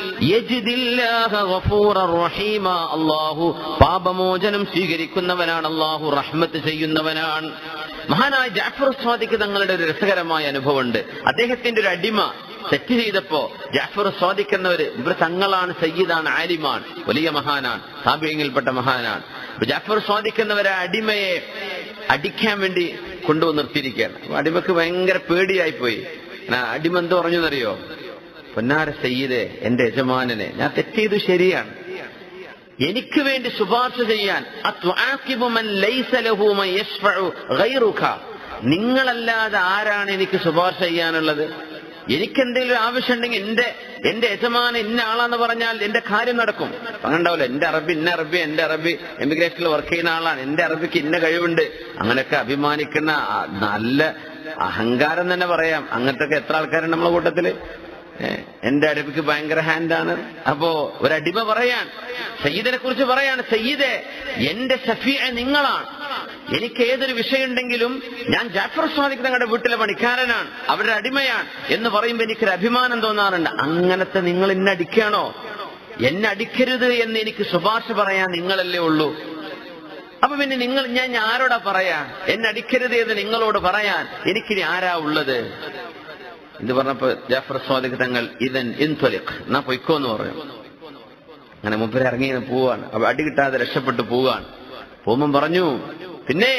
യജിദില്ലാഹ ഗഫൂറർ റഹീമ. അള്ളാഹു പാപമോചനം സ്വീകരിക്കുന്നവനാണ് അള്ളാഹു റഹ്മത്ത് ചെയ്യുന്നവനാണ് മഹാനായ ജാഫർ സ്വാദിക്ക് തങ്ങളുടെ ഒരു രസകരമായ അനുഭവമുണ്ട് അദ്ദേഹത്തിന്റെ ഒരു അടിമ തെറ്റ് ചെയ്തപ്പോ ജാഫർ സ്വാദിക്കുന്നവര് ഇവർ തങ്ങളാണ് സയ്യിദാണ് ആലിമാണ് വലിയ മഹാനാണ് താപിയങ്ങളിൽപ്പെട്ട മഹാനാണ് അപ്പൊ ജാഫർ സ്വാദിക്കുന്നവരെ അടിമയെ അടിക്കാൻ വേണ്ടി കൊണ്ടുവന്ന് നിർത്തിയിരിക്കുകയാണ് അപ്പൊ അടിമക്ക് ഭയങ്കര പേടിയായി പോയി ആ അടിമ എന്ത് പറഞ്ഞു എന്നറിയോ പൊന്നാര സയ്യിദെ എന്റെ യജമാനനെ ഞാൻ തെറ്റ് ചെയ്തു ശരിയാണ് എനിക്ക് വേണ്ടി ശുപാർശ ചെയ്യാൻ അത്വാക്കിബു മൻ ലൈസ ലഹു മൻ യശ്ഫഉ ഗൈറുക. നിങ്ങളല്ലാതെ ആരാണ് എനിക്ക് ശുപാർശ ചെയ്യാനുള്ളത് എനിക്കെന്തെങ്കിലും ഒരു ആവശ്യമുണ്ടെങ്കിൽ എന്റെ എന്റെ യജമാന ഇന്ന ആളാന്ന് പറഞ്ഞാൽ എന്റെ കാര്യം നടക്കും അങ്ങനെ ഉണ്ടാവില്ല എന്റെ അറബി ഇന്ന അറബി എന്റെ അറബി എമിഗ്രേഷനിൽ വർക്ക് ചെയ്യുന്ന ആളാണ് എന്റെ അറബിക്ക് ഇന്ന കഴിവുണ്ട് അങ്ങനെയൊക്കെ അഭിമാനിക്കുന്ന ആ നല്ല അഹങ്കാരം തന്നെ പറയാം അങ്ങനത്തെ എത്ര ആൾക്കാരുണ്ട് നമ്മളെ കൂട്ടത്തില് ഏ, എന്റെ അടിമയ്ക്ക് ഭയങ്കര ഹാൻഡാണ് അപ്പോ ഒരടിമ പറയാൻ സയ്യിദിനെ കുറിച്ച് പറയാണ് സയ്യിദെ എന്റെ ഷഫീഅ നിങ്ങളാണ് എനിക്ക് ഏതൊരു വിഷയമുണ്ടെങ്കിലും ഞാൻ ജാഫർ സ്വാദിക്ക് തങ്ങളുടെ വീട്ടിലെ പണിക്കാരനാണ് അവരുടെ അടിമയാണ് എന്ന് പറയുമ്പോൾ എനിക്കൊരു അഭിമാനം തോന്നാറുണ്ട് അങ്ങനത്തെ നിങ്ങൾ എന്നെ അടിക്കുകയാണോ എന്നെ അടിക്കരുത് എന്ന് എനിക്ക് ശുപാർശ പറയാൻ നിങ്ങളല്ലേ ഉള്ളൂ അപ്പൊ പിന്നെ നിങ്ങൾ ഞാൻ ഞാൻ ആരോടാ പറയാ എന്നെ അടിക്കരുത് എന്ന് നിങ്ങളോട് പറയാൻ എനിക്കിനി ആരാ ഉള്ളത് ഇത് പറഞ്ഞപ്പോ ജാഫർ സ്വാദിഖ് തങ്ങൾ ഇതൻ ഇൻത്വലിഖ് എന്നാ പൊയ്ക്കോന്ന് പറയും അങ്ങനെ മുപ്പര് ഇറങ്ങി ഇങ്ങനെ പോവാണ് അപ്പൊ അടി കിട്ടാതെ രക്ഷപ്പെട്ടു പോവാണ് പോകുമ്പം പറഞ്ഞു പിന്നെ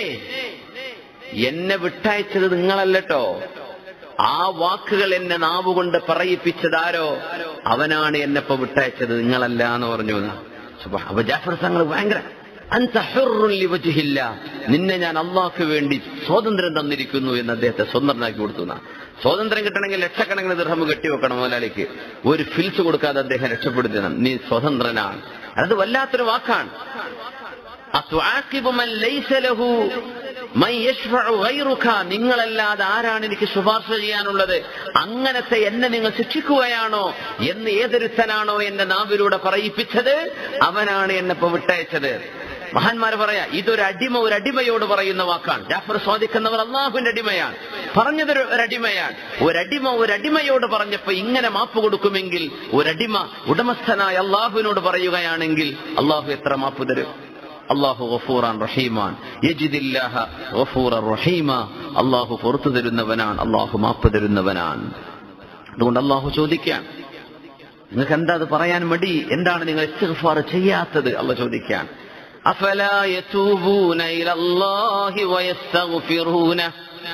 എന്നെ വിട്ടയച്ചത് നിങ്ങളല്ലട്ടോ ആ വാക്കുകൾ എന്നെ നാവുകൊണ്ട് പറയിപ്പിച്ചതാരോ അവനാണ് എന്നെ ഇപ്പൊ വിട്ടയച്ചത് നിങ്ങളല്ല എന്ന് പറഞ്ഞു എന്നാ. സുബ്ഹാ- അപ്പൊ ജാഫർ തങ്ങൾ ഭയങ്കര അൻത ഹുർറുൻ ലിവജ്ഹില്ല. നിന്നെ ഞാൻ അള്ളാഹ്ക്ക് വേണ്ടി സ്വാതന്ത്ര്യം തന്നിരിക്കുന്നു എന്ന് അദ്ദേഹത്തെ സ്വതന്ത്രനാക്കി കൊടുത്തു എന്നാ. സ്വാതന്ത്ര്യം കിട്ടണമെങ്കിൽ ലക്ഷക്കണക്കിന് ദൃഹം കെട്ടിവെക്കണം മുതലാളിക്ക് ഒരു ഫിൽസ് കൊടുക്കാതെ അദ്ദേഹം രക്ഷപ്പെടുത്തണം നീ സ്വതന്ത്രനാണ് അത് വല്ലാത്തൊരു വാക്കാണ് അത്വാഖിബു മൻ ലൈസ ലഹു മൻ യശ്ഫഉ ഗൈറുക നിങ്ങളല്ലാതെ ആരാണ് എനിക്ക് ശുപാർശ ചെയ്യാനുള്ളത് അങ്ങനത്തെ എന്നെ നിങ്ങൾ ശിക്ഷിക്കുകയാണോ എന്ന് ഏതൊരുത്തനാണോ എന്റെ നാവിലൂടെ പറയിപ്പിച്ചത് അവനാണ് എന്നെ ഇപ്പൊ വിട്ടയച്ചത് മഹാന്മാര് പറയാ ഇതൊരു അടിമ ഒരു അടിമയോട് പറയുന്ന വാക്കാണ് ജാഫർ സ്വാദിക്കുന്നവർ അള്ളാഹുവിന്റെ അടിമയാണ് പറഞ്ഞത് ഒരു ഒരടിമയാണ് ഒരടിമ ഒരടിമയോട് പറഞ്ഞപ്പോ ഇങ്ങനെ മാപ്പ് കൊടുക്കുമെങ്കിൽ ഒരടിമ ഉടമസ്ഥനായ അള്ളാഹുവിനോട് പറയുകയാണെങ്കിൽ അള്ളാഹു എത്ര മാപ്പ് തരും അള്ളാഹു ഗഫൂറാൻ റഹീമാൻ യജിദില്ലാഹ ഗഫൂറ റഹീമ അള്ളാഹു പുറത്തു തരുന്നവനാണ് അള്ളാഹു മാപ്പ് തരുന്നവനാണ് അതുകൊണ്ട് അള്ളാഹു ചോദിക്കാൻ നിങ്ങൾക്ക് എന്താ അത് പറയാൻ മടി എന്താണ് നിങ്ങൾ ഇസ്തിഗ്ഫാർ ചെയ്യാത്തത് അല്ല ചോദിക്കാൻ أفلا يتوبون إلى الله ويستغفرونه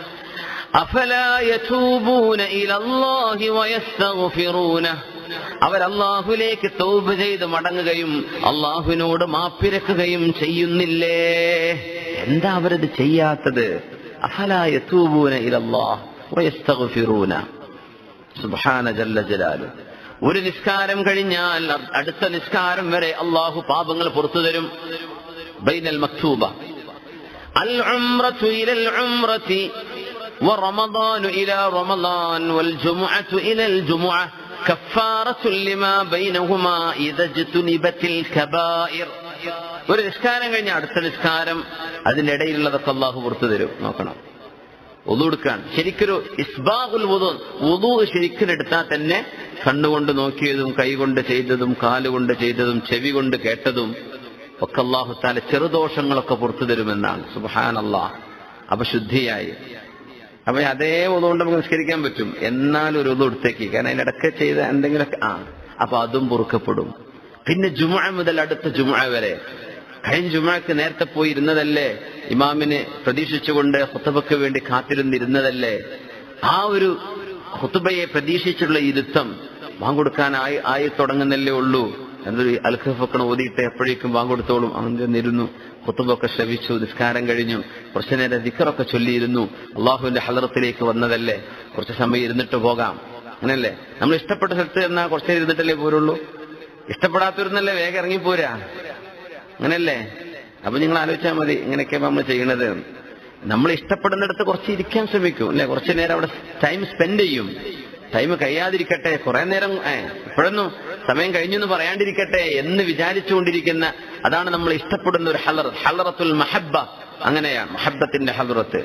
أفلا يتوبون إلى الله ويستغفرونه അവർ അള്ളാഹുലേക്ക് തൗബ ചെയ്ത് മടങ്ങുകയും അള്ളാഹുവിനോട് മാപ്പിരക്കുകയും ചെയ്യുന്നില്ലേ എന്താ അവരത് ചെയ്യാത്തത് അഫലായ തൂബൂന ഇലല്ലാഹ് വയസ്തഗ്ഫിറൂന സുബ്ഹാന ജല്ല ജലാലു ഒരു നിസ്കാരം കഴിഞ്ഞാൽ അടുത്ത നിസ്കാരം വരെ അള്ളാഹു പാപങ്ങൾ പുറത്തു തരും ബൈനൽ മക്തൂബ അൽ ഉംറത്തു ഇലൽ ഉംറത്തി ورمضان إلى رمضان والجمعة إلى الجمعة كفارة لما بينهما إذا اجتنبت الكبائر ഒരു നിസ്കാരം കഴിഞ്ഞ അടുത്ത നിസ്കാരം അതിന്റെ ഇടയിലുള്ളതൊക്കെ അള്ളാഹു പുറത്തു തരും നോക്കണം ഒതു എടുക്കാൻ ശരിക്കൊരു ഇസ്ബാഖുൽ വുദു വുദു ശരിക്കും എടുത്താൽ തന്നെ കണ്ണുകൊണ്ട് നോക്കിയതും കൈകൊണ്ട് ചെയ്തതും കാലുകൊണ്ട് ചെയ്തതും ചെവി കൊണ്ട് കേട്ടതും ഒക്കെ അള്ളാഹു താല ചെറുദോഷങ്ങളൊക്കെ പുറത്തു തരുമെന്നാണ് സുബാൻ അള്ളാഹ് അപ്പൊ ശുദ്ധിയായി അപ്പൊ അതേ ഒന്നുകൊണ്ട് നമുക്ക് നിസ്കരിക്കാൻ പറ്റും എന്നാൽ ഒരു ഒതു എടുത്തേക്ക് കാരണം അതിനിടക്ക് ചെയ്ത എന്തെങ്കിലുമൊക്കെ ആ അപ്പൊ അതും പൊറുക്കപ്പെടും പിന്നെ ജുമ മുതൽ അടുത്ത ജുമ വരെ കഴിഞ്ഞ ജുമക്ക് നേരത്തെ പോയി ഇരുന്നതല്ലേ ഇമാമിനെ പ്രതീക്ഷിച്ചുകൊണ്ട് ഹുത്തബക്ക് വേണ്ടി കാത്തിരുന്നിരുന്നതല്ലേ ആ ഒരു ഹുത്തുബയെ പ്രതീക്ഷിച്ചുള്ള ഇരുത്തം വാങ്ങൊടുക്കാനായി ആയി തുടങ്ങുന്നല്ലേ ഉള്ളൂ എന്നൊരു അൽഖഫൊക്കെ ഓതിയിട്ട് എപ്പോഴേക്കും വാങ്ങൊടുത്തോളും അങ്ങനെ ഇരുന്നു ഹുത്തുബൊക്കെ ശ്രവിച്ചു നിസ്കാരം കഴിഞ്ഞു കുറച്ചു നേരം ദിക്കറൊക്കെ ചൊല്ലിയിരുന്നു അള്ളാഹുവിന്റെ ഹലറത്തിലേക്ക് വന്നതല്ലേ കുറച്ച് സമയം ഇരുന്നിട്ട് പോകാം അങ്ങനല്ലേ നമ്മൾ ഇഷ്ടപ്പെട്ട സ്ഥലത്ത് എന്നാൽ കുറച്ചു നേരം ഇരുന്നിട്ടല്ലേ പോരുള്ളൂ ഇഷ്ടപ്പെടാത്തിരുന്നല്ലേ വേഗം ഇറങ്ങിപ്പോരാ അങ്ങനല്ലേ അപ്പൊ നിങ്ങൾ ആലോചിച്ചാൽ മതി ഇങ്ങനെയൊക്കെ നമ്മൾ ചെയ്യണത് നമ്മൾ ഇഷ്ടപ്പെടുന്നിടത്ത് കുറച്ച് ഇരിക്കാൻ ശ്രമിക്കും അല്ലെ കുറച്ചു നേരം അവിടെ ടൈം സ്പെൻഡ് ചെയ്യും ടൈം കഴിയാതിരിക്കട്ടെ കുറെ നേരം ഏ, ഇപ്പോഴൊന്നും സമയം കഴിഞ്ഞു എന്ന് പറയാണ്ടിരിക്കട്ടെ എന്ന് വിചാരിച്ചുകൊണ്ടിരിക്കുന്ന അതാണ് നമ്മൾ ഇഷ്ടപ്പെടുന്ന ഒരു ഹലർ ഹലറത്തുൽ മഹബ്ബ അങ്ങനെയാണ് മഹബത്തിന്റെ ഹലറത്ത്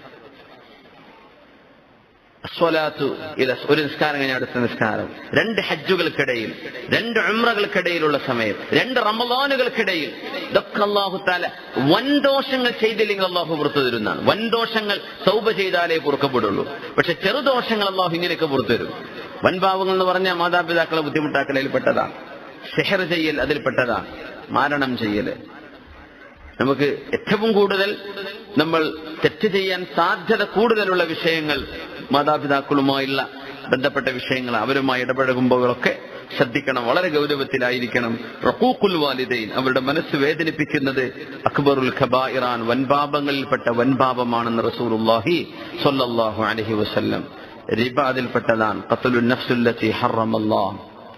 അസ്വലാത്തു ഇല ഒരു നിസ്കാരം കഴിഞ്ഞ അടുത്ത നിസ്കാരം രണ്ട് ഹജ്ജുകൾക്കിടയിൽ രണ്ട് ഉമ്രകൾക്കിടയിലുള്ള സമയം രണ്ട് റമദാനുകൾക്കിടയിൽ ഇതൊക്കെ അള്ളാഹു താല വൻദോഷങ്ങൾ ചെയ്തില്ലെങ്കിൽ അള്ളാഹു പുറത്തു തരുന്നതാണ് വൻദോഷങ്ങൾ സൗബ ചെയ്താലേ പുറക്കപ്പെടുള്ളൂ പക്ഷെ ചെറുദോഷങ്ങൾ അള്ളാഹു ഇങ്ങനെയൊക്കെ പുറത്തു തരും വൻപാവങ്ങൾ എന്ന് പറഞ്ഞാൽ മാതാപിതാക്കളെ ബുദ്ധിമുട്ടാക്കലയിൽ പെട്ടതാണ് സെഹർ ചെയ്യൽ അതിൽപ്പെട്ടതാണ് മാരണം ചെയ്യല് നമുക്ക് ഏറ്റവും കൂടുതൽ നമ്മൾ തെറ്റ് ചെയ്യാൻ സാധ്യത കൂടുതലുള്ള വിഷയങ്ങൾ മാതാപിതാക്കളുമായുള്ള ബന്ധപ്പെട്ട വിഷയങ്ങൾ അവരുമായി ഇടപഴകുമ്പോഴൊക്കെ ശ്രദ്ധിക്കണം വളരെ ഗൗരവത്തിലായിരിക്കണം റക്കൂക്കുൽ വാലിദൈൻ അവരുടെ മനസ്സ് വേദനിപ്പിക്കുന്നത് അക്ബറുൽ ഖബായിറാൻ വൻപാപങ്ങളിൽപ്പെട്ട വൻപാപമാണെന്ന് റസൂലുള്ളാഹി സ്വല്ലല്ലാഹു അലൈഹി വസല്ലം റിബ അതിൽപ്പെട്ടതാണ് ഖത്ലുൻ നഫ്സുല്ലത്തി ഹറമല്ലാഹ്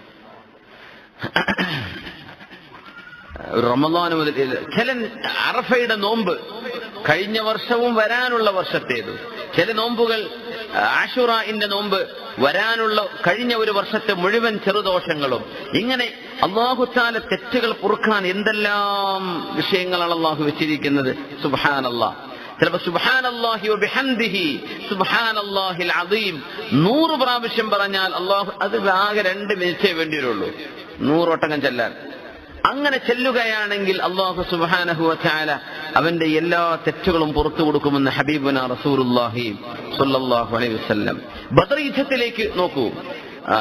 റമദാന് മുതൽ ചില അറഫയുടെ നോമ്പ് കഴിഞ്ഞ വർഷവും വരാനുള്ള വർഷത്തേത് ചില നോമ്പുകൾ ആഷുറാന്റെ നോമ്പ് വരാനുള്ള കഴിഞ്ഞ ഒരു വർഷത്തെ മുഴുവൻ ചെറുദോഷങ്ങളും ഇങ്ങനെ അള്ളാഹുത്താല തെറ്റുകൾ പൊറുക്കാൻ എന്തെല്ലാം വിഷയങ്ങളാണ് അള്ളാഹു വെച്ചിരിക്കുന്നത് സുബാനല്ലാ ചിലപ്പോ സുബാനല്ലാഹി ബിഹംദിഹി സുബാനല്ലാഹിൽ അദീം നൂറ് പ്രാവശ്യം പറഞ്ഞാൽ അള്ളാഹു അത് ആകെ രണ്ട് മിനിറ്റേ വേണ്ടിയുള്ളൂ നൂറൊട്ടകം ചെല്ലാൻ അങ്ങനെ ചെല്ലുകയാണെങ്കിൽ അള്ളാഹു സുബാനഹു ചാല അവന്റെ എല്ലാ തെറ്റുകളും പുറത്തു കൊടുക്കുമെന്ന് ഹബീബുന റസൂലുല്ലാഹി സല്ലല്ലാഹു അലൈഹി വസല്ലം ബദർ യുദ്ധത്തിലേക്ക് നോക്കൂ ആ,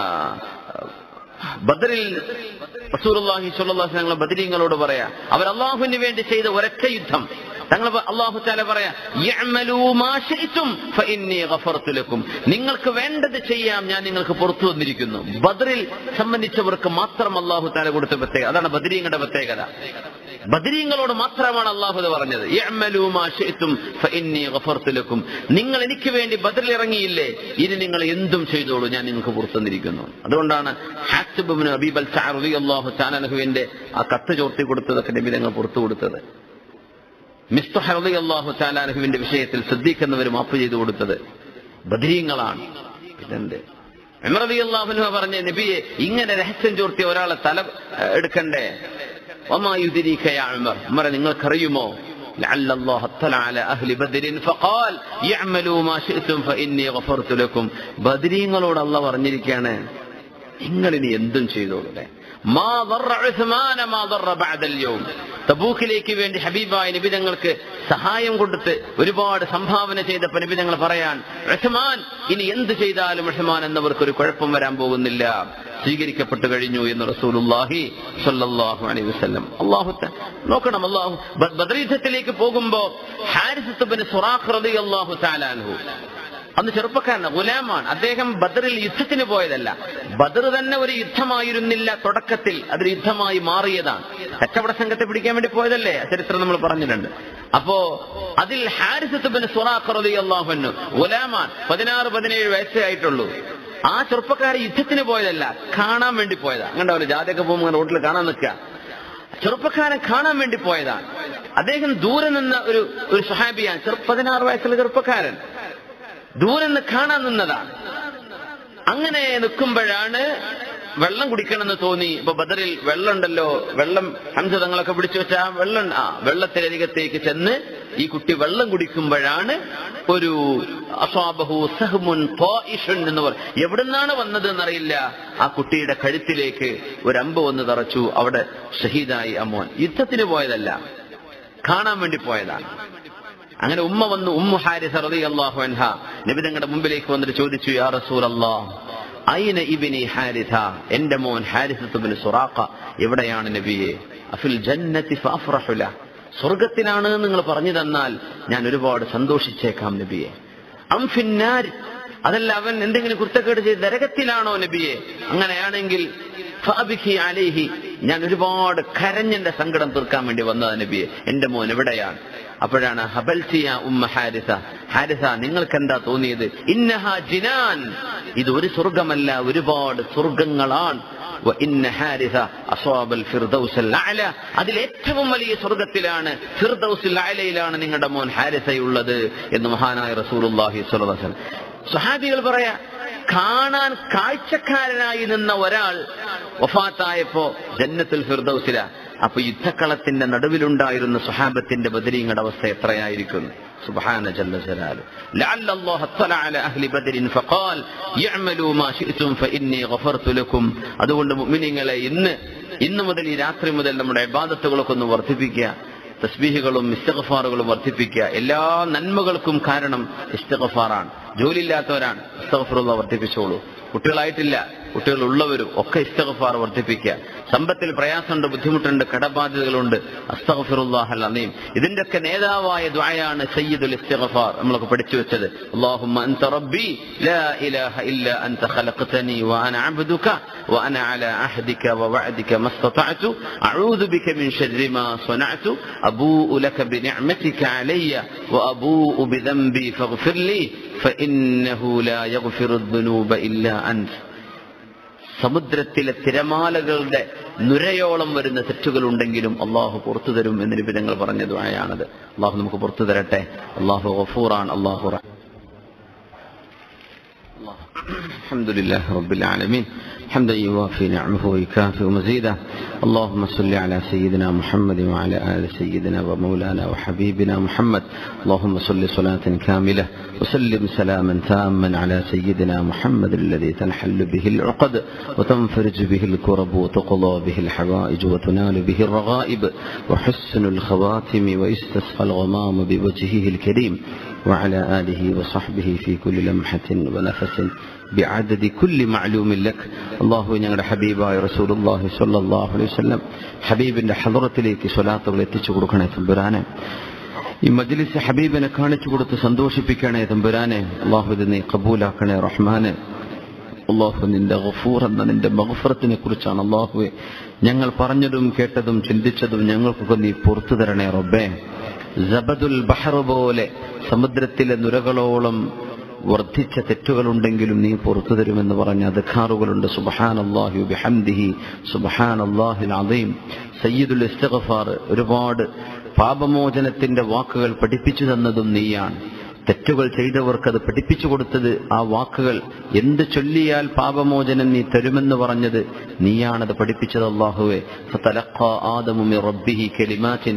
ബദറിൽ റസൂലുള്ളാഹി സ്വല്ലല്ലാഹു അലൈഹി വസല്ലം ബദരീങ്ങളോട് പറയാ അവർ അള്ളാഹുവിന് വേണ്ടി ചെയ്ത ഒരൊറ്റ യുദ്ധം തങ്ങൾ അള്ളാഹു താല പറയാ "യഅ്മലൂ മാ ശിഅ്തും ഫഇന്നീ ഗഫർതു ലക്കും." നിങ്ങൾക്ക് വേണ്ടത് ചെയ്യാം ഞാൻ നിങ്ങൾക്ക് പുറത്തു വന്നിരിക്കുന്നു ബദറിൽ സംബന്ധിച്ചവർക്ക് മാത്രം അള്ളാഹു താല കൊടുത്ത പ്രത്യേകത അതാണ് ബദരീങ്ങളുടെ പ്രത്യേകത ബദരീങ്ങളോട് മാത്രമാണ് അള്ളാഹു ഇത് പറഞ്ഞത് "യഅ്മലൂ മാ ശിഅ്തും ഫഇന്നീ ഗഫർതു ലക്കും." നിങ്ങൾ എനിക്ക് വേണ്ടി ബദറിൽ ഇറങ്ങിയില്ലേ ഇനി നിങ്ങൾ എന്തും ചെയ്തോളൂ ഞാൻ നിങ്ങൾക്ക് പുറത്തു വന്നിരിക്കുന്നു അതുകൊണ്ടാണ് ഹാസിബ് ഇബ്നു അബീ ബൽതഅ റളിയല്ലാഹു തആല അൻഹുവിന്റെ ആ കത്ത് ചോർത്തി കൊടുത്തതൊക്കെ നബി തങ്ങൾ പുറത്തു കൊടുത്തത് മിസ്തുഹറലി അള്ളാഹു താലാനഹുവിന്റെ വിഷയത്തിൽ ശ്രദ്ധിക്കുന്നവർ മാപ്പ് ചെയ്തു കൊടുത്തത് ബദരീങ്ങളാണ് ഇതെന്ത് എമറലി അള്ളാഹുനുഹ പറഞ്ഞ നബിയെ ഇങ്ങനെ രഹസ്യം ചോർത്തിയ ഒരാളെ തല ഏഹ്, എടുക്കണ്ടേ ഒമായുതിരിക്കയാ ഉമർ ഉമറെ നിങ്ങൾക്കറിയുമോ لعل الله اطلع على أهل بدر فقال يعملوا ما شئتم فإني غفرت لكم ബദരീങ്ങളോട് അല്ല പറഞ്ഞിരിക്കുകയാണ് നിങ്ങൾ ഇനി എന്തും ചെയ്തോളൂ അല്ലേ മാ ضر عثمان ما ضر بعد اليوم തബൂക്കിലേക്ക് വേണ്ടി ഹബീബായ നിബിതങ്ങൾക്ക് സഹായം കൊടുത്ത് ഒരുപാട് സംഭാവന ചെയ്തപ്പോ നിബിതങ്ങൾ പറയാൻ റഹ്മാൻ ഇനി എന്ത് ചെയ്താലും റഹ്മാൻ എന്നവർക്ക് ഒരു കുഴപ്പം വരാൻ പോകുന്നില്ല സ്വീകരിക്കപ്പെട്ടു കഴിഞ്ഞു എന്ന് റസൂലുള്ളാഹി സ്വല്ലല്ലാഹു അലൈഹി വസല്ലം അല്ലാഹു ത- നോക്കണം അല്ലാഹു ബ- ബദർ യുദ്ധത്തിലേക്ക് പോകുമ്പോ ഹാരിസ് ബിൻ സുറാഖ് റളിയല്ലാഹു തആല അൻഹു അന്ന് ചെറുപ്പക്കാരനാണ് ഗുലാമാണ് അദ്ദേഹം ബദറിൽ യുദ്ധത്തിന് പോയതല്ല ബദർ തന്നെ ഒരു യുദ്ധമായിരുന്നില്ല തുടക്കത്തിൽ അതൊരു യുദ്ധമായി മാറിയതാണ് കച്ചവട സംഘത്തെ പിടിക്കാൻ വേണ്ടി പോയതല്ലേ ആ ചരിത്രം നമ്മൾ പറഞ്ഞിട്ടുണ്ട് അപ്പോ അതിൽ ഹാരിസത്തുബിന് സുറാഖറിയാഹുന്നു ഗുലാമാൻ പതിനാറ് പതിനേഴ് വയസ്സേ ആയിട്ടുള്ളൂ ആ ചെറുപ്പക്കാരെ യുദ്ധത്തിന് പോയതല്ല കാണാൻ വേണ്ടി പോയതാ അങ്ങോട്ട് ജാതിയൊക്കെ പോകുമ്പോൾ റോഡിൽ കാണാൻ നിൽക്കുക ചെറുപ്പക്കാരൻ കാണാൻ വേണ്ടി പോയതാണ് അദ്ദേഹം ദൂരെ നിന്ന ഒരു ഒരു സുഹാബിയാണ് ചെറു പതിനാറ് വയസ്സുള്ള ചെറുപ്പക്കാരൻ ദൂരെ നിന്ന് കാണാൻ നിന്നതാണ് അങ്ങനെ നിൽക്കുമ്പോഴാണ് വെള്ളം കുടിക്കണമെന്ന് തോന്നി ഇപ്പൊ ബദറിൽ വെള്ളം ഉണ്ടല്ലോ വെള്ളം ഹംസ തങ്ങളൊക്കെ പിടിച്ചു വെച്ച ആ വെള്ളം ആ വെള്ളത്തിനരികത്തേക്ക് ചെന്ന് ഈ കുട്ടി വെള്ളം കുടിക്കുമ്പോഴാണ് ഒരു അസ്വാബഹു സഹ്മുൻ ത്വായിഷുൻ എന്ന് പറ എവിടുന്നാണ് വന്നത് എന്നറിയില്ല ആ കുട്ടിയുടെ കഴുത്തിലേക്ക് ഒരു അമ്പ് വന്ന് തറച്ചു അവിടെ ഷഹീദായി അമ്മോൻ യുദ്ധത്തിന് പോയതല്ല കാണാൻ വേണ്ടി പോയതാണ് അങ്ങനെ ഉമ്മ വന്നു ഉമ്മു ഹാരിസ് റളിയല്ലാഹു അൻഹ നബി തങ്ങളുടെ മുമ്പിലേക്ക് വന്നിട്ട് ചോദിച്ചു യാ റസൂലല്ലാഹ് അയിന ഇബ്നി ഹാരിഥ എന്റെ മോൻ ഹാരിസത്ത് ഇബ്നു സുറാഖ എവിടെയാണ് നബിയെ അഫിൽ ജന്നതി ഫഅഫ്റഹു ലഹ് സ്വർഗത്തിലാണ് എന്ന് നിങ്ങൾ പറഞ്ഞു തന്നാൽ ഞാൻ ഒരുപാട് സന്തോഷിച്ചേക്കാം നബിയെ അം ഫിന്നാർ അതല്ല അവൻ എന്തെങ്കിലും കുറ്റക്കേട് ചെയ്ത് നരകത്തിലാണോ നബിയെ അങ്ങനെയാണെങ്കിൽ ഫഅബിഖി അലൈഹി ഞാൻ ഒരുപാട് കരഞ്ഞെന്റെ സങ്കടം തീർക്കാൻ വേണ്ടി വന്നതാ നബിയെ എന്റെ മോൻ എവിടെയാണ് അപ്പോഴാണ് ഹബൽസിയ ഉമ്മ ഹാരിസ ഹാരിസ നിങ്ങൾക്ക് എന്താ തോന്നിയത് ഇന്നഹ ജിനാൻ ഇത് ഒരു സ്വർഗമല്ല ഒരുപാട് സ്വർഗങ്ങളാണ് وإن حارثة أصاب الفردوس الأعلى അതിൽ ഏറ്റവും വലിയ സ്വർഗത്തിലാണ് ഫിർദൗസിൽ അലയിലാണ് നിങ്ങളുടെ മോൻ ഹാരിസയുള്ളത് എന്ന് മഹാനായ റസൂലുള്ളാഹി സ്വല്ലല്ലാഹു അലൈഹി വസല്ലം സ്വഹാബികൾ പറയാ കാണാൻ കാഴ്ചക്കാരനായി നിന്ന ഒരാൾ വഫാത്തായപ്പോ ജന്നത്തുൽ ഫിർദൗസില അപ്പൊ യുദ്ധക്കളത്തിന്റെ നടുവിലുണ്ടായിരുന്ന സുഹാബത്തിന്റെ ബദരീങ്ങളുടെ അവസ്ഥ എത്രയായിരിക്കും سبحان جل جلاله لعل الله اطلع على أهل بدر فقال يعملوا ما شئتم فإني غفرت لكم അതുകൊണ്ട് മുഅ്മിനീങ്ങളെ ഇന്ന് ഇന്ന് മുതൽ ഈ രാത്രി മുതൽ നമ്മുടെ ഇബാദത്തുകളൊക്കെ ഒന്ന് വർദ്ധിപ്പിക്കുക തസ്ബീഹുകളും ഇസ്തഗഫാറുകളും വർദ്ധിപ്പിക്കുക എല്ലാ നന്മകൾക്കും കാരണം ഇസ്തഗഫാറാണ് ജോലിയില്ലാത്തവരാണ് ഇസ്തഗഫറുള്ള വർദ്ധിപ്പിച്ചോളൂ കുട്ടികളായിട്ടില്ല കുട്ടികൾ ഉള്ളവരും ഒക്കെ ഇസ്തഗഫാർ വർദ്ധിപ്പിക്കുക സമ്പത്തിൽ പ്രയാസമുണ്ട് ബുദ്ധിമുട്ടുണ്ട് കടബാധ്യതകളുണ്ട് അസ്തഗഫിറുല്ലാഹൽ അലീം ഇതിന്റെയൊക്കെ നേതാവായ ദ്വായാണ് സയ്യിദുൽ ഇസ്തഗഫാർ നമ്മളൊക്കെ പഠിച്ചു വെച്ചത് അല്ലാഹുമ്മ അൻത റബ്ബി ലാ ഇലാഹ ഇല്ല അൻത ഖലഖതനി വഅന അബ്ദുക وأنا على عهدك ووعدك ما استطعت أعوذ بك من شر ما صنعت أبوء لك بنعمتك علي وأبوء بذنبي فاغفر لي فإنه لا يغفر الذنوب إلا أنت സമുദ്രത്തിലെ തിരമാലകളുടെ നുരയോളം വരുന്ന തെറ്റുകൾ ഉണ്ടെങ്കിലും അള്ളാഹു പുറത്തു തരും എന്ന് നിബിധങ്ങൾ പറഞ്ഞ ദ്വായാണത് അള്ളാഹു നമുക്ക് പുറത്തു തരട്ടെ അള്ളാഹു ഗഫൂറാണ് അള്ളാഹു റ- الله. الحمد لله رب العالمين حمدا يوافي نعمه ويكافئ مزيدا اللهم صل على سيدنا محمد وعلى آل سيدنا ومولانا وحبيبنا محمد اللهم صل صلاة كاملة وسلم سلاما تاما على سيدنا محمد الذي تنحل به العقد وتنفرج به الكرب وتقضى به الحوائج وتنال به الرغائب وحسن الخواتم ويستسقى الغمام بوجهه الكريم وعلى آله وصحبه في كل لمحة ونفس بعدد كل معلوم لك الله ഞങ്ങളുടെ ഹബീബായ റസൂലുള്ളാഹി സ്വല്ലല്ലാഹു അലൈഹി വസല്ലം ഹബീബിന്റെ ഹദറത്തിലേക്ക് സ്വലാത്തുകൾ എത്തിച്ചു കൊടുക്കണേ തമ്പുരാനെ ഈ മജ്ലിസ് ഹബീബിനെ കാണിച്ചു കൊടുത്ത് സന്തോഷിപ്പിക്കണേ തമ്പുരാനെ അള്ളാഹു ഇത് നീ കബൂലാക്കണേ റഹ്മാനെ അള്ളാഹു നിന്റെ ഗഫൂർ എന്ന നിന്റെ മഹഫറത്തിനെ കുറിച്ചാണ് അള്ളാഹുവെ ഞങ്ങൾ പറഞ്ഞതും കേട്ടതും ചിന്തിച്ചതും ഞങ്ങൾക്കൊക്കെ നീ പുറത്തു തരണേ റബ്ബേ ജബദുൽ ബഹർ പോലെ സമുദ്രത്തിലെ നുരകളോളം വർദ്ധിച്ച തെറ്റുകളുണ്ടെങ്കിലും നീ പുറത്തു തരുമെന്ന് പറഞ്ഞ അധക്കാറുകളുണ്ട് സുബഹാൻ അള്ളാഹു ബിഹംദിഹി സുബഹാൻ അള്ളാഹിൽ അദീം സയ്യിദുൽ ഇസ്തഗഫാർ ഒരുപാട് പാപമോചനത്തിന്റെ വാക്കുകൾ പഠിപ്പിച്ചു തന്നതും നീയാണ് തെറ്റുകൾ ചെയ്തവർക്ക് അത് പഠിപ്പിച്ചു കൊടുത്തത് ആ വാക്കുകൾ എന്ത് ചൊല്ലിയാൽ പാപമോചനം നീ തരുമെന്ന് പറഞ്ഞത് നീയാണത് പഠിപ്പിച്ചത് അള്ളാഹുവെ ഫതലഖാ ആദമു മിർ റബ്ബിഹി കലിമാത്തിൻ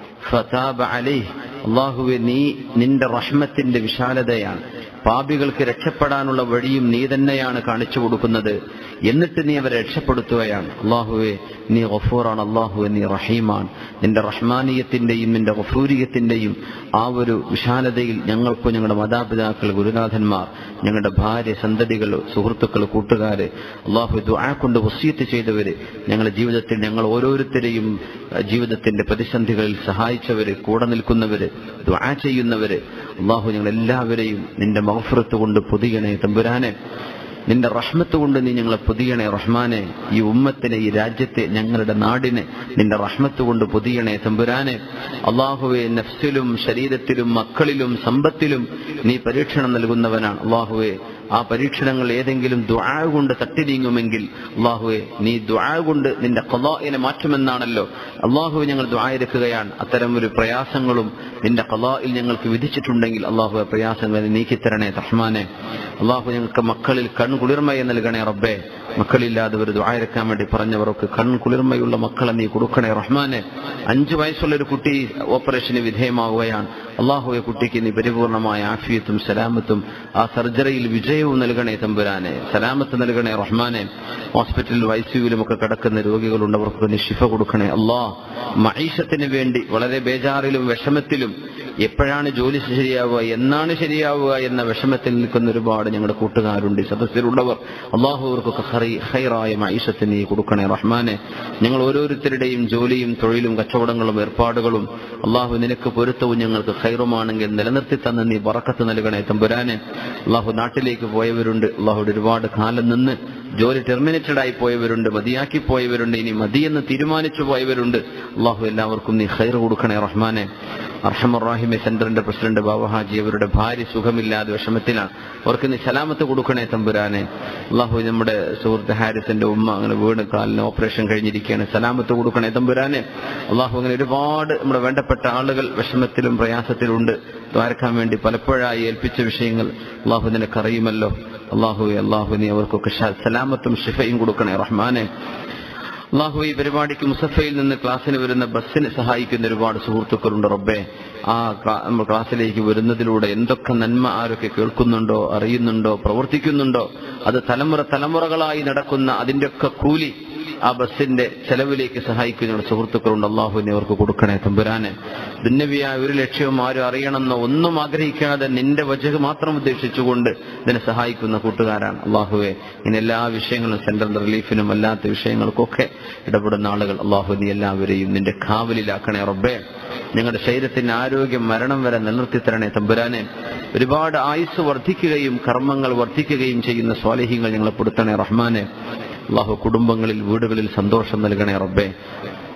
ഫതാബ അലൈഹ് അള്ളാഹുവെ നീ നിന്റെ റഹ്മത്തിന്റെ വിശാലതയാണ് പാപികൾക്ക് രക്ഷപ്പെടാനുള്ള വഴിയും നീ തന്നെയാണ് കാണിച്ചു കൊടുക്കുന്നത് എന്നിട്ട് നീ അവരെ രക്ഷപ്പെടുത്തുകയാണ് അള്ളാഹുവെ നീ ഗഫൂറാണ് അള്ളാഹുവെ നീ റഹീമാണ് നിന്റെ റഹ്മാനീയത്തിന്റെയും നിന്റെ ഗഫൂരിയത്തിന്റെയും ആ ഒരു വിശാലതയിൽ ഞങ്ങൾക്കും ഞങ്ങളുടെ മാതാപിതാക്കൾ ഗുരുനാഥന്മാർ ഞങ്ങളുടെ ഭാര്യ സന്തതികൾ സുഹൃത്തുക്കൾ കൂട്ടുകാര് അള്ളാഹു ദുആ കൊണ്ട് വസീത്ത് ചെയ്തവര് ഞങ്ങളുടെ ജീവിതത്തിൽ ഞങ്ങൾ ഓരോരുത്തരെയും അഹ് ജീവിതത്തിന്റെ പ്രതിസന്ധികളിൽ സഹായിച്ചവര് കൂടെ നിൽക്കുന്നവര് ദുആ ചെയ്യുന്നവര് അള്ളാഹു ഞങ്ങൾ എല്ലാവരെയും നിന്റെ മഹഫറത്ത് കൊണ്ട് പൊതിയണേ തമ്പുരാനെ നിന്റെ റഹ്മത്ത് കൊണ്ട് നീ ഞങ്ങളെ പൊതിയണേ റഹ്മാനെ ഈ ഉമ്മത്തിനെ ഈ രാജ്യത്തെ ഞങ്ങളുടെ നാടിനെ നിന്റെ റഹ്മത്ത് കൊണ്ട് പൊതിയണേ തമ്പുരാനെ അള്ളാഹുവെ നഫ്സിലും ശരീരത്തിലും മക്കളിലും സമ്പത്തിലും നീ പരീക്ഷണം നൽകുന്നവനാണ് അള്ളാഹുവെ ആ പരീക്ഷണങ്ങൾ ഏതെങ്കിലും ദുആ കൊണ്ട് തട്ടി നീങ്ങുമെങ്കിൽ അള്ളാഹുവെ നീ ദുആ കൊണ്ട് നിന്റെ കലാഇനെ മാറ്റുമെന്നാണല്ലോ അള്ളാഹുവെ ഞങ്ങൾ ദുആയിരക്കുകയാണ് അത്തരം ഒരു പ്രയാസങ്ങളും നിന്റെ കലായിൽ ഞങ്ങൾക്ക് വിധിച്ചിട്ടുണ്ടെങ്കിൽ അള്ളാഹു ആ പ്രയാസങ്ങളെ നീക്കിത്തരണേ റഹ്മാനെ അള്ളാഹു ഞങ്ങൾക്ക് മക്കളിൽ കൺകുളിർമയെ നൽകണേ റബ്ബേ മക്കളില്ലാത്തവർ ദുആയിരക്കാൻ വേണ്ടി പറഞ്ഞവർക്ക് കൺകുളിർമയുള്ള മക്കളെ നീ കൊടുക്കണേ റഹ്മാനെ അഞ്ചു വയസ്സുള്ള ഒരു കുട്ടി ഓപ്പറേഷന് വിധേയമാവുകയാണ് അള്ളാഹുവെ കുട്ടിക്ക് നീ പരിപൂർണമായ ആഫിയത്തും സലാമത്തും ആ സർജറിയിൽ വിജയവും നൽകണേ തമ്പുരാനെ സലാമത്ത് നൽകണേ റഹ്മാനെ ഹോസ്പിറ്റലിലും ഐ സിയുലും ഒക്കെ കിടക്കുന്ന രോഗികളുണ്ട് അവർക്ക് നീ ശിഫ കൊടുക്കണേ അള്ളാ മൈഷത്തിന് വേണ്ടി വളരെ ബേജാറിലും വിഷമത്തിലും എപ്പോഴാണ് ജോലി ശരിയാവുക എന്നാണ് ശരിയാവുക എന്ന വിഷമത്തിൽ നിൽക്കുന്ന ഒരുപാട് ഞങ്ങളുടെ കൂട്ടുകാരുണ്ട് ഈ സദസ്സിലുള്ളവർ അള്ളാഹു അവർക്കൊക്കെ ഹറി- ഹൈറായ മൈഷത്തിന് നീ കൊടുക്കണേ റഹ്മാനെ ഞങ്ങൾ ഓരോരുത്തരുടെയും ജോലിയും തൊഴിലും കച്ചവടങ്ങളും ഏർപ്പാടുകളും അള്ളാഹു നിനക്ക് പൊരുത്തവും ഞങ്ങൾക്ക് ഹൈറുമാണെങ്കിൽ നിലനിർത്തി തന്ന് നീ വറക്കത്ത് നൽകണേ തമ്പുരാനെ അള്ളാഹു നാട്ടിലേക്ക് പോയവരുണ്ട് അള്ളാഹുടെ ഒരുപാട് കാലം നിന്ന് ജോലി ടെർമിനേറ്റഡ് ആയി പോയവരുണ്ട് മതിയാക്കി പോയവരുണ്ട് ഇനി മതിയെന്ന് തീരുമാനിച്ചു പോയവരുണ്ട് അള്ളാഹു എല്ലാവർക്കും നീ ഹൈർ കൊടുക്കണേ റഹ്മാനെ അർഹമറാഹിമെ സെന്ററിന്റെ പ്രസിഡന്റ് ബാബഹാജി അവരുടെ ഭാര്യ സുഖമില്ലാതെ വിഷമത്തിലാണ് അവർക്ക് നീ സലാമത്ത് കൊടുക്കണേ തമ്പുരാനെ അള്ളാഹു നമ്മുടെ സുഹൃത്ത് ഹാരിസിന്റെ ഉമ്മ അങ്ങനെ വീണ് കാലിന് ഓപ്പറേഷൻ കഴിഞ്ഞിരിക്കുകയാണ് സലാമത്ത് കൊടുക്കണേ തമ്പുരാനെ അള്ളാഹു അങ്ങനെ ഒരുപാട് നമ്മുടെ വേണ്ടപ്പെട്ട ആളുകൾ വിഷമത്തിലും പ്രയാസത്തിലുണ്ട് ദ്വാരക്കാൻ വേണ്ടി പലപ്പോഴായി ഏൽപ്പിച്ച വിഷയങ്ങൾ അള്ളാഹു നിനക്കറിയുമല്ലോ അള്ളാഹു അള്ളാഹു നീ അവർക്കൊക്കെ ശ- സലാമത്തും ഷിഫയും കൊടുക്കണേ റഹ്മാനെ അള്ളാഹു ഈ പരിപാടിക്ക് മുസഫയിൽ നിന്ന് ക്ലാസ്സിന് വരുന്ന ബസ്സിന് സഹായിക്കുന്ന ഒരുപാട് സുഹൃത്തുക്കളുണ്ട് റബ്ബെ ആ ക്ലാ- നമ്മൾ ക്ലാസ്സിലേക്ക് വരുന്നതിലൂടെ എന്തൊക്കെ നന്മ ആരൊക്കെ കേൾക്കുന്നുണ്ടോ അറിയുന്നുണ്ടോ പ്രവർത്തിക്കുന്നുണ്ടോ അത് തലമുറ തലമുറകളായി നടക്കുന്ന അതിന്റെയൊക്കെ കൂലി ആ ബസ്സിന്റെ ചെലവിലേക്ക് സഹായിക്കുന്ന സുഹൃത്തുക്കളുണ്ട് അള്ളാഹുവിനെ അവർക്ക് കൊടുക്കണേ തമ്പുരാനെ ദുന്നവിയായ ഒരു ലക്ഷ്യവും ആരും അറിയണമെന്നോ ഒന്നും ആഗ്രഹിക്കാതെ നിന്റെ വജഹ് മാത്രം ഉദ്ദേശിച്ചുകൊണ്ട് ഇതിനെ സഹായിക്കുന്ന കൂട്ടുകാരാണ് അള്ളാഹുവെ ഇങ്ങനെ എല്ലാ വിഷയങ്ങളും സെൻട്രൽ റിലീഫിനും അല്ലാത്ത വിഷയങ്ങൾക്കൊക്കെ ഇടപെടുന്ന ആളുകൾ അള്ളാഹു നീ എല്ലാവരെയും നിന്റെ കാവലിലാക്കണേ റബ്ബേ ഞങ്ങളുടെ ശരീരത്തിന്റെ ആരോഗ്യം മരണം വരെ നിലനിർത്തി തരണേ തമ്പുരാനെ ഒരുപാട് ആയുസ് വർദ്ധിക്കുകയും കർമ്മങ്ങൾ വർദ്ധിക്കുകയും ചെയ്യുന്ന സ്വാലിഹ്യങ്ങൾ ഞങ്ങളെ പെടുത്തണേ റഹ്മാനെ അള്ളാഹു കുടുംബങ്ങളിൽ വീടുകളിൽ സന്തോഷം നൽകണേ റബ്ബേ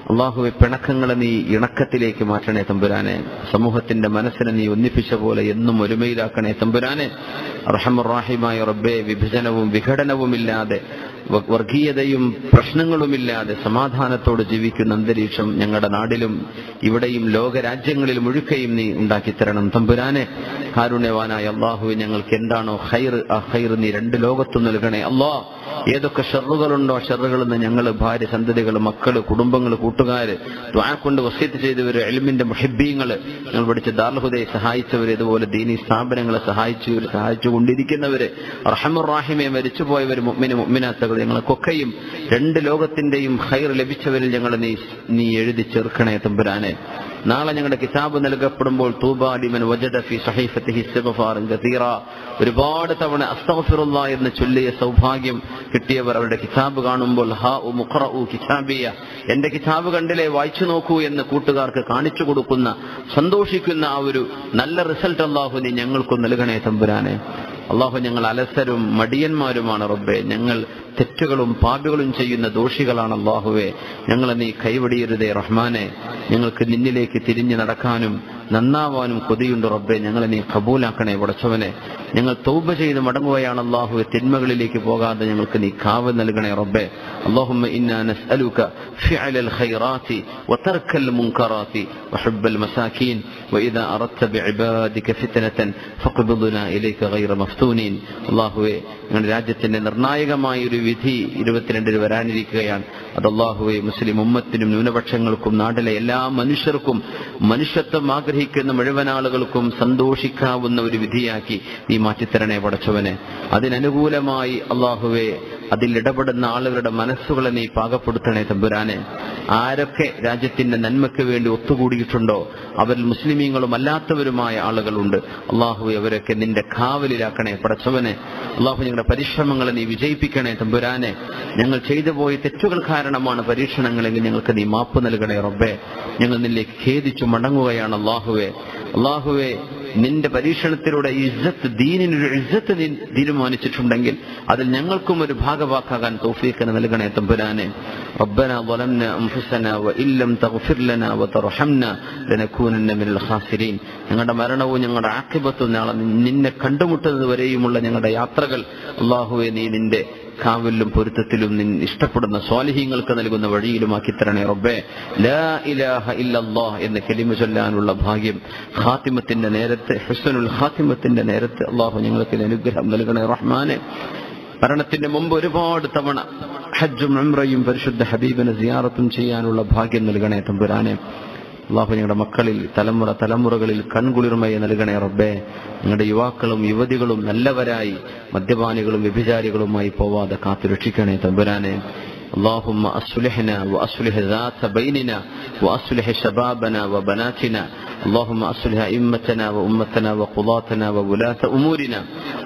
അള്ളാഹുവെ പിണക്കങ്ങളെ നീ ഇണക്കത്തിലേക്ക് മാറ്റണേ തമ്പുരാനെ സമൂഹത്തിന്റെ മനസ്സിനെ നീ ഒന്നിപ്പിച്ച പോലെ എന്നും ഒരുമയിലാക്കണേ തമ്പുരാനെ റഹമുറാഹിമായ റബ്ബെ വിഭജനവും വിഘടനവുമില്ലാതെ വ- വർഗീയതയും പ്രശ്നങ്ങളുമില്ലാതെ സമാധാനത്തോട് ജീവിക്കുന്ന അന്തരീക്ഷം ഞങ്ങളുടെ നാടിലും ഇവിടെയും ലോകരാജ്യങ്ങളിലും ഒഴുക്കയും നീ ഉണ്ടാക്കിത്തരണം തമ്പുരാനെ കാരുണ്യവാനായ അള്ളാഹു ഞങ്ങൾക്ക് എന്താണോ ഹൈർ ആ ഹൈർ നീ രണ്ട് ലോകത്തും നൽകണേ അള്ളാ ഏതൊക്കെ ഷെറുകളുണ്ടോ ആ ഷെറുകളിൽ നിന്ന് ഞങ്ങൾ ഭാര്യ സന്തതികൾ മക്കള് കുടുംബങ്ങൾ കൂട്ടുകാര് ദ്വാ കൊണ്ട് വസീത്ത് ചെയ്തവര് എൽമിന്റെ മുഹിബീങ്ങള് ഞങ്ങൾ പഠിച്ച ദാർഹുദയെ സഹായിച്ചവര് ഇതുപോലെ ദീനി സ്ഥാപനങ്ങളെ സഹായിച്ചവർ സഹായിച്ചു കൊണ്ടിരിക്കുന്നവര് റഹമുറാഹിമെ മരിച്ചുപോയവർ മുമ്മിന് മുമ്മിനാത്തകൾ ഞങ്ങൾക്കൊക്കെയും രണ്ട് ലോകത്തിന്റെയും ഹൈർ ലഭിച്ചവരിൽ ഞങ്ങൾ നീ നീ എഴുതി ചേർക്കണേ തമ്പുരാനെ നാളെ ഞങ്ങളുടെ കിതാബ് നൽകപ്പെടുമ്പോൾ തൂബാലിമൻ വജദ ഫി സഹീഫത്തിഹി ഇസ്തിഗ്ഫാറൻ കതീറ ഒരുപാട് തവണ അസ്തഗ്ഫിറുല്ലാ എന്ന് ചൊല്ലിയ സൗഭാഗ്യം കിട്ടിയവർ അവരുടെ കിതാബ് കാണുമ്പോൾ ഹാ ഉ മുഖറഉ കിതാബിയ എന്റെ കിതാബ് കണ്ടില്ലേ വായിച്ചു നോക്കൂ എന്ന് കൂട്ടുകാർക്ക് കാണിച്ചു കൊടുക്കുന്ന സന്തോഷിക്കുന്ന ആ ഒരു നല്ല റിസൾട്ട് അള്ളാഹു നീ ഞങ്ങൾക്കും നൽകണേ തമ്പുരാനെ അള്ളാഹു ഞങ്ങൾ അലസരും മടിയന്മാരുമാണ് റബ്ബെ ഞങ്ങൾ തെറ്റുകളും പാപികളും ചെയ്യുന്ന ദോഷികളാണ് അള്ളാഹുവെ ഞങ്ങളെ നീ കൈവടിയരുതേ റഹ്മാനെ ഞങ്ങൾക്ക് നിന്നിലേക്ക് തിരിഞ്ഞു നടക്കാനും നന്നാവാനും കൊതിയുണ്ട് റബ്ബെ ഞങ്ങളെ നീ കബൂലാക്കണേ വടച്ചവനെ ഞങ്ങൾ തൗബ ചെയ്ത് മടങ്ങുകയാണ് അള്ളാഹുവെ തിന്മകളിലേക്ക് പോകാതെ ഞങ്ങൾക്ക് നീ കാവ് നൽകണേ റബ്ബെ اللهم إنا نسألك فعل الخيرات وترك المنكرات وحب المساكين وإذا أردت بعبادك فتنة فاقبضنا إليك غير مفتونين അള്ളാഹുവെ ഞങ്ങളുടെ രാജ്യത്തിന്റെ നിർണായകമായ ഒരു വിധി ഇരുപത്തിരണ്ടിന് വരാനിരിക്കുകയാണ് അത് അള്ളാഹുവെ മുസ്ലിം ഉമ്മത്തിനും ന്യൂനപക്ഷങ്ങൾക്കും നാട്ടിലെ എല്ലാ മനുഷ്യർക്കും മനുഷ്യത്വം ആഗ്രഹിക്കുന്ന മുഴുവൻ ആളുകൾക്കും സന്തോഷിക്കാവുന്ന ഒരു വിധിയാക്കി നീ മാറ്റിത്തരണേ പടച്ചവനെ അതിനനുകൂലമായി അള്ളാഹുവെ അതിൽ ഇടപെടുന്ന ആളുകളുടെ മനസ്സുകളെ നീ പാകപ്പെടുത്തണേ തമ്പുരാനെ ആരൊക്കെ രാജ്യത്തിന്റെ നന്മയ്ക്ക് വേണ്ടി ഒത്തുകൂടിയിട്ടുണ്ടോ അവരിൽ മുസ്ലിമീങ്ങളും അല്ലാത്തവരുമായ ആളുകളുണ്ട് അള്ളാഹു അവരൊക്കെ നിന്റെ കാവലിലാക്കണേ പടച്ചവനെ അള്ളാഹു ഞങ്ങളുടെ പരിശ്രമങ്ങളെ നീ വിജയിപ്പിക്കണേ തമ്പുരാനെ ഞങ്ങൾ ചെയ്തു പോയ തെറ്റുകൾ കാരണമാണ് പരീക്ഷണങ്ങളെങ്കിൽ ഞങ്ങൾക്ക് നീ മാപ്പ് നൽകണേ റബ്ബേ ഞങ്ങൾ നിന്നിലേക്ക് ഖേദിച്ചു മടങ്ങുകയാണ് അള്ളാഹുവെ അള്ളാഹുവെ നിന്റെ പരീക്ഷണത്തിലൂടെ ഇസ്സത്ത് ദീനിനൊരു ഇസ്സത്ത് നീ തീരുമാനിച്ചിട്ടുണ്ടെങ്കിൽ അതിൽ ഞങ്ങൾക്കും ഒരു ഭാഗവാക്കാകാൻ തൗഫീഖിന് നൽകണേ തമ്പുരാനെ ربنا ظلمنا أنفسنا وإن لم تغفر لنا وترحمنا لنكونن من الخاسرين ഞങ്ങളുടെ മരണവും ഞങ്ങളുടെ ആക്കിബത്തും നാളെ നിന്നെ കണ്ടുമുട്ടുന്നത് വരെയുമുള്ള ഞങ്ങളുടെ യാത്രകൾ അള്ളാഹുവെ നീ നിന്റെ കാവലിലും പൊരുത്തത്തിലും നിൻ ഇഷ്ടപ്പെടുന്ന സ്വാലിഹീങ്ങൾക്ക് നൽകുന്ന വഴിയിലുമാക്കി തരണേ റബ്ബേ ലാ ഇലാഹ ഇല്ലല്ലാഹ് എന്ന് കെലിമ ചൊല്ലാനുള്ള ഭാഗ്യം ഖാത്തിമത്തിന്റെ നേരത്തെ ഹുസനുൽ ഖാത്തിമത്തിന്റെ നേരത്തെ അള്ളാഹു ഞങ്ങൾക്ക് ഇതിന് അനുഗ്രഹം നൽകണേ റഹ്മാനെ മരണത്തിന്റെ മുമ്പ് ഒരുപാട് തവണ ഹജ്ജും ഉംറയും പരിശുദ്ധ ഹബീബിനെ സിയാറത്തും ചെയ്യാനുള്ള ഭാഗ്യം നൽകണേ തമ്പുരാനെ അള്ളാഹു ഞങ്ങളുടെ മക്കളിൽ തലമുറ തലമുറകളിൽ കൺകുളിർമയെ നൽകണേ റബ്ബേ ഞങ്ങളുടെ യുവാക്കളും യുവതികളും നല്ലവരായി മദ്യപാനികളും വ്യഭിചാരികളുമായി പോവാതെ കാത്തു രക്ഷിക്കണേ തമ്പുരാനെ اللهم أصلحنا وأصلح ذات بيننا وأصلح شبابنا وبناتنا اللهم أصلح أئمتنا وأمتنا وقضاتنا وولاة أمورنا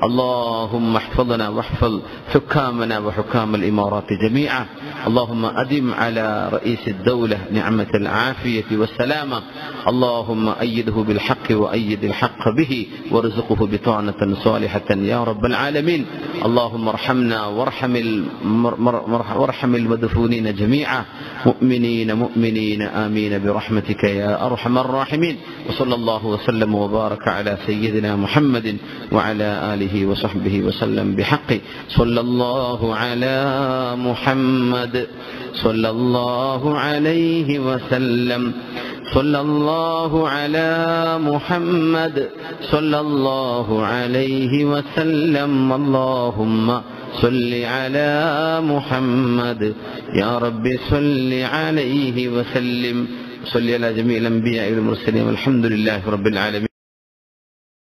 اللهم احفظنا واحفظ حكامنا وحكام الإمارات جميعا اللهم أدم على رئيس الدولة نعمة العافية والسلامة اللهم أيده بالحق وأيد الحق به وارزقه بطانة صالحة يا رب العالمين اللهم ارحمنا وارحم المر... مر... وارحم المدفونين جميعا مؤمنين مؤمنين آمين برحمتك يا أرحم الراحمين وصلى الله وسلم وبارك على سيدنا محمد وعلى آله وصحبه وسلم بحق صلى الله على محمد صلى الله عليه وسلم صلى الله على محمد صلى الله عليه وسلم اللهم صل على محمد يا رب صل عليه وسلم صل على جميع الأنبياء والمرسلين والحمد لله رب العالمين